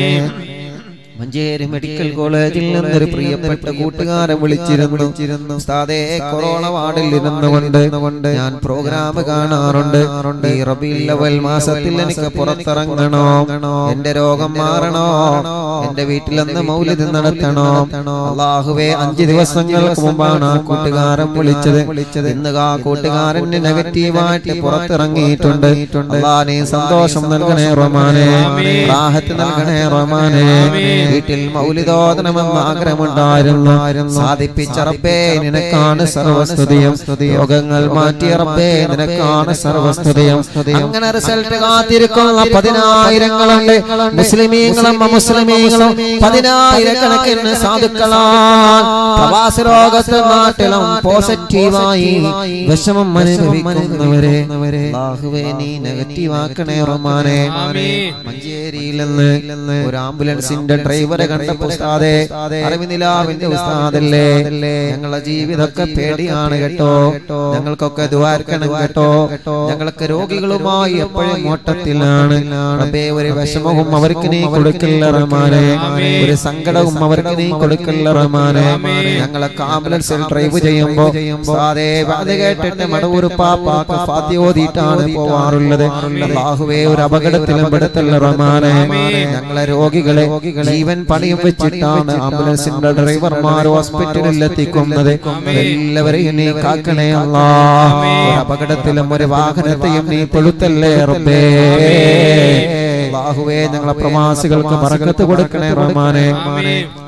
മഞ്ചേരി മെഡിക്കൽ കോളേജിൽ നിന്നൊരു പ്രിയപ്പെട്ട കൂട്ടുകാരൻ വിളിച്ചിരുന്നു ഉസ്താദേ കൊറോണ വാർഡിൽ ഇരുന്നുകൊണ്ട് ഞാൻ പ്രോഗ്രാം കാണാറുണ്ട് ഈ റബീൽ ലവൽ മാസത്തിൽ എനിക്ക് പുറത്തിറങ്ങണോ എന്റെ രോഗം മാറണോ എന്റെ വീട്ടിലൊന്ന് മൗലിത് നടത്തണോ അള്ളാഹുവേ അഞ്ച് ദിവസങ്ങൾക്ക് മുമ്പാണ് ആ കൂട്ടുകാരൻ വിളിച്ചത് ഇന്ന് ആ കൂട്ടുകാരന് നെഗറ്റീവായിട്ട് പുറത്തിറങ്ങിയിട്ടുണ്ട് അള്ളാ നീ സന്തോഷം നൽകണേ റഹ്മാനെ റാഹത്ത് നൽകണേ റഹ്മാനെ വീട്ടിൽ മൗലിതോദനമെന്ന് ആഗ്രഹമുണ്ടായിരുന്നു സാധിപ്പിച്ച റബ്ബേ നിനക്കാണ് സർവസ്തുതിയും രോഗങ്ങൾ മാറ്റിയ റബ്ബേ നിനക്കാണ് സർവസ്തുതിയും അങ്ങനെ റിസൾട്ട് കാത്തിരിക്കുന്ന പതിനായിരങ്ങളുണ്ട് മുസ്ലിമീങ്ങളും അമുസ്ലിമീങ്ങളും പതിനായിരക്കണക്കിന് സാധുക്കളാണ് പ്രവാസ രോഗത്ത് നാട്ടിലും പോസിറ്റീവായി വിഷമം അനുഭവിക്കുന്നവരെ അല്ലാഹുവേ നീ നെഗറ്റീവ് ആക്കണേ റഹ്മാനെ മഞ്ചേരിയിൽ നിന്ന് ഒരു ആംബുലൻസിന്റെ ഡ്രൈവറെ കണ്ടപ്പോ ഉസ്താദേ അറിവിനിലാവിന്റെ ഉസ്താദല്ലേ ഞങ്ങളെ ജീവിതമൊക്കെ പേടിയാണ് കേട്ടോ ഞങ്ങൾക്കൊക്കെ ദ്വാർക്കണം കേട്ടോ ഞങ്ങൾക്ക് രോഗികളുമായി എപ്പോഴും ഓട്ടത്തിലാണ് റബ്ബേ ഒരു വിഷമവും അവർക്ക് നീ കൊടുക്കില്ല റഹ്മാനെ ഒരു സങ്കടവും അവർക്ക് നീ കൊടുക്കില്ല റഹ്മാനെ ഞങ്ങളൊക്കെ ആംബുലൻസിൽ ഡ്രൈവ് ചെയ്യുമ്പോ ഉസ്താദേ അത് കേട്ടിട്ട് മടവൂർ പാപ്പാക്ക് ഫാത്തി ഓതിയിട്ടാണ് പോവാറുള്ളത് അല്ലാഹുവേ ഒരു അപകടത്തിലും പെടുത്തല്ല റഹ്മാനെ ഞങ്ങളെ രോഗികളെ ജീവൻ പണിയും വെച്ചിട്ടാണ് ആംബുലൻസിന്റെ ഡ്രൈവർമാർ ഹോസ്പിറ്റലിൽ എത്തിക്കുന്നത് എല്ലാവരെയും നീ കാക്കണേ അല്ലാ ഒരു അപകടത്തിലും ഒരു വാഹനത്തെയും നീ പെടുത്തല്ലേ റബ്ബേ അല്ലാഹുവേ ഞങ്ങളെ പ്രവാസികൾക്ക് മറക്കത്ത് കൊടുക്കണേ റഹ്മാനെ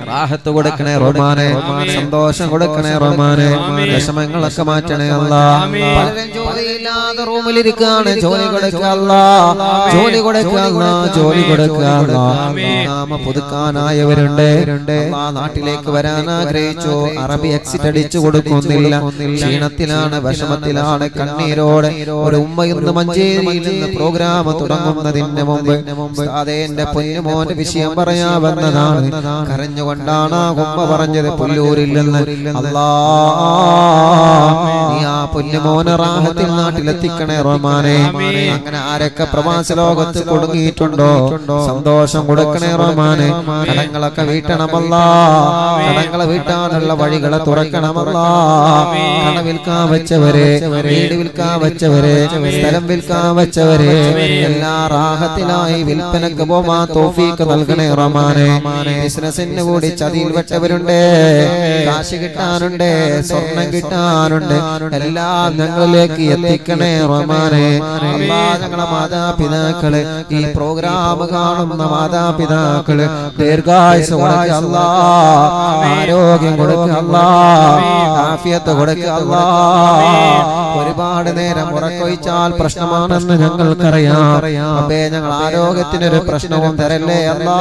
റാഹത്ത് കൊടുക്കണേ റഹ്മാനെ സന്തോഷം കൊടുക്കണേ റഹ്മാനെ വിഷമങ്ങളൊക്കെ മാറ്റണേ അല്ല പലരും ജോലിയില്ലാതെ റൂമിലിരിക്കാണ് ജോലി കൊടുക്കല്ല ജോലി കൊടുക്കല്ല ജോലി കൊടുക്കല്ല നാമ പുതുക്കാനായവരുണ്ട് അല്ലാ നാട്ടിലേക്ക് വരാൻ ആഗ്രഹിച്ചു അറബി എക്സിറ്റ് അടിച്ചു കൊടുക്കുന്നില്ല ക്ഷീണത്തിലാണ് വിഷമത്തിലാണ് കണ്ണീരോടെ ഒരു ഉമ്മ ഇന്ന് മഞ്ചേരിയിൽ നിന്ന് പ്രോഗ്രാം തുടങ്ങുന്നതിന് മുമ്പ് ഉസ്താദേ, എന്റെ പൊന്നുമോന്റെ വിഷയം പറയാ വന്നതാണ് കരഞ്ഞുകൊണ്ടാണ് ആ ഉമ്മ പറഞ്ഞത് പുല്ലൂരിൽ നിന്ന് അല്ലാ നീ ആ പൊന്നുമോനെ റാഹത്തിൽ നാട്ടിലെത്തിക്കണേ റഹ്മാനെ അങ്ങനെ ആരൊക്കെ പ്രവാസ ലോകത്ത് കൊടുങ്ങിയിട്ടുണ്ടോ സന്തോഷം കൊടുക്കണേ റഹ്മാനെ കടങ്ങളൊക്കെ വീട്ടണമല്ല കടങ്ങളെ വീട്ടാനുള്ള വഴികളെ തുറക്കണമല്ല കട വിൽക്കാൻ വെച്ചവരെ വീട് വിൽക്കാൻ വെച്ചവരെ സ്ഥലം വിൽക്കാൻ വെച്ചവരെ എല്ലാ റാഹത്തിലായി വിൽപ്പനക്ക് പോവാൻ തോഫീക്ക് നൽകണേ റഹ്മാനെ ബിസിനസിന് കൂടി ചതിയിൽ വെച്ചവരുണ്ട് കാശ് കിട്ടാനുണ്ട് സ്വർണം കിട്ടാനുണ്ട് എല്ലാം ഞങ്ങളിലേക്ക് എത്തിക്കണേ റഹ്മാനെ അല്ലാ ഞങ്ങളെ മാതാപിതാക്കള് ഈ പ്രോഗ്രാം കാണുന്ന മാതാപിതാക്കള് ദീർഘായുസ് കൊടുക്കുക അല്ലാ ആരോഗ്യം കൊടുക്കുക അല്ലാ ആഫിയത്ത് കൊടുക്കുക അല്ലാ ഒരുപാട് നേരം ഉറക്കൊഴിച്ചാൽ പ്രശ്നമാണെന്ന് ഞങ്ങൾക്കറിയാം അപ്പേ ഞങ്ങൾ ആരോഗ്യത്തിനൊരു പ്രശ്നവും തരല്ലേ അല്ലാ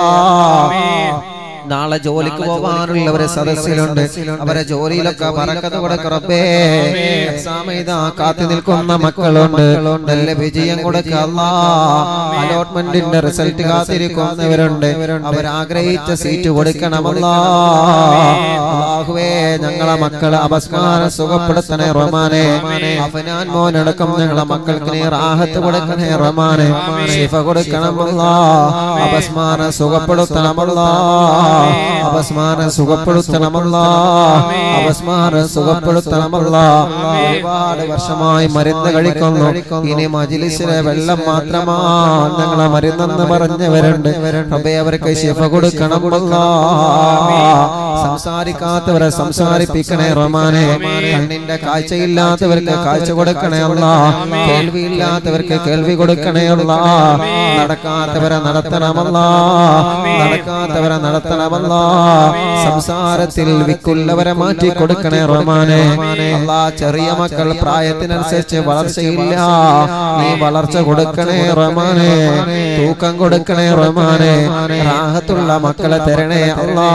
നാളെ ജോലിക്ക് പോകാനുള്ളവരെ സദസ്സിലുണ്ട് അവരെ ജോലിയിലൊക്കെ പറക്കത്ത് കൊടുക്കറപ്പേ എക്സാം എഴുതാ കാത്തു നിൽക്കുന്ന മക്കളുണ്ട് നല്ല വിജയം കൊടുക്കല്ല അലോട്ട്മെന്റിന്റെ റിസൾട്ട് കാത്തിരിക്കുന്നവരുണ്ട് അവർ ആഗ്രഹിച്ച സീറ്റ് കൊടുക്കണമല്ല അല്ലാഹുവേ ഞങ്ങളെ മക്കളെ അപസ്കാരം സുഖപ്പെടുത്തണേ റഹ്മാനെ അഫനാൻ മോനടക്കം ഞങ്ങളെ മക്കൾക്ക് നീ റാഹത്ത് കൊടുക്കണേ റഹ്മാനെ ശിഫ കൊടുക്കണമല്ല അപസ്മാരം സുഖപ്പെടുത്തണമല്ല അപസ്മാരം സുഖപ്പെടുത്തണമല്ല അപസ്മാരം സുഖപ്പെടുത്തണമല്ല ഒരുപാട് വർഷമായി മരുന്ന് കഴിക്കുന്നു ഇനി മജിലിസിലെ വെള്ളം മാത്രമാണ് ഞങ്ങളെ മരുന്നെന്ന് പറഞ്ഞവരുണ്ട് റബ്ബേ അവർക്ക് ശിഫ കൊടുക്കണമല്ല സംസാരിക്കാത്തവരെ സംസാരിപ്പിക്കണേ റഹ്മാനെ കണ്ണിന്റെ കാഴ്ചയില്ലാത്തവർക്ക് കാഴ്ച കൊടുക്കണേ അല്ല കേൾവിയില്ലാത്തവർക്ക് കേൾവി കൊടുക്കണേ അല്ല നടക്കാത്തവരെ നടത്തണമല്ല നടക്കാത്തവരെ നടത്തണമല്ല സംസാരത്തിൽ വിക്കുള്ളവരെ മാറ്റി കൊടുക്കണേ റഹ്മാനെ അല്ലാ ചെറിയ മക്കൾ പ്രായത്തിനനുസരിച്ച് വളർച്ചയില്ല നീ വളർച്ച കൊടുക്കണേ റഹ്മാനെ തൂക്കം കൊടുക്കണേ റഹ്മാനെ റാഹത്തുള്ള മക്കളെ തരണേ അല്ലാ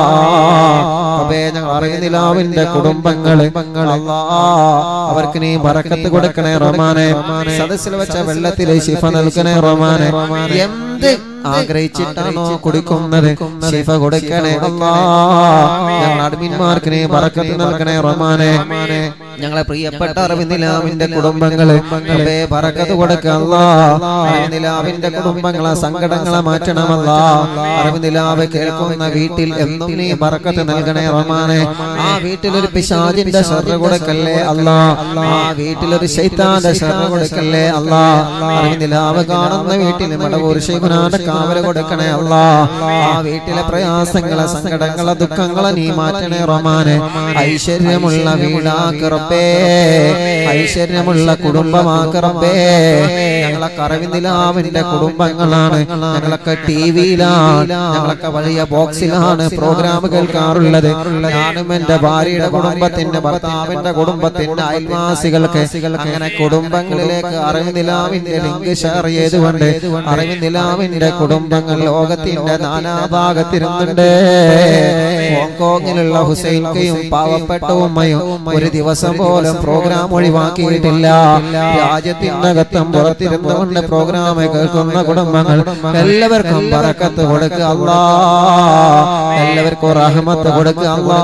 അപ്പേ ഞങ്ങൾ അറിയുന്നില്ലാവിന്റെ കുടുംബങ്ങള് അല്ലാ അവർക്ക് നീ ബറക്കത്ത് കൊടുക്കണേ റഹ്മാനെ സദസ്സിൽ വെച്ച വെള്ളത്തിൽ ശിഫ നൽകണേ റഹ്മാനെ എന്ത് ആഗ്രഹിച്ചിട്ടാണോ കുടിക്കുന്നത് ശിഫ കൊടുക്കണേ അല്ലാ ഞങ്ങൾ അഡ്മിന്മാർക്ക് നീ ബറക്കത്ത് നൽകണേ റഹ്മാനെ ഞങ്ങളെ പ്രിയപ്പെട്ട അറിവിന്ദിലാവിന്റെ കുടുംബങ്ങള് അപ്പേ ബറക്കത്ത് കൊടുക്കല്ല അറിവിന്ദിലാവിന്റെ കുടുംബങ്ങളെ സങ്കടങ്ങളെ മാറ്റണമല്ല അറിവിന്ദിലാവ് കേൾക്കുന്ന വീട്ടിൽ എന്നും നീ ബറക്കത്ത് നൽകണേ റഹ്മാനെ ആ വീട്ടിലൊരു പിശാചിന്റെ ഷർറ് കൊടുക്കല്ലേ അല്ല ആ വീട്ടിലൊരു ശൈത്താന്റെ ഷർറ് കൊടുക്കല്ലേ അല്ല അറിവിന്ദിലാവ് കാണുന്ന വീട്ടിൽ മടവൂർ ശൈഖുനാന്റെ കാവല് കൊടുക്കണേ അല്ല ആ വീട്ടിലെ പ്രയാസങ്ങളെ സങ്കടങ്ങളെ ദുഃഖങ്ങളെ നീ മാറ്റണേ റഹ്മാനെ ഐശ്വര്യമുള്ള വീടാക്കറപ്പേ ഐശ്വര്യമുള്ള കുടുംബമാക്കറപ്പേ ഞങ്ങളെ കറവിന്ദിലാവിന്റെ കുടുംബങ്ങളാണ് ഞങ്ങളൊക്കെ ടി വിയിലാണ് ഞങ്ങളൊക്കെ വലിയ ബോക്സിലാണ് പ്രോഗ്രാം കേൾക്കാറുള്ളത് ഞാനും എന്റെ ഭാര്യയുടെ കുടുംബത്തിന്റെ ഭർത്താവിന്റെ കുടുംബത്തിന്റെ അയൽവാസികൾക്ക് അങ്ങനെ കുടുംബങ്ങളിലേക്ക് അറിവിന്ദിലാവിന്റെ ലിങ്ക് ഷെയർ ചെയ്തുകൊണ്ട് അറിവിന്ദിലാവിന്റെ കുടുംബങ്ങൾ ലോകത്തിന്റെ നാനാഭാഗത്തിരുന്നുണ്ട് ഹോങ്കോങ്ങിലുള്ള ഹുസൈൻകയും പാവപ്പെട്ട ഉമ്മയും ഒരു ദിവസം പോലും പ്രോഗ്രാം ഒഴിവാക്കിയിട്ടില്ല രാജ്യത്തിന്റെ അകത്തും പുറത്തിരുന്നുകൊണ്ട് പ്രോഗ്രാം കേൾക്കുന്ന കുടുംബങ്ങൾ എല്ലാവർക്കും പറക്കത്ത് കൊടുക്കുക അല്ലാ എല്ലാവർക്കും റഹമത്ത് കൊടുക്കുക അല്ലാ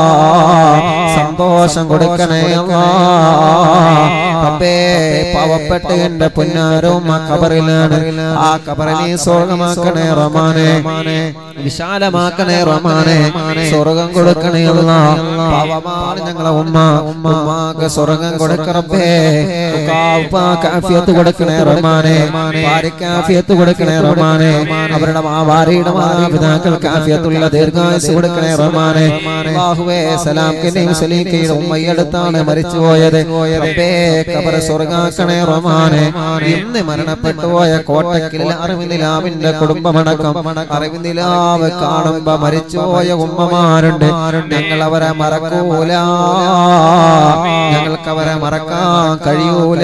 സന്തോഷം കൊടുക്കണേ അല്ലാ അപ്പേ പാവപ്പെട്ട എന്റെ പൊന്നാരവും ആ കബറിലാണ് ആ കബറിനെ സ്വർഗമാക്കണേ റമാനെ വിശാലമാക്കണേ റമാനെ സ്വർഗം കൊടുക്കണേ അല്ല പാവമാണ് ഞങ്ങളെ ഉമ്മ ഉമ്മാക്ക് സ്വർഗം കൊടുക്കറപ്പേ കാഫിയത്ത് കൊടുക്കണേ റഹ്മാനെ ഭാര്യക്കാഫിയത്ത് കൊടുക്കണേ റഹ്മാനെ അവരുടെ മാ- ഭാര്യയുടെ മാതാപിതാക്കൾ കാഫിയത്തുള്ള ദീർഘായുസ് കൊടുക്കണേ റഹ്മാനെ അല്ലാഹുവേ സലാം കെന്നെയും സലീക്കയുടെ ഉമ്മയടുത്താണ് മരിച്ചുപോയത് റബ്ബേ കബർ സ്വർഗാക്കണേ റഹ്മാനെ ഇന്ന് മരണപ്പെട്ടു പോയ കോട്ടക്കിലെ അറിവിന്ദിലാവിന്റെ കുടുംബമടക്കം അറിവിന്ദിലാവ് കാണുമ്പോ മരിച്ചുപോയ ഉമ്മമാരുണ്ട് ഞങ്ങൾ അവരെ മറക്കൂല ഞങ്ങൾക്ക് അവരെ മറക്കാൻ കഴിയൂല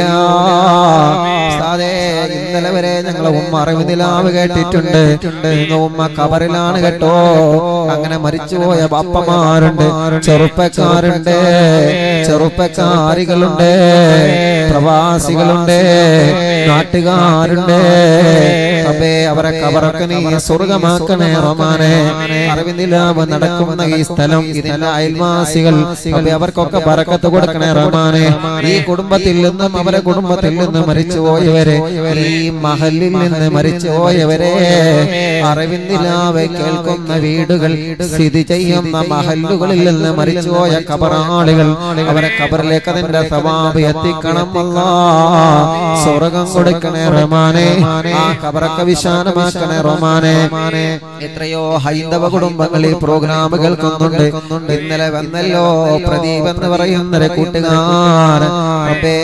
സാധേ ഇന്നലെ വരെ ഞങ്ങളെ ഉമ്മ അറിവിന്ദിലാവ് കേട്ടിട്ടുണ്ട് ഇന്ന് ഉമ്മ കബറിലാണ് കേട്ടോ അങ്ങനെ മരിച്ചുപോയ ബാപ്പമാരുണ്ട് ചെറുപ്പക്കാരുണ്ട് ചെറുപ്പക്കാരികളുണ്ട് പ്രവാസികളുണ്ട് നാട്ടുകാരുണ്ട് അപ്പേ അവരെ കബറൊക്കെ നീ സ്വർഗമാക്കണേ റഹ്മാനെ അറിവിന്ദിലാവ് നടക്കുന്ന ഈ സ്ഥലം ഇതിന്റെ അയൽവാസികൾ അപ്പേ അവർക്കൊക്കെ ബറക്കത്ത് കൊടുക്കണേ റഹ്മാനെ ഈ കുടുംബത്തിൽ നിന്നും അവരെ കുടുംബത്തിൽ നിന്ന് മരിച്ചുപോയവരെ ഈ മഹലിൽ നിന്ന് മരിച്ചുപോയവരെ അറിവിന്ദിലാവ് കേൾക്കുന്ന വീടുകൾ സ്ഥിതി ചെയ്യുന്ന മഹല്ലുകളിൽ നിന്ന് മരിച്ചുപോയ കബറാളികൾ അവരെ കബറിലേക്ക് അതിന്റെ സവാബ് എത്തിക്കണം അല്ലാ സ്വർഗം കൊടുക്കണേ റഹ്മാനെ ആ കബറൊക്കെ വിശാലമാക്കണേ റഹ്മാനെ എത്രയോ ഹൈന്ദവ കുടുംബങ്ങൾ ഈ പ്രോഗ്രാം കേൾക്കുന്നുണ്ട് ഇന്നലെ വന്നല്ലോ പ്രദീപ് എന്ന് പറയുന്നൊരു കൂട്ടുകാരൻ റബ്ബേ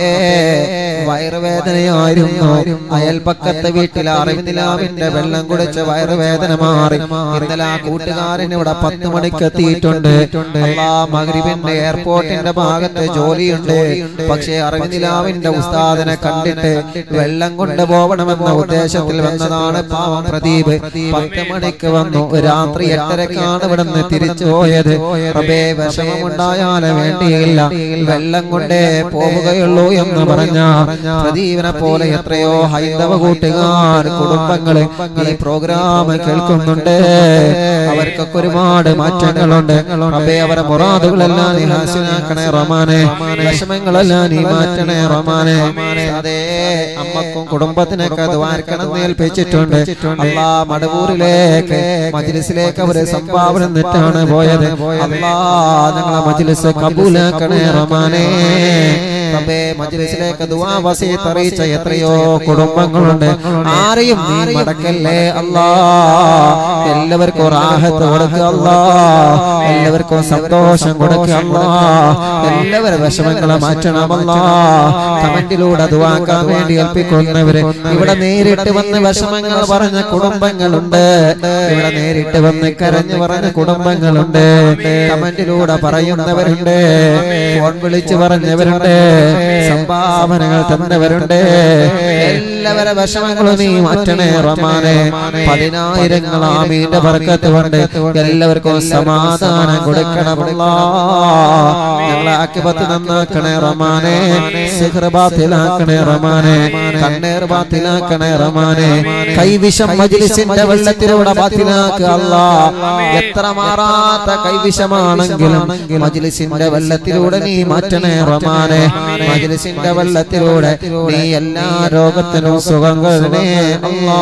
വയറുവേദനയായിരുന്നു അയൽപക്കത്തെ വീട്ടിൽ അറിവിനിലാവിന്റെ വെള്ളം കുടിച്ച് വയറുവേദന മാറി ഇന്നലെ ആ കൂട്ടുകാരൻ ഇവിടെ പത്ത് മണിക്ക് എത്തിയിട്ടുണ്ട് അല്ലാ മഗ്രിബിന്റെ എയർപോർട്ടിന്റെ ഭാഗത്ത് ജോലിയുണ്ട് പക്ഷേ അറിവിനിലാവിന്റെ ഉസ്താദിനെ കണ്ടിട്ട് വെള്ളം കൊണ്ടുപോകണമെന്ന ഉദ്ദേശത്തിൽ വന്നതാണ് പാവം പ്രദീപ് പത്ത് മണിക്ക് വന്നു രാത്രി എട്ടരക്കാണ് ഇവിടെ നിന്ന് തിരിച്ചു പോയത് റബ്ബേ വിഷമമുണ്ടായാലേ വേണ്ടിയില്ല വെള്ളം കൊണ്ടേ പോവുകയുള്ളൂ എന്ന് പറഞ്ഞ പ്രദീപിനെ പോലെ എത്രയോ ഹൈന്ദവ കൂട്ടുകാർ കുടുംബങ്ങള് ഈ പ്രോഗ്രാം കേൾക്കുന്നുണ്ട് അവർക്കൊക്കെ ഒരുപാട് മാറ്റങ്ങളുണ്ട് റബ്ബേ അവരെ മുറാദുകളെല്ലാം നീ ഹാസ്യനാക്കണേ റഹ്മാനെ വിഷമങ്ങളെല്ലാം നീ മാറ്റണേ റഹ്മാനെ അതെ അമ്മക്കും കുടുംബത്തിനൊക്കെ ദ്വാരക്കണം ഏൽപ്പിച്ചിട്ടുണ്ട് അല്ലാ മടവൂരിലേക്ക് മജ്ലിസിലേക്ക് അവര് സംഭാവന എന്നിട്ടാണ് പോയത് അല്ലാ ഞങ്ങളെ മജ്ലിസ് കബൂലാക്കണേ റഹ്മാനെ റബ്ബേ മജ്ലിസിലേക്ക് ദുആ വസീത്ത് അറിയിച്ച എത്രയോ കുടുംബങ്ങളുണ്ട് ആരെയും നീ മടക്കല്ലേ അല്ലാ എല്ലാവർക്കും റാഹത്ത് കൊടുക്കുക അല്ലാ എല്ലാവർക്കും സന്തോഷം കൊടുക്കുക അല്ലാ എല്ലാവരുടെ വിഷമങ്ങളെ മാറ്റണമല്ലാ കമന്റിലൂടെ ദുവാക്കാൻ വേണ്ടി ഏൽപ്പിക്കുന്നവര് ഇവിടെ നേരിട്ട് വന്ന് വിഷമങ്ങൾ പറഞ്ഞ കുടുംബങ്ങളുണ്ട് ഇവിടെ നേരിട്ട് വന്ന് കരഞ്ഞു പറഞ്ഞ കുടുംബങ്ങളുണ്ട് കമന്റിലൂടെ പറയുന്നവരുണ്ട് ഫോൺ വിളിച്ച് പറഞ്ഞവരുണ്ട് സംഭാവനകൾ തന്നവരുണ്ട് എല്ലാവരുടെ വിഷമങ്ങളും നീ മാറ്റണേ റമാനെ പതിനായിരങ്ങൾ ആമീന്റെ വർക്കത്ത് കൊണ്ട് എല്ലാവർക്കും സമാധാനം കൊടുക്കണമല്ല ഞങ്ങളെ ആക്കിപത്ത് നന്നാക്കണേ റമാനെ സിഹർ ബാത്തിലാക്കണേ റമാനെ കണ്ണേർ ബാത്തിലാക്കണേ റമാനെ കൈവിഷം മജ്ലിസിന്റെ വെള്ളത്തിലൂടെ ബാത്തിലാക്കുക അല്ലാ എത്ര മാറാത്ത കൈവിഷമാണെങ്കിലും മജ്ലിസിന്റെ വെള്ളത്തിലൂടെ നീ മാറ്റണേ റമാനെ മജ്ലിസിന്റെ വെള്ളത്തിലൂടെ നീ എല്ലാ രോഗത്തിനും സുഖം കരുണേ അല്ലാ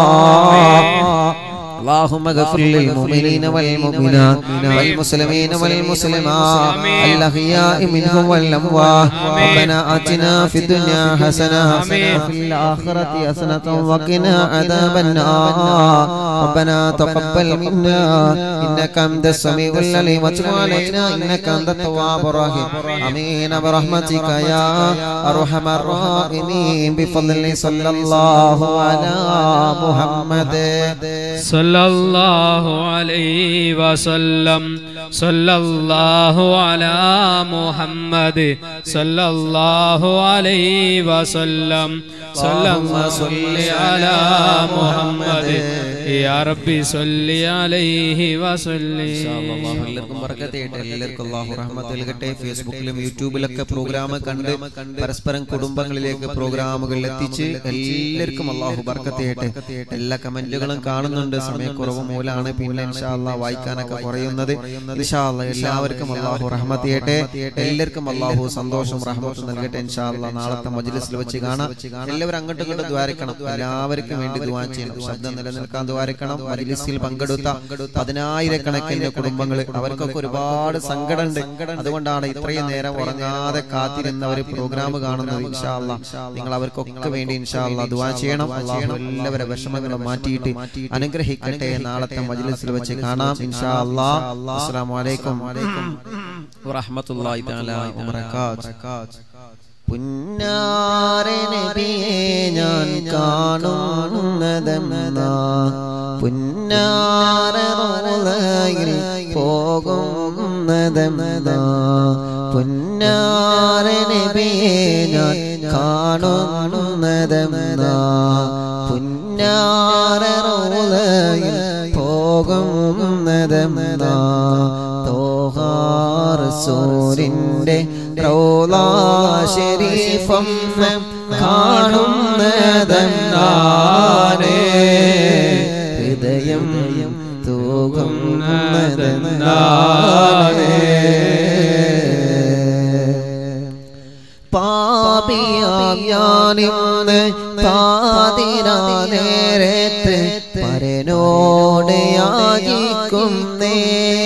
اللهم اغفر للمؤمنين والمؤمنات والمسلمين والمسلمات الأحياء منهم والأموات ربنا آتنا في الدنيا حسنة وفي الآخرة حسنة وقنا عذاب النار ربنا تقبل منا إنك أنت السميع العليم وتب علينا إنك أنت التواب الرحيم آمين برحمتك يا أرحم الراحمين بفضل صلى الله على محمد صلى الله عليه وسلم صلى الله على محمد صلى الله عليه وسلم اللهم صل على محمد يا ربي صل عليه وسلم എല്ലാവർക്കും ബർക്കത്ത് ചെയ്യട്ടെ എല്ലാവർക്കും അള്ളാഹു റഹ്മത്ത് നൽകട്ടെ ഫേസ്ബുക്കിലും യൂട്യൂബിലൊക്കെ പ്രോഗ്രാം കണ്ട് പരസ്പരം കുടുംബങ്ങളിലേക്ക് പ്രോഗ്രാമുകൾ എത്തിച്ച് എല്ലാവർക്കും അള്ളാഹു ബർക്കത്ത് ചെയ്യട്ടെ എല്ലാ കമന്റുകളും കാണുന്നുണ്ട് സമയക്കുറവ് മൂലമാണ് പിന്നെ ഇൻഷാ അള്ളാഹ് വായിക്കാനൊക്കെ കുറയുന്നത് ഇൻഷാ അള്ളാഹ് എല്ലാവർക്കും അള്ളാഹു റഹ്മത്ത് ചെയ്യട്ടെ എല്ലാവർക്കും അള്ളാഹു സന്തോഷം റഹ്മത്ത് നൽകട്ടെ ഇൻഷാ അള്ളാഹ് നാളത്തെ മജ്ലിസിൽ വെച്ച് കാണാം എല്ലാവരും അങ്ങോട്ടും ഇങ്ങോട്ടും ദ്വാരിക്കണം എല്ലാവർക്കും വേണ്ടി ദ്വാ ചെയ്യണം ശബ്ദം നിലനിൽക്കാൻ ദ്വാരിക്കണം മജ്ലിസിൽ പങ്കെടുത്ത പതിനായിരക്കണക്കിന് കുടുംബങ്ങൾ അവർക്കൊക്കെ ഒരുപാട് സങ്കടമുണ്ട് അതുകൊണ്ടാണ് ഇത്രയും നേരം ഉറങ്ങാതെ കാത്തിരുന്നവർ പ്രോഗ്രാം കാണുന്നത് ഇൻഷാ അള്ളാഹ് നിങ്ങൾ അവർക്കൊക്കെ വേണ്ടി ഇൻഷാ അള്ളാഹ് ദ്വാ ചെയ്യണം അള്ളാഹു എല്ലാവരുടെ വിഷമങ്ങളും മാറ്റിയിട്ട് അനുഗ്രഹിക്കട്ടെ നാളത്തെ മജ്ലിസിൽ വെച്ച് കാണാം ഇൻഷാ അള്ളാഹ് അസ്സലാമു അലൈക്കും വറഹ്മത്തുള്ളാഹി തആല വബറകാതുഹു പുന്നാരെ നബിയെ ഞാൻ കാണുന്നതെന്നാ പുന്നാര റോളയിൽ പോകുന്നതെന്നാ പുന്നാര നബിയെ ഞാൻ കാണുന്നതെന്നാ പുന്നാര റോളയിൽ പോകുന്നതെന്നാ തോഹാറസൂരിൻ്റെ റൗലാ ശരീഫം കാണുന്നതെന്നാനേ ഹൃദയം തൂകുന്നതെന്നാനേ പാപിയാം ഞാനിന്ന് പാതിരാ നേരത്ത് പരനോട് യാചിക്കുന്നേ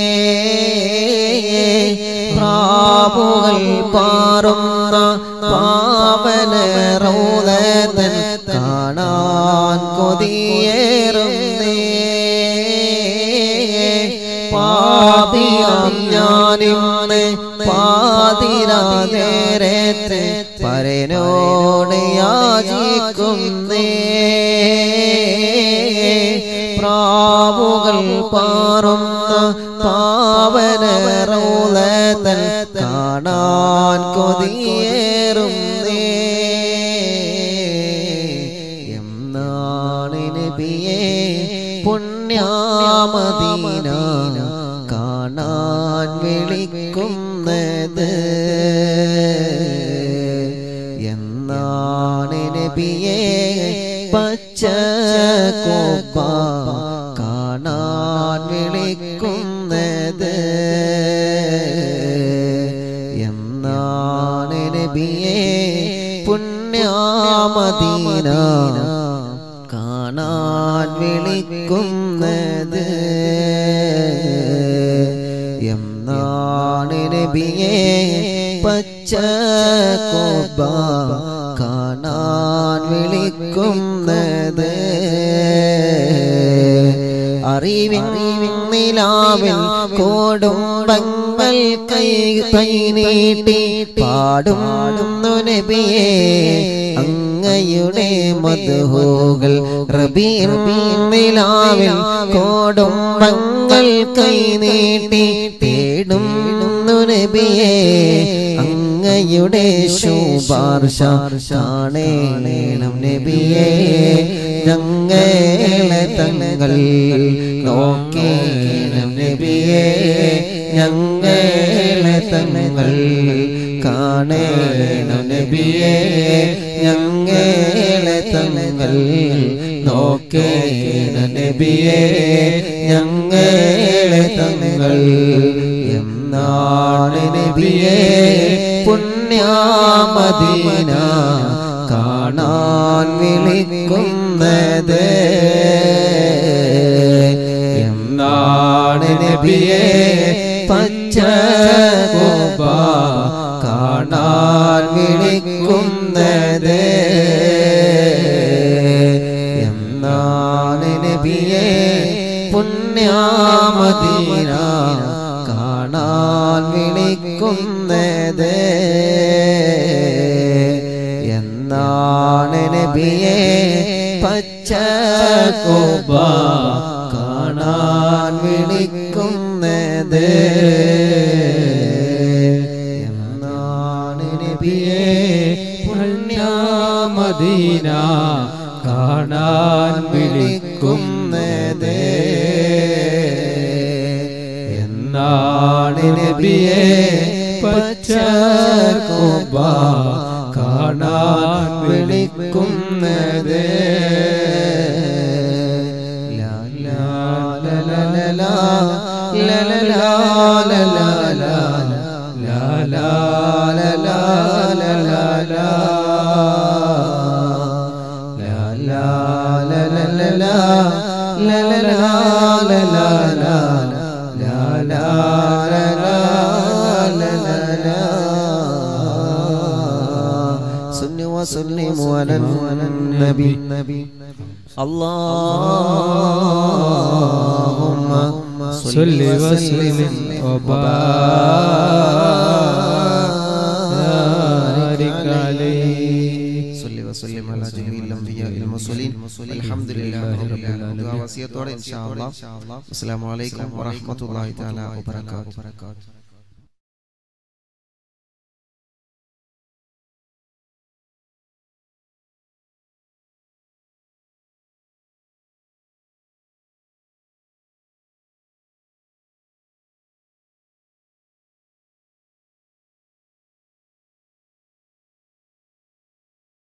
പ്രാവുകൾ പാറുന്ന പാവന റൗലതൻ കാണാൻ കൊതിയേറുന്നേ പാപിയാം ഞാനിന്ന് പാതിരാ നേരത്ത് പരനോട് യാചിക്കുന്നേ പ്രാവുകൾ പാറുന്ന പാവന റൗലതൻ കാണാൻ കൊതിയേറുന്നേ എന്നാണ് നബിയെ പുണ്യാമദീന കാണാൻ വിളിക്കുന്നത് എന്നാണ് നബിയെ പച്ച കോപ്പ കാണാൻ വിളിക്കുന്നത് എന്നാണ് നബിയെ പുണ്യാമദീന കാണാൻ വിളിക്കുന്നത് എന്നാണ് നബിയെ പച്ച കോബ കാണാൻ വിളിക്കുന്നത് അറിവിൻ നിലാവിൽ കോടുംബങ്ങൾ കൈ കൈ നീട്ടി പാടും നബിയെ അങ്ങയുടെ മധുഹോകൾ റബീൻ നിലാവിൽ കോടുംബങ്ങൾ കൈ നീട്ടി തേടും നബിയെ അങ്ങയുടെ ശുപാർശ കാണേണം നബിയെ ഞങ്ങളെ തങ്ങൾ നോക്കേണം നബിയെ ഞങ്ങളെ തങ്ങൾ കാണേണം നബിയെ ഞങ്ങളെ തങ്ങൾ നോക്കേണം നബിയെ ഞങ്ങളെ തങ്ങൾ എന്നാണ് നബിയെ പുണ്യാമദീന കാണാൻ വിളിക്കുന്നത് എന്നാണ് നബിയെ പച്ച കോപ കാണാൻ വിളിക്കുന്നത് എന്നാണ് നബിയെ പുണ്യാമദീന കാണാൻ വിളിക്കുന്നത് എന്നാണ് നബിയെ പച്ച കോപ കാണാൻ വിളിക്കുന്നത് എന്നാണ് നബിയെ മദീന കാണാൻ വിളിക്കുന്നത് എന്നാണ് നബിയെ പച്ച കോബ കാണാൻ വിളിക്കുന്നത് ലാ ലാ ലാ ലാ ലാ ലാ ലാ ലാ ലാ ലാ ലാ ലാ ലാ ലാ ലാ ലാ ലാ ലാ وسلم على النبي اللهم صل وسلم وبارك عليه المرسلين الحمد لله رب العالمين ദുആ വസിയത്തോടെ ഇൻഷാ അല്ലാഹ് അസ്സലാമു അലൈക്കും വറഹ്മത്തുള്ളാഹി തആല വബറകാതുഹു